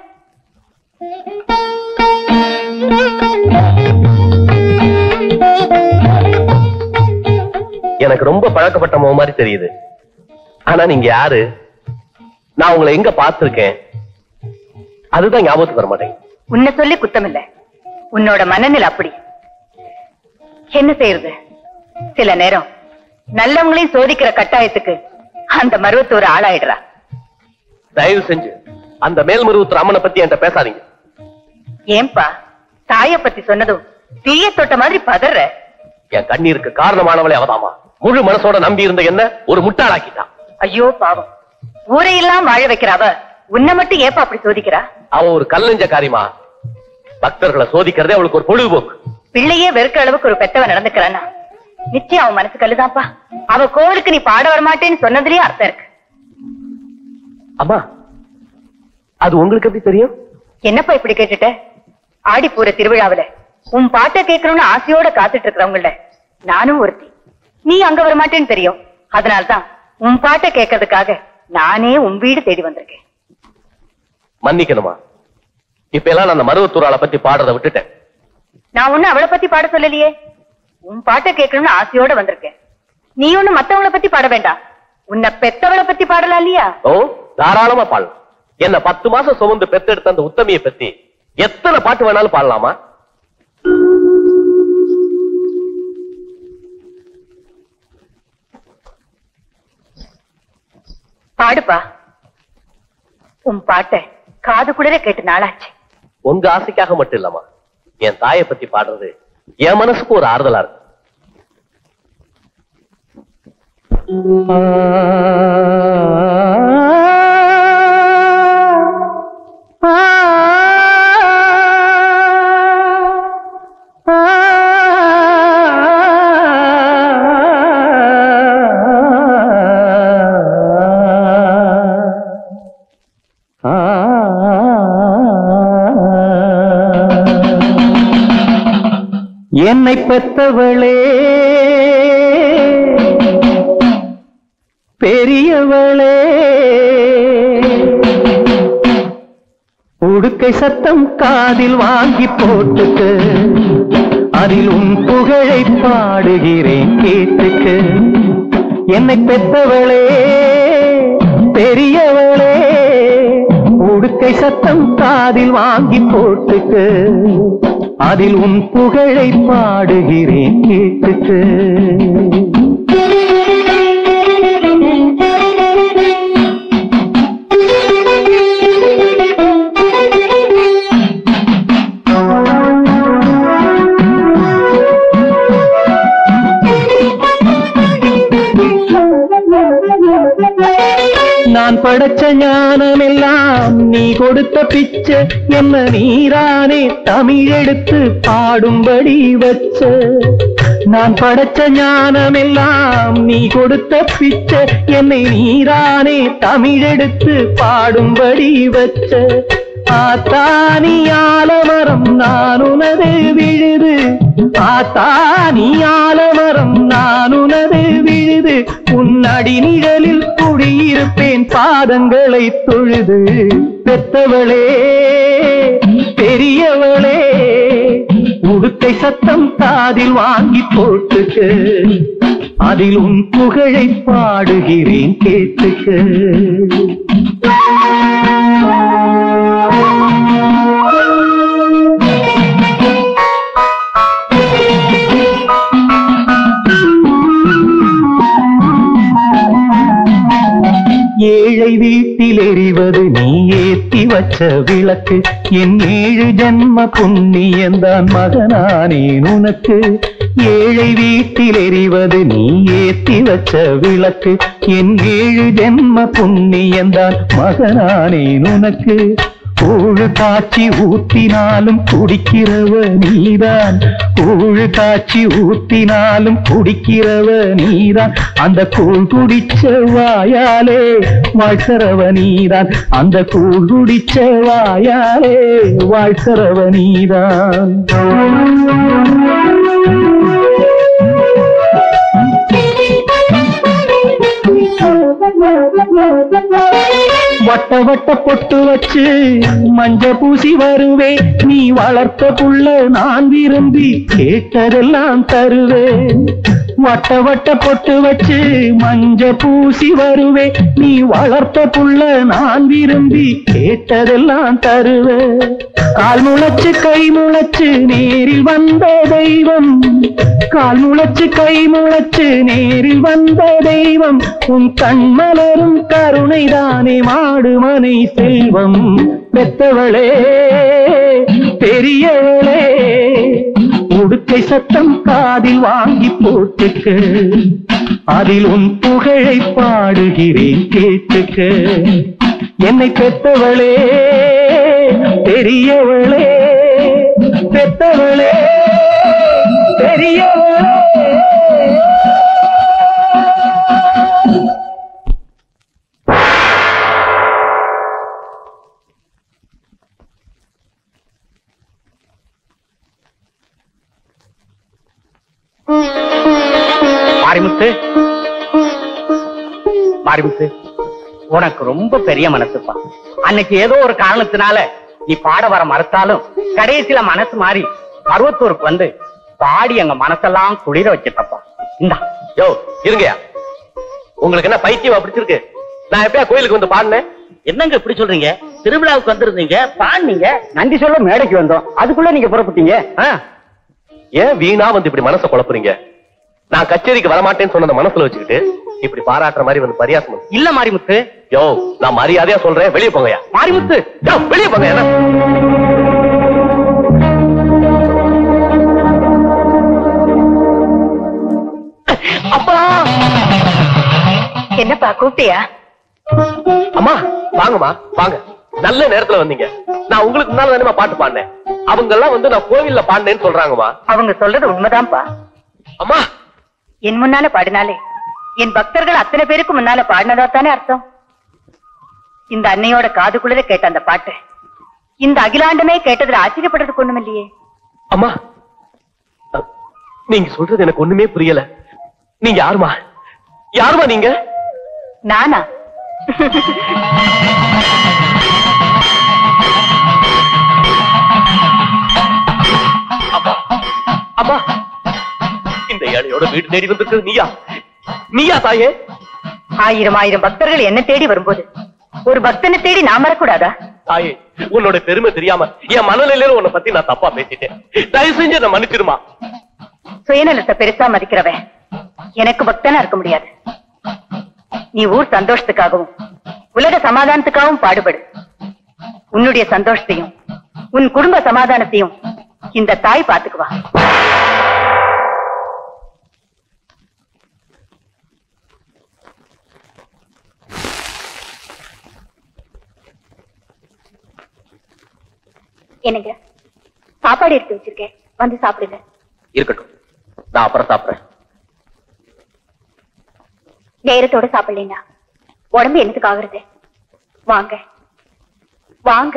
எனக்கு ரொம்ப பழக்கப்பட்ட முகம் மாதிரி தெரியுது ஆனா நீங்க யாரு நான் உங்களை எங்க பார்த்திருக்கேன் அதுதான் ஞாபகத்துக்கு வர மாட்டேங்குது உன்னை சொல்லி குத்தம் இல்ல உன்னோட மனநிலை அப்படி என்ன செய்யறது சில நேரம் நல்லவங்களையும் சோதிக்கிற கட்டாயத்துக்கு அந்த மருவத்தூர் ஆளாயிடுறா தயவு செஞ்சு அந்த மேல்மருவத்தூர் அம்மனை பத்தி என்கிட்ட பேசாதீங்க ஏன்பா தாய பத்தி சொன்னதும் தீய தொட்ட மாதிரி பதற என் கண்ணீருக்கு காரணமானவளே அவதாமா முழு மனசோட நம்பி இருந்த என்ன ஒரு முட்டாளாக்கிட்டான் ஐயோ பாவம் ஊரையெல்லாம் வாழ வைக்கிற அவ உன்னை மட்டும் ஏப்பா அப்படி சோதிக்கிறா அவ ஒரு கல்லஞ்ச காரியமா பக்தர்களை சோதிக்கிறதே அவளுக்கு ஒரு பொழுதுபோக்கு பிள்ளையே வெறுக்க அளவுக்கு ஒரு பெத்தவன் நடந்துக்கிறானா நிச்சயம் அவன் மனசு கல்லுதான்ப்பா அவ கோவிலுக்கு நீ பாட வரமாட்டேன்னு சொன்னதுலயே அர்த்தம் இருக்கு அம்மா அது உங்களுக்கு எப்படி தெரியும் என்னப்பா இப்படி கேட்டுட்ட ஆடிப்பூர திருவிழாவுல உன் பாட்டை கேட்கணும்னு ஆசையோட காத்துட்டு இருக்கிறவங்கள நானும் ஒருத்தி நீ அங்க வரமாட்டேன்னு தெரியும் அதனால்தான் உன் பாட்டை கேட்கறதுக்காக நானே உன் வீடு தேடி வந்திருக்கேன் மன்னிக்கணுமா இப்ப எல்லாம் நான் அந்த மருவத்தூராளை பத்தி பாடுறதை விட்டுட்டேன் நான் ஒண்ணு அவளை பத்தி பாட சொல்லலையே உன் பாட்டை கேட்கணும்னு ஆசையோட வந்திருக்கேன் நீ ஒண்ணு மத்தவங்கள பத்தி பாட வேண்டாம் உன்னை பெத்தவளை பத்தி பாடலாம் இல்லையா ஓ தாராளமா பாடலாம் என்ன பத்து மாசம் சுமந்து பெத்தெடுத்த அந்த உத்தமியை பத்தி எத்தனை பாட்டு வேணாலும் பாடலாமா பாடுப்பா உன் பாட்டை காது குளிர கேட்டு நாளாச்சு உங்க ஆசைக்காக மட்டும் இல்லம்மா என் தாயை பத்தி பாடுறது என் மனசுக்கு ஒரு ஆறுதலா இருக்கு என்னை பெத்தவளே பெரியவளே உடுக்கை சத்தம் காதில் வாங்கி போட்டுக்கு அதில் உன் புகழை பாடுகிறேன் கேட்டுக்கு என்னை பெத்தவளே பெரியவளே உடுக்கை சத்தம் காதில் வாங்கி போட்டுக்கு அதில் உன் புகழை பாடுகிறேன் கேட்டுக்கு நான் படைச்ச ஞானமெல்லாம் நீ கொடுத்த பிச்சை என்ன நீரானே தமிழெடுத்து பாடும்படி வச்ச நான் படைச்ச ஞானமெல்லாம் நீ கொடுத்த பிச்சை என்னை நீரானே தமிழெடுத்து பாடும்படி வச்ச ஆத்தானி ஆலமரம் நான் உனது விழுது ஆத்தானி ஆலமரம் நான் உனது விழுது உன்னடி நிழலில் குடியிருப்பேன் பாதங்களை தொழுது பெத்தவளே பெரியவளே உடுக்கை சத்தம் காதில் வாங்கி போட்டுக்கு அதில் உன் புகழை பாடுகிறேன் கேட்டுக்கு ஏழை வீட்டில் எறிவது நீ ஏத்தி வச்ச விளக்கு என் ஏழு ஜன்ம புண்ணியந்தான் மகனானேன் உனக்கு ஏழை வீட்டில் எறிவது நீ ஏத்தி வச்ச விளக்கு என் ஏழு ஜென்ம புண்ணியந்தான் மகனானேன் உனக்கு கூழு காய்ச்சி ஊத்தினாலும் குடிக்கிறவ நீதான் கூழு காய்ச்சி ஊத்தினாலும் குடிக்கிறவ நீதான் அந்த கூழ் குடிச்ச வாயாலே வாழ்கிறவ நீதான் அந்த கூழ் குடிச்ச வாயாலே வாழ்கிறவ நீதான் வட்ட வட்ட பொட்டு வச்சு மஞ்ச பூசி வருவே நீ வளர்த்த புள்ள நான் விரும்பி கேட்டதெல்லாம் தருவேன் வட்ட வட்ட பொட்டு வச்சு மஞ்ச பூசி வருவே நீ வளர்த்த புள்ள நான் விரும்பி கேட்டதெல்லாம் தருவேன் கால் முளைச்சு கை முளைச்சு நேரில் வந்த தெய்வம் கால் முளைச்சு கை முளைச்சு நேரில் வந்த தெய்வம் உன் கண்மலரும் கருணைதானே மாடு மனை செல்வம் பெத்தவளே பெரியவளே உடுக்கை சத்தம் காதில் வாங்கி போட்டுக்க அதில் உன் புகழை பாடுகிறேன் கேட்டுக்க என்னை பெத்தவளே பெரியவளே பெத்தவளே பெரியவளே மாரிமுத்து மாரிமுத்து உனக்கு ரொம்ப பெரிய மனசுப்பா அன்னைக்கு ஏதோ ஒரு காரணத்தினால நீ பாட வர மறுத்தாலும் கடைசியில மனசு மாறி பருவத்தூருக்கு வந்து பாடி எங்க மனசெல்லாம் குளிர வச்சிட்டப்பா இந்தா யோ இருங்கயா உங்களுக்கு என்ன பைத்தியமா பிடிச்சிருக்கு நான் எப்பயா கோயிலுக்கு வந்து பாடினேன் என்னங்க இப்படி சொல்றீங்க திருவிழாவுக்கு வந்திருந்தீங்க பாடினீங்க நன்றி சொல்ல மேடைக்கு வந்தோம் அதுக்குள்ள நீங்க புறப்பட்டீங்க ஆ? ஏன் வீணா வந்து இப்படி மனசை குழப்புறீங்க நான் கச்சேரிக்கு வரமாட்டேன்னு சொன்னத மனசுல வச்சுக்கிட்டு இப்படி பாராட்டுற மாதிரி வந்து பரியாசம் பண்ணுது. இல்ல மாரிமுத்து யோ நான் மரியாதையா சொல்றேன் வெளியே போங்கயா மாரிமுத்து யோ வெளியே போங்க என்ன என்னப்பா கூப்பிட்டியா அம்மா வாங்கம்மா வாங்க நல்ல நேரத்துல வந்தீங்க நான் உங்களுக்கு முன்னால தானே பாட்டு பாடினேன் அவங்க எல்லாம் வந்து நான் கோவில்ல பாடினேன்னு சொல்றாங்கம்மா அவங்க சொல்றது உண்மைதான்ப்பா அம்மா என் முன்னால பாடினாலே என் பக்தர்கள் அத்தனை பேருக்கு முன்னால பாடினதா தானே அர்த்தம் இந்த அன்னையோட காதுக்குள்ளே கேட்ட அந்த பாட்டு இந்த அகிலாண்டமே கேட்டதுல ஆச்சரியப்படுறதுக்கு ஒண்ணும் இல்லையே அம்மா அ, நீங்க சொல்றது எனக்கு ஒண்ணுமே புரியல நீங்க யாருமா யாருமா நீங்க நானா அம்மா இந்த ஏழையோட வீடு தேடி வந்திருக்கிறது நீயா நீயா தாயே ஆயிரம் ஆயிரம் பக்தர்கள் என்ன தேடி வரும்போது ஒரு பக்தனை தேடி நான் வரக்கூடாதா தாயே உன்னோட பெருமை தெரியாம என் மனநிலையில உன்னை பத்தி நான் தப்பா பேசிட்டேன் தயவு செஞ்சு என்ன மன்னிச்சிருமா சுயநலத்தை பெருசா மதிக்கிறவன் எனக்கு பக்தனா இருக்க முடியாது நீ ஊர் சந்தோஷத்துக்காகவும் உலக சமாதானத்துக்காகவும் பாடுபடு உன்னுடைய சந்தோஷத்தையும் உன் குடும்ப சமாதானத்தையும் இந்த தாய் பாத்துக்குவா என்னங்க சாப்பாடு எடுத்து வச்சிருக்கேன் வந்து சாப்பிடுங்க இருக்கட்டும் நான் அப்புறம் சாப்பிடுறேன் நேரத்தோட சாப்பிடலைன்னா உடம்பு என்னத்துக்கு ஆகுறது வாங்க வாங்க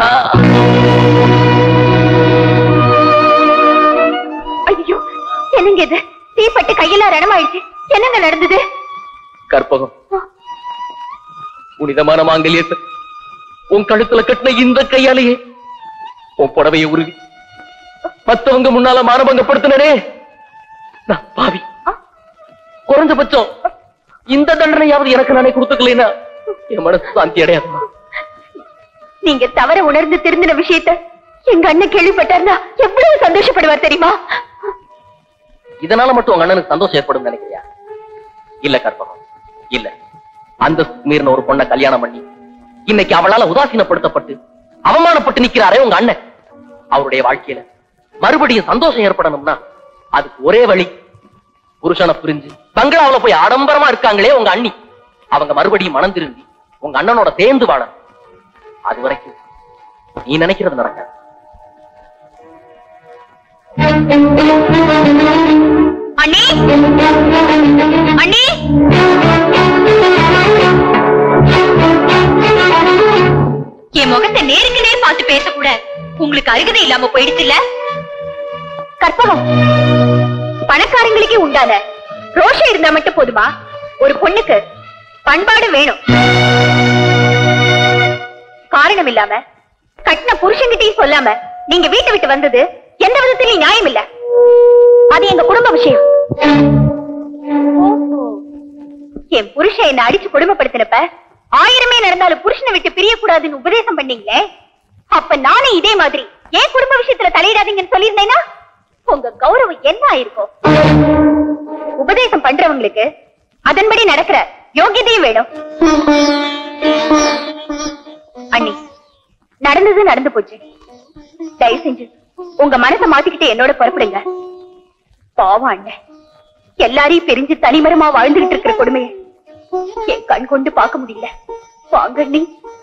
ஐயோ என்னங்க இது தீப்பட்டு கையெல்லாம் ரணமாயிடுச்சு என்னங்க நடந்தது கற்பகம் புனிதமான மாங்கல்யத்தை உன் கழுத்துல கட்டின இந்த கையாலேயே உன் புடவையை உருவி மத்தவங்க முன்னால மானபங்கப்படுத்தினே நான் பாவி குறைஞ்சபட்சம் இந்த தண்டனையாவது எனக்கு நானே கொடுத்துக்கலைன்னா என் மனசு சாந்தி அடையாதுமா நீங்க தவற உணர்ந்து திருந்தின விஷயத்த எங்க அண்ணன் கேள்விப்பட்டார்னா எவ்வளவு சந்தோஷப்படுவார் தெரியுமா இதனால மட்டும் உங்க அண்ணனுக்கு சந்தோஷம் ஏற்படும் நினைக்கிறியா இல்ல கற்பகம் இல்ல அந்த மீறின ஒரு பொண்ணை கல்யாணம் பண்ணி இன்னைக்கு அவளால உதாசீனப்படுத்தப்பட்டு அவமானப்பட்டு நிக்கிறாரே உங்க அண்ணன் அவருடைய வாழ்க்கையில மறுபடியும் சந்தோஷம் ஏற்படணும்னா அதுக்கு ஒரே வழி புருஷனை புரிஞ்சு பங்களாவுல போய் ஆடம்பரமா இருக்காங்களே உங்க அண்ணி அவங்க மறுபடியும் மனம் திரும்பி உங்க அண்ணனோட சேர்ந்து வாழணும் அது வரைக்கும் நீ நினைக்கிறது நடக்காது அண்ணி அண்ணி என் முகத்தை நேருக்கு நேர் பார்த்து பேசக்கூட உங்களுக்கு அருகதை இல்லாம போயிடுச்சுல்ல கற்பகம் பணக்காரங்களுக்கே உண்டான ரோஷம் இருந்தா மட்டும் போதுமா ஒரு பொண்ணுக்கு பண்பாடு வேணும் காரணம் இல்லாம கட்டின புருஷன்கிட்டயும் சொல்லாம நீங்க வீட்டை விட்டு வந்தது எந்த விதத்திலையும் நியாயம் இல்ல அது எங்க குடும்ப விஷயம் என் புருஷன் என்ன அடிச்சு கொடுமைப்படுத்தினப்ப ஆயிரமே நடந்தாலும் புருஷனை விட்டு பிரியக்கூடாதுன்னு உபதேசம் பண்ணீங்களே அப்ப நானே இதே மாதிரி ஏன் குடும்ப விஷயத்துல தலையிடாதீங்கன்னு சொல்லியிருந்தேன்னா உங்க கௌரவம் என்ன ஆயிருக்கும் உபதேசம் பண்றவங்களுக்கு அதன்படி நடக்கிற யோகியதையும் வேணும் அண்ணி நடந்தது நடந்து போச்சு தயவு செஞ்சு உங்க மனசை மாத்திக்கிட்டு என்னோட புறப்படுங்க பாவம் அண்ணன் எல்லாரையும் பிரிஞ்சு தனிமரமா வாழ்ந்துகிட்டு இருக்கிற கொடுமையை என் கண் கொண்டு பார்க்க முடியல வாங்க அண்ணி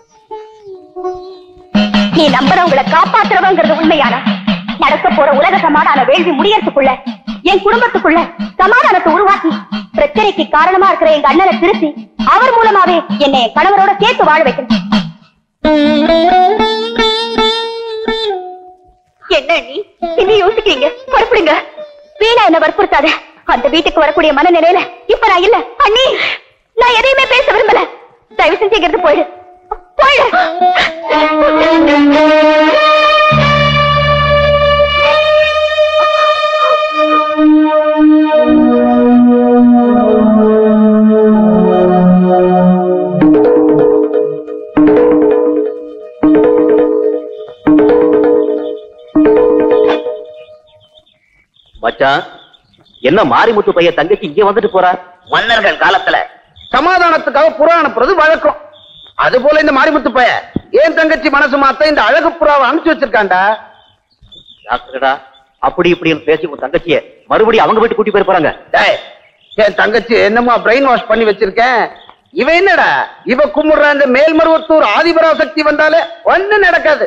நீ நம்புறவங்களை காப்பாத்துறவங்கிறது உண்மையானா நடக்க போற உலக சமாதான வேள்வி முடியறதுக்குள்ள என் குடும்பத்துக்குள்ள சமாதானத்தை உருவாக்கி பிரச்சனைக்கு காரணமா இருக்கிற எங்க அண்ணனை திருத்தி அவர் மூலமாவே என்னை என் கணவரோட சேர்த்து வாழ வைக்கணும் என்ன நீ என்ன யோசிக்கிறீங்க புறப்படுங்க வீணா என்ன வற்புறுத்தாத அந்த வீட்டுக்கு வரக்கூடிய மனநிலையில இப்ப நான் இல்ல அண்ணி நான் எதையுமே பேச விரும்பல தயவு செஞ்சு இங்க இருந்து போயிடு போயிடு மச்சான் என்ன மாரிமுத்து பையன் தங்கச்சி இங்க வந்துட்டு போறா மன்னர்கள் காலத்துல சமாதானத்துக்காக புறா அனுப்புறது வழக்கம் அது போல இந்த மாரிமுத்து பைய ஏன் தங்கச்சி மனசு மாத்த இந்த அழகு புறாவை அனுப்பிச்சு வச்சிருக்காண்டா டாக்டர்டா அப்படி இப்படின்னு பேசி உன் தங்கச்சிய மறுபடியும் அவங்க வீட்டு கூட்டி போய் போறாங்க டேய், என் தங்கச்சி என்னமா பிரெயின் வாஷ் பண்ணி வச்சிருக்கேன் இவ என்னடா இவ கும்பிடுற அந்த மேல்மருவத்தூர் ஆதிபராசக்தி வந்தாலே ஒண்ணு நடக்காது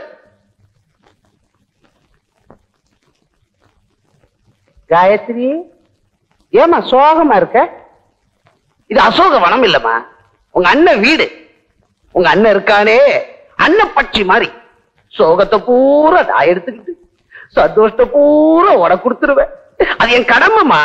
காயத்ரி ஏமா சோகமா இருக்க இது அசோக வனம் இல்லம்மா உங்க அண்ணன் வீடு உங்க அண்ணன் இருக்கானே அண்ணன் பட்சி மாதிரி சோகத்தை பூரா நான் எடுத்துக்கிட்டு சந்தோஷத்தை பூரா உட கொடுத்துருவேன் அது என் கடமைமா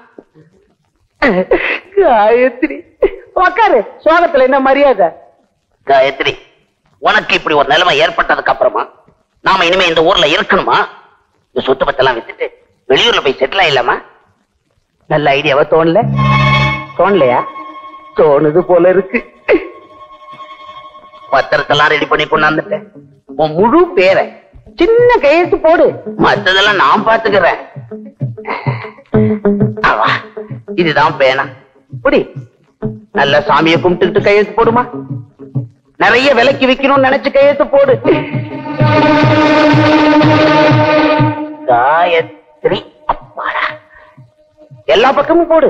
காயத்ரி உக்காரு சோகத்துல என்ன மரியாதை காயத்ரி உனக்கு இப்படி ஒரு நிலைமை ஏற்பட்டதுக்கு அப்புறமா நாம இனிமே இந்த ஊர்ல இருக்கணுமா இந்த சொத்து பத்தெல்லாம் வித்துட்டு வெளியூர்ல போய் செட்டில் ஆயிடலாமா நல்ல ஐடியாவா தோணல தோணலையா தோணுது போல இருக்கு பத்திரத்தெல்லாம் ரெடி பண்ணி கொண்டாந்துட்டேன் உன் முழு பேரை சின்ன கையெழுத்து போடு மத்ததெல்லாம் நான் பாத்துக்கிறேன் அவா இதுதான் பேனா புடி நல்ல சாமியை கும்பிட்டுக்கிட்டு கையெழுத்து போடுமா நிறைய விலைக்கு விக்கணும்னு நினைச்சு கையெழுத்து போடு காயத்ரி அப்பாடா எல்லா பக்கமும் போடு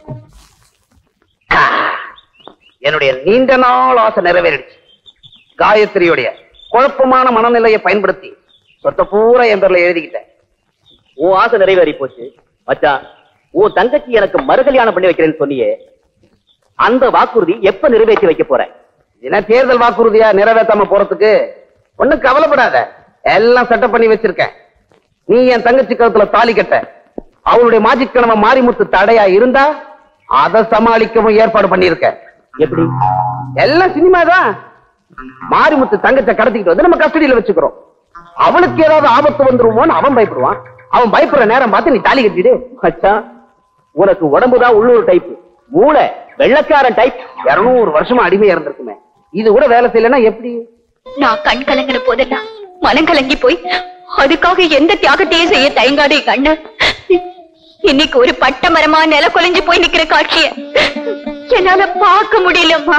ஆ, என்னுடைய நீண்ட நாள் ஆசை நிறைவேறிடுச்சு காயத்ரியுடைய குழப்பமான மனநிலையை பயன்படுத்தி சொத்த பூரா என் பேர்ல எழுதிக்கிட்டேன் உன் ஆசை நிறைவேறி போச்சு மச்சான் உன் தங்கச்சி எனக்கு மறுகல்யாணம் பண்ணி வைக்கிறேன்னு சொன்னியே அந்த வாக்குறுதி எப்ப நிறைவேற்றி வைக்க போற என்ன தேர்தல் வாக்குறுதியா நிறைவேற்றாம போறதுக்கு ஒண்ணு கவலைப்படாத எல்லாம் செட்டப் பண்ணி வச்சிருக்கேன் நீ என் தங்கச்சி கழுத்துல தாலி கட்ட அவளுடைய மாஜிக்கிழமை மாரிமுத்து தடையா இருந்தா அதை சமாளிக்கவும் ஏற்பாடு பண்ணிருக்க எப்படி எல்லாம் சினிமா தான் மாரிமுத்து தங்கச்ச கடத்திக்கிட்டு வந்து நம்ம கஸ்டடியில வச்சுக்கிறோம் அவளுக்கு ஏதாவது ஆபத்து வந்துருமோன்னு அவன் பயப்படுவான் அவன் பயப்படுற நேரம் பார்த்து நீ தாலி கட்டிடு மச்சான் உனக்கு உடம்புதான் உள்ளூர் டைப் மூளை வெள்ளக்காரன் டைப் இருநூறு வருஷமா அடிமையா இருந்திருக்குமே இது கூட வேலை செய்யலன்னா எப்படி நான் கண் கலங்கின போதெல்லாம் மனம் கலங்கி போய் அதுக்காக எந்த தியாகத்தையும் செய்ய தயங்காதே கண்ணு இன்னைக்கு ஒரு பட்ட மரமா நில குலைஞ்சு போய் நிக்கிற காட்சிய என்னால பார்க்க முடியலம்மா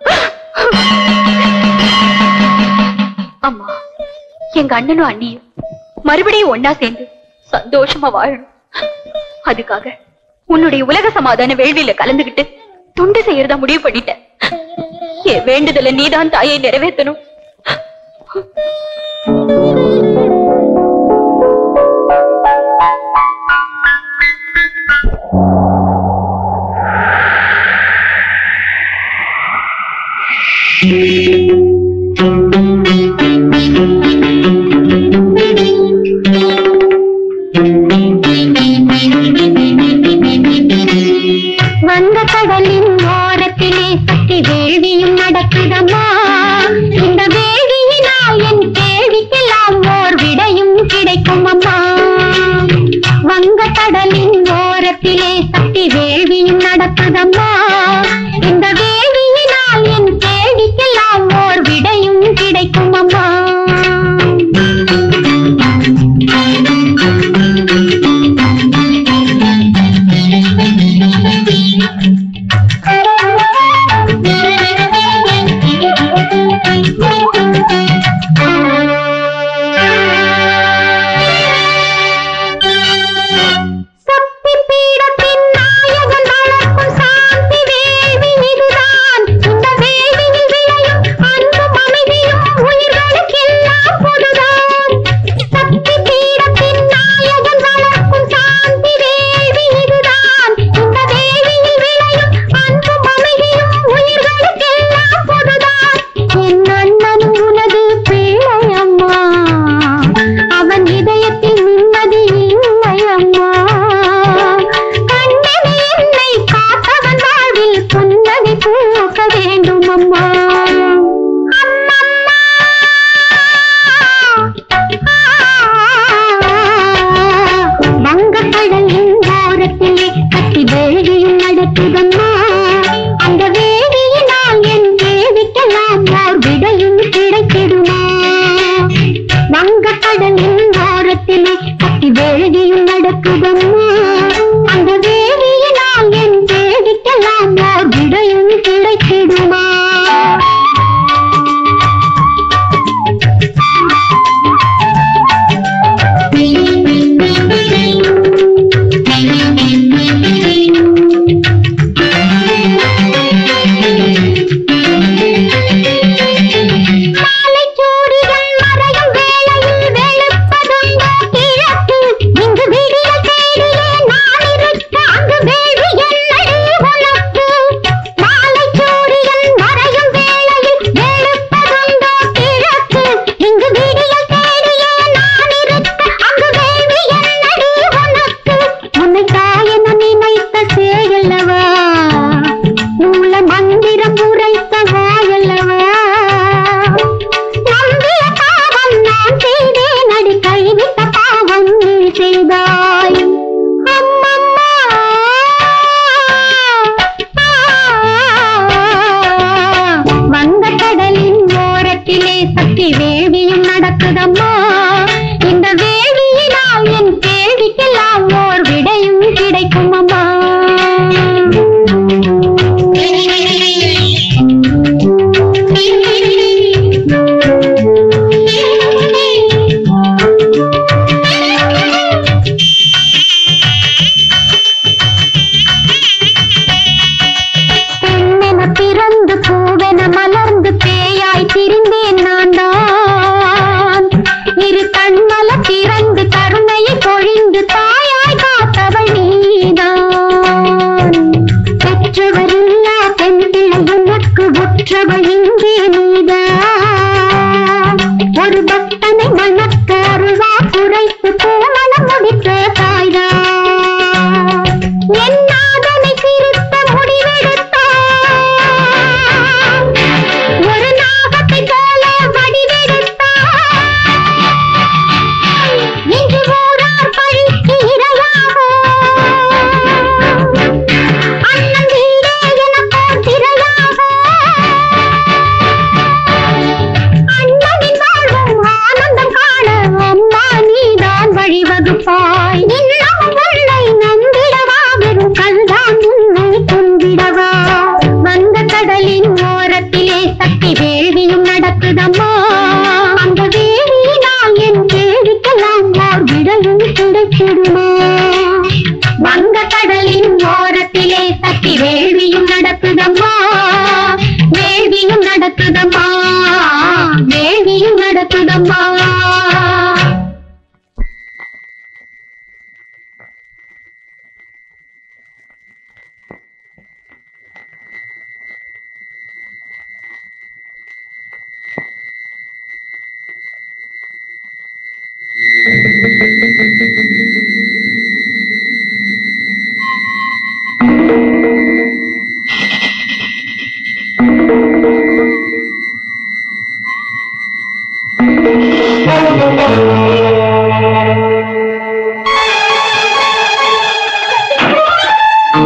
அம்மா எங்க அண்ணனும் அண்ணியும் மறுபடியும் ஒன்னா சேர்ந்து சந்தோஷமா வாழணும் அதுக்காக உன்னுடைய உலக சமாதான வேள்வியில கலந்துகிட்டு துண்டு செய்யறதா முடிவு பண்ணிட்டேன் என் வேண்டுதல நீதான் தாயை நிறைவேற்றணும் வங்கக்கடலின் ஓரத்திலே சக்தி வேள்வியும் நடக்குதம்மா இந்த வேள்வியினால் என் கேள்விக்கெல்லாம் ஓர் விடையும் கிடைக்கும் அம்மா வங்கக்கடலின் ஓரத்திலே சக்தி வேள்வியும் நடக்குதம்மா இந்த வேள்வியினால் என் கேள்விக்கெல்லாம் ஓர் விடையும் கிடைக்கும் அம்மா சக்தி பீடத்தின் நாயகன் வளர்க்கும் சாந்தி வேள்வி இதுதான் இந்த வேள்வியில் விளையும் அன்பும் அமைதியும் உயிர்களுக்கெல்லாம் பொதுதான் சக்தி பீடத்தின் நாயகன் வளர்க்கும் சாந்தி வேள்வி இதுதான் இந்த வேள்வியில் விளையும் அன்பும் அமைதியும் உயிர்களுக்கெல்லாம் பொதுதான் என் அண்ணனும் உனது பிள்ளை அம்மா அவன் இதயத்தில் நிம்மதி இல்லை அம்மா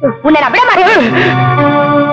உன்னை நான் விட மாட்டேன்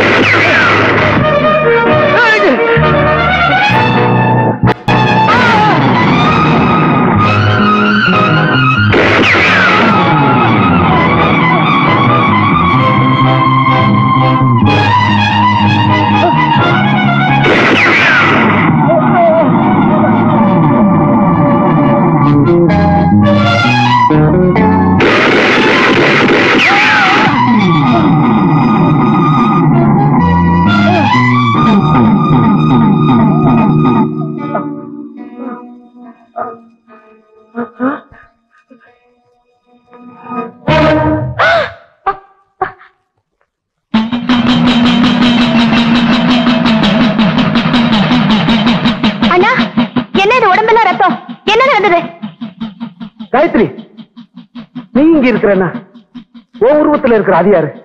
அண்ணா என்ன இது உடம்பெல்லாம் ரத்தம் என்ன நடந்தது காயத்ரி நீ இங்க இருக்கிறன்னா ஓ உருவத்துல இருக்கிற அது யாரு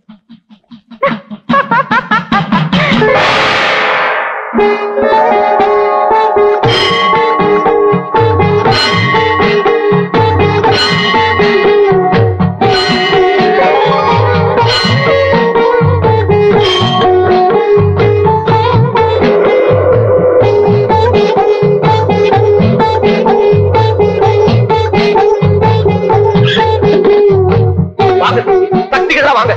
வாங்க சக்திகளா வாங்க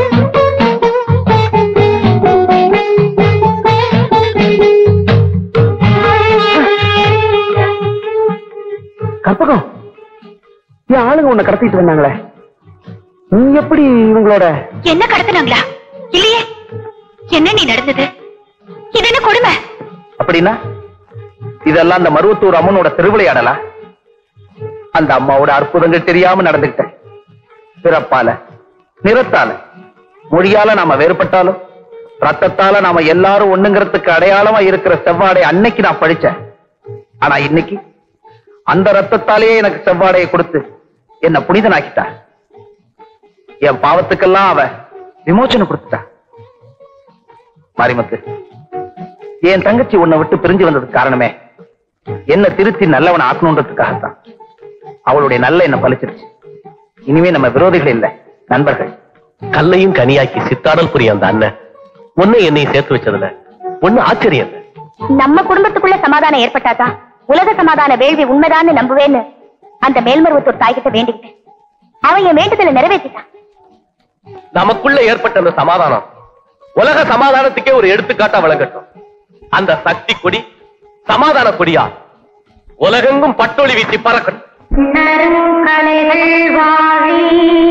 கற்பகம் என் ஆளுங்க உன்னை கடத்திட்டு வந்தாங்களே நீ எப்படி இவங்களோட என்ன கடத்தினாங்களா இல்லையே என்ன நீ நடந்தது இது என்ன கொடுமை அப்படின்னா இதெல்லாம் அந்த மருவத்தூர் அம்மனோட திருவிளையாடலா அந்த அம்மாவோட அற்புதங்கள் தெரியாம நடந்துகிட்டேன் பிறப்பால நிறத்தால மொழியால நாம வேறுபட்டாலும் ரத்தத்தால நாம எல்லாரும் ஒண்ணுங்கிறதுக்கு அடையாளமா இருக்கிற செவ்வாடை அன்னைக்கு நான் படிச்சேன் ஆனா இன்னைக்கு அந்த ரத்தத்தாலேயே எனக்கு செவ்வாடையை கொடுத்து என்ன புனிதனாக்கிட்டா என் பாவத்துக்கெல்லாம் அவ விமோச்சனம் கொடுத்துட்டா மாரிமுத்து என் தங்கச்சி உன்னை விட்டு பிரிஞ்சு வந்ததுக்கு காரணமே என்ன திருத்தி நல்லவன் ஆக்கணுன்றதுக்காகத்தான் அவளுடைய நல்ல என்ன பலிச்சிருச்சு இனிமே நம்ம விரோதிகள் இல்ல நண்பர்கள் கல்லையும் கனியாக்கி சித்தாடல் புரிய அந்த அண்ணன் ஒன்னு என்னையும் சேர்த்து வச்சதுல ஒண்ணு ஆச்சரியம் இல்ல. நம்ம குடும்பத்துக்குள்ள சமாதானம் ஏற்பட்டாதான் உலக சமாதான வேள்வி உண்மைதான்னு நம்புவேன்னு அந்த மேல்மருவத்தூர் தாய்கிட்ட வேண்டிக்கிட்டேன் அவன் என் வேண்டுதலை நிறைவேற்றிட்டான் நமக்குள்ள ஏற்பட்ட அந்த சமாதானம் உலக சமாதானத்துக்கே ஒரு எடுத்துக்காட்டா விளங்கட்டும் அந்த சக்தி கொடி சமாதான கொடியா உலகெங்கும் பட்டொளி வீசி பறக்கட்டும் கலைகள் வாழி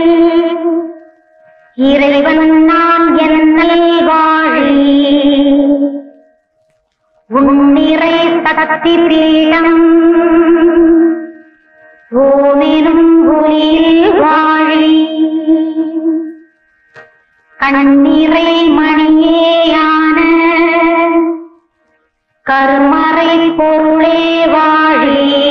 இறைவன் நான் என்னை வாழி உன்னிறை சக்தி பீடம் ஓமெனும் ஒளியில் வாழி கண்ணிறை மணியேயான கருமறை பொருளே வாழி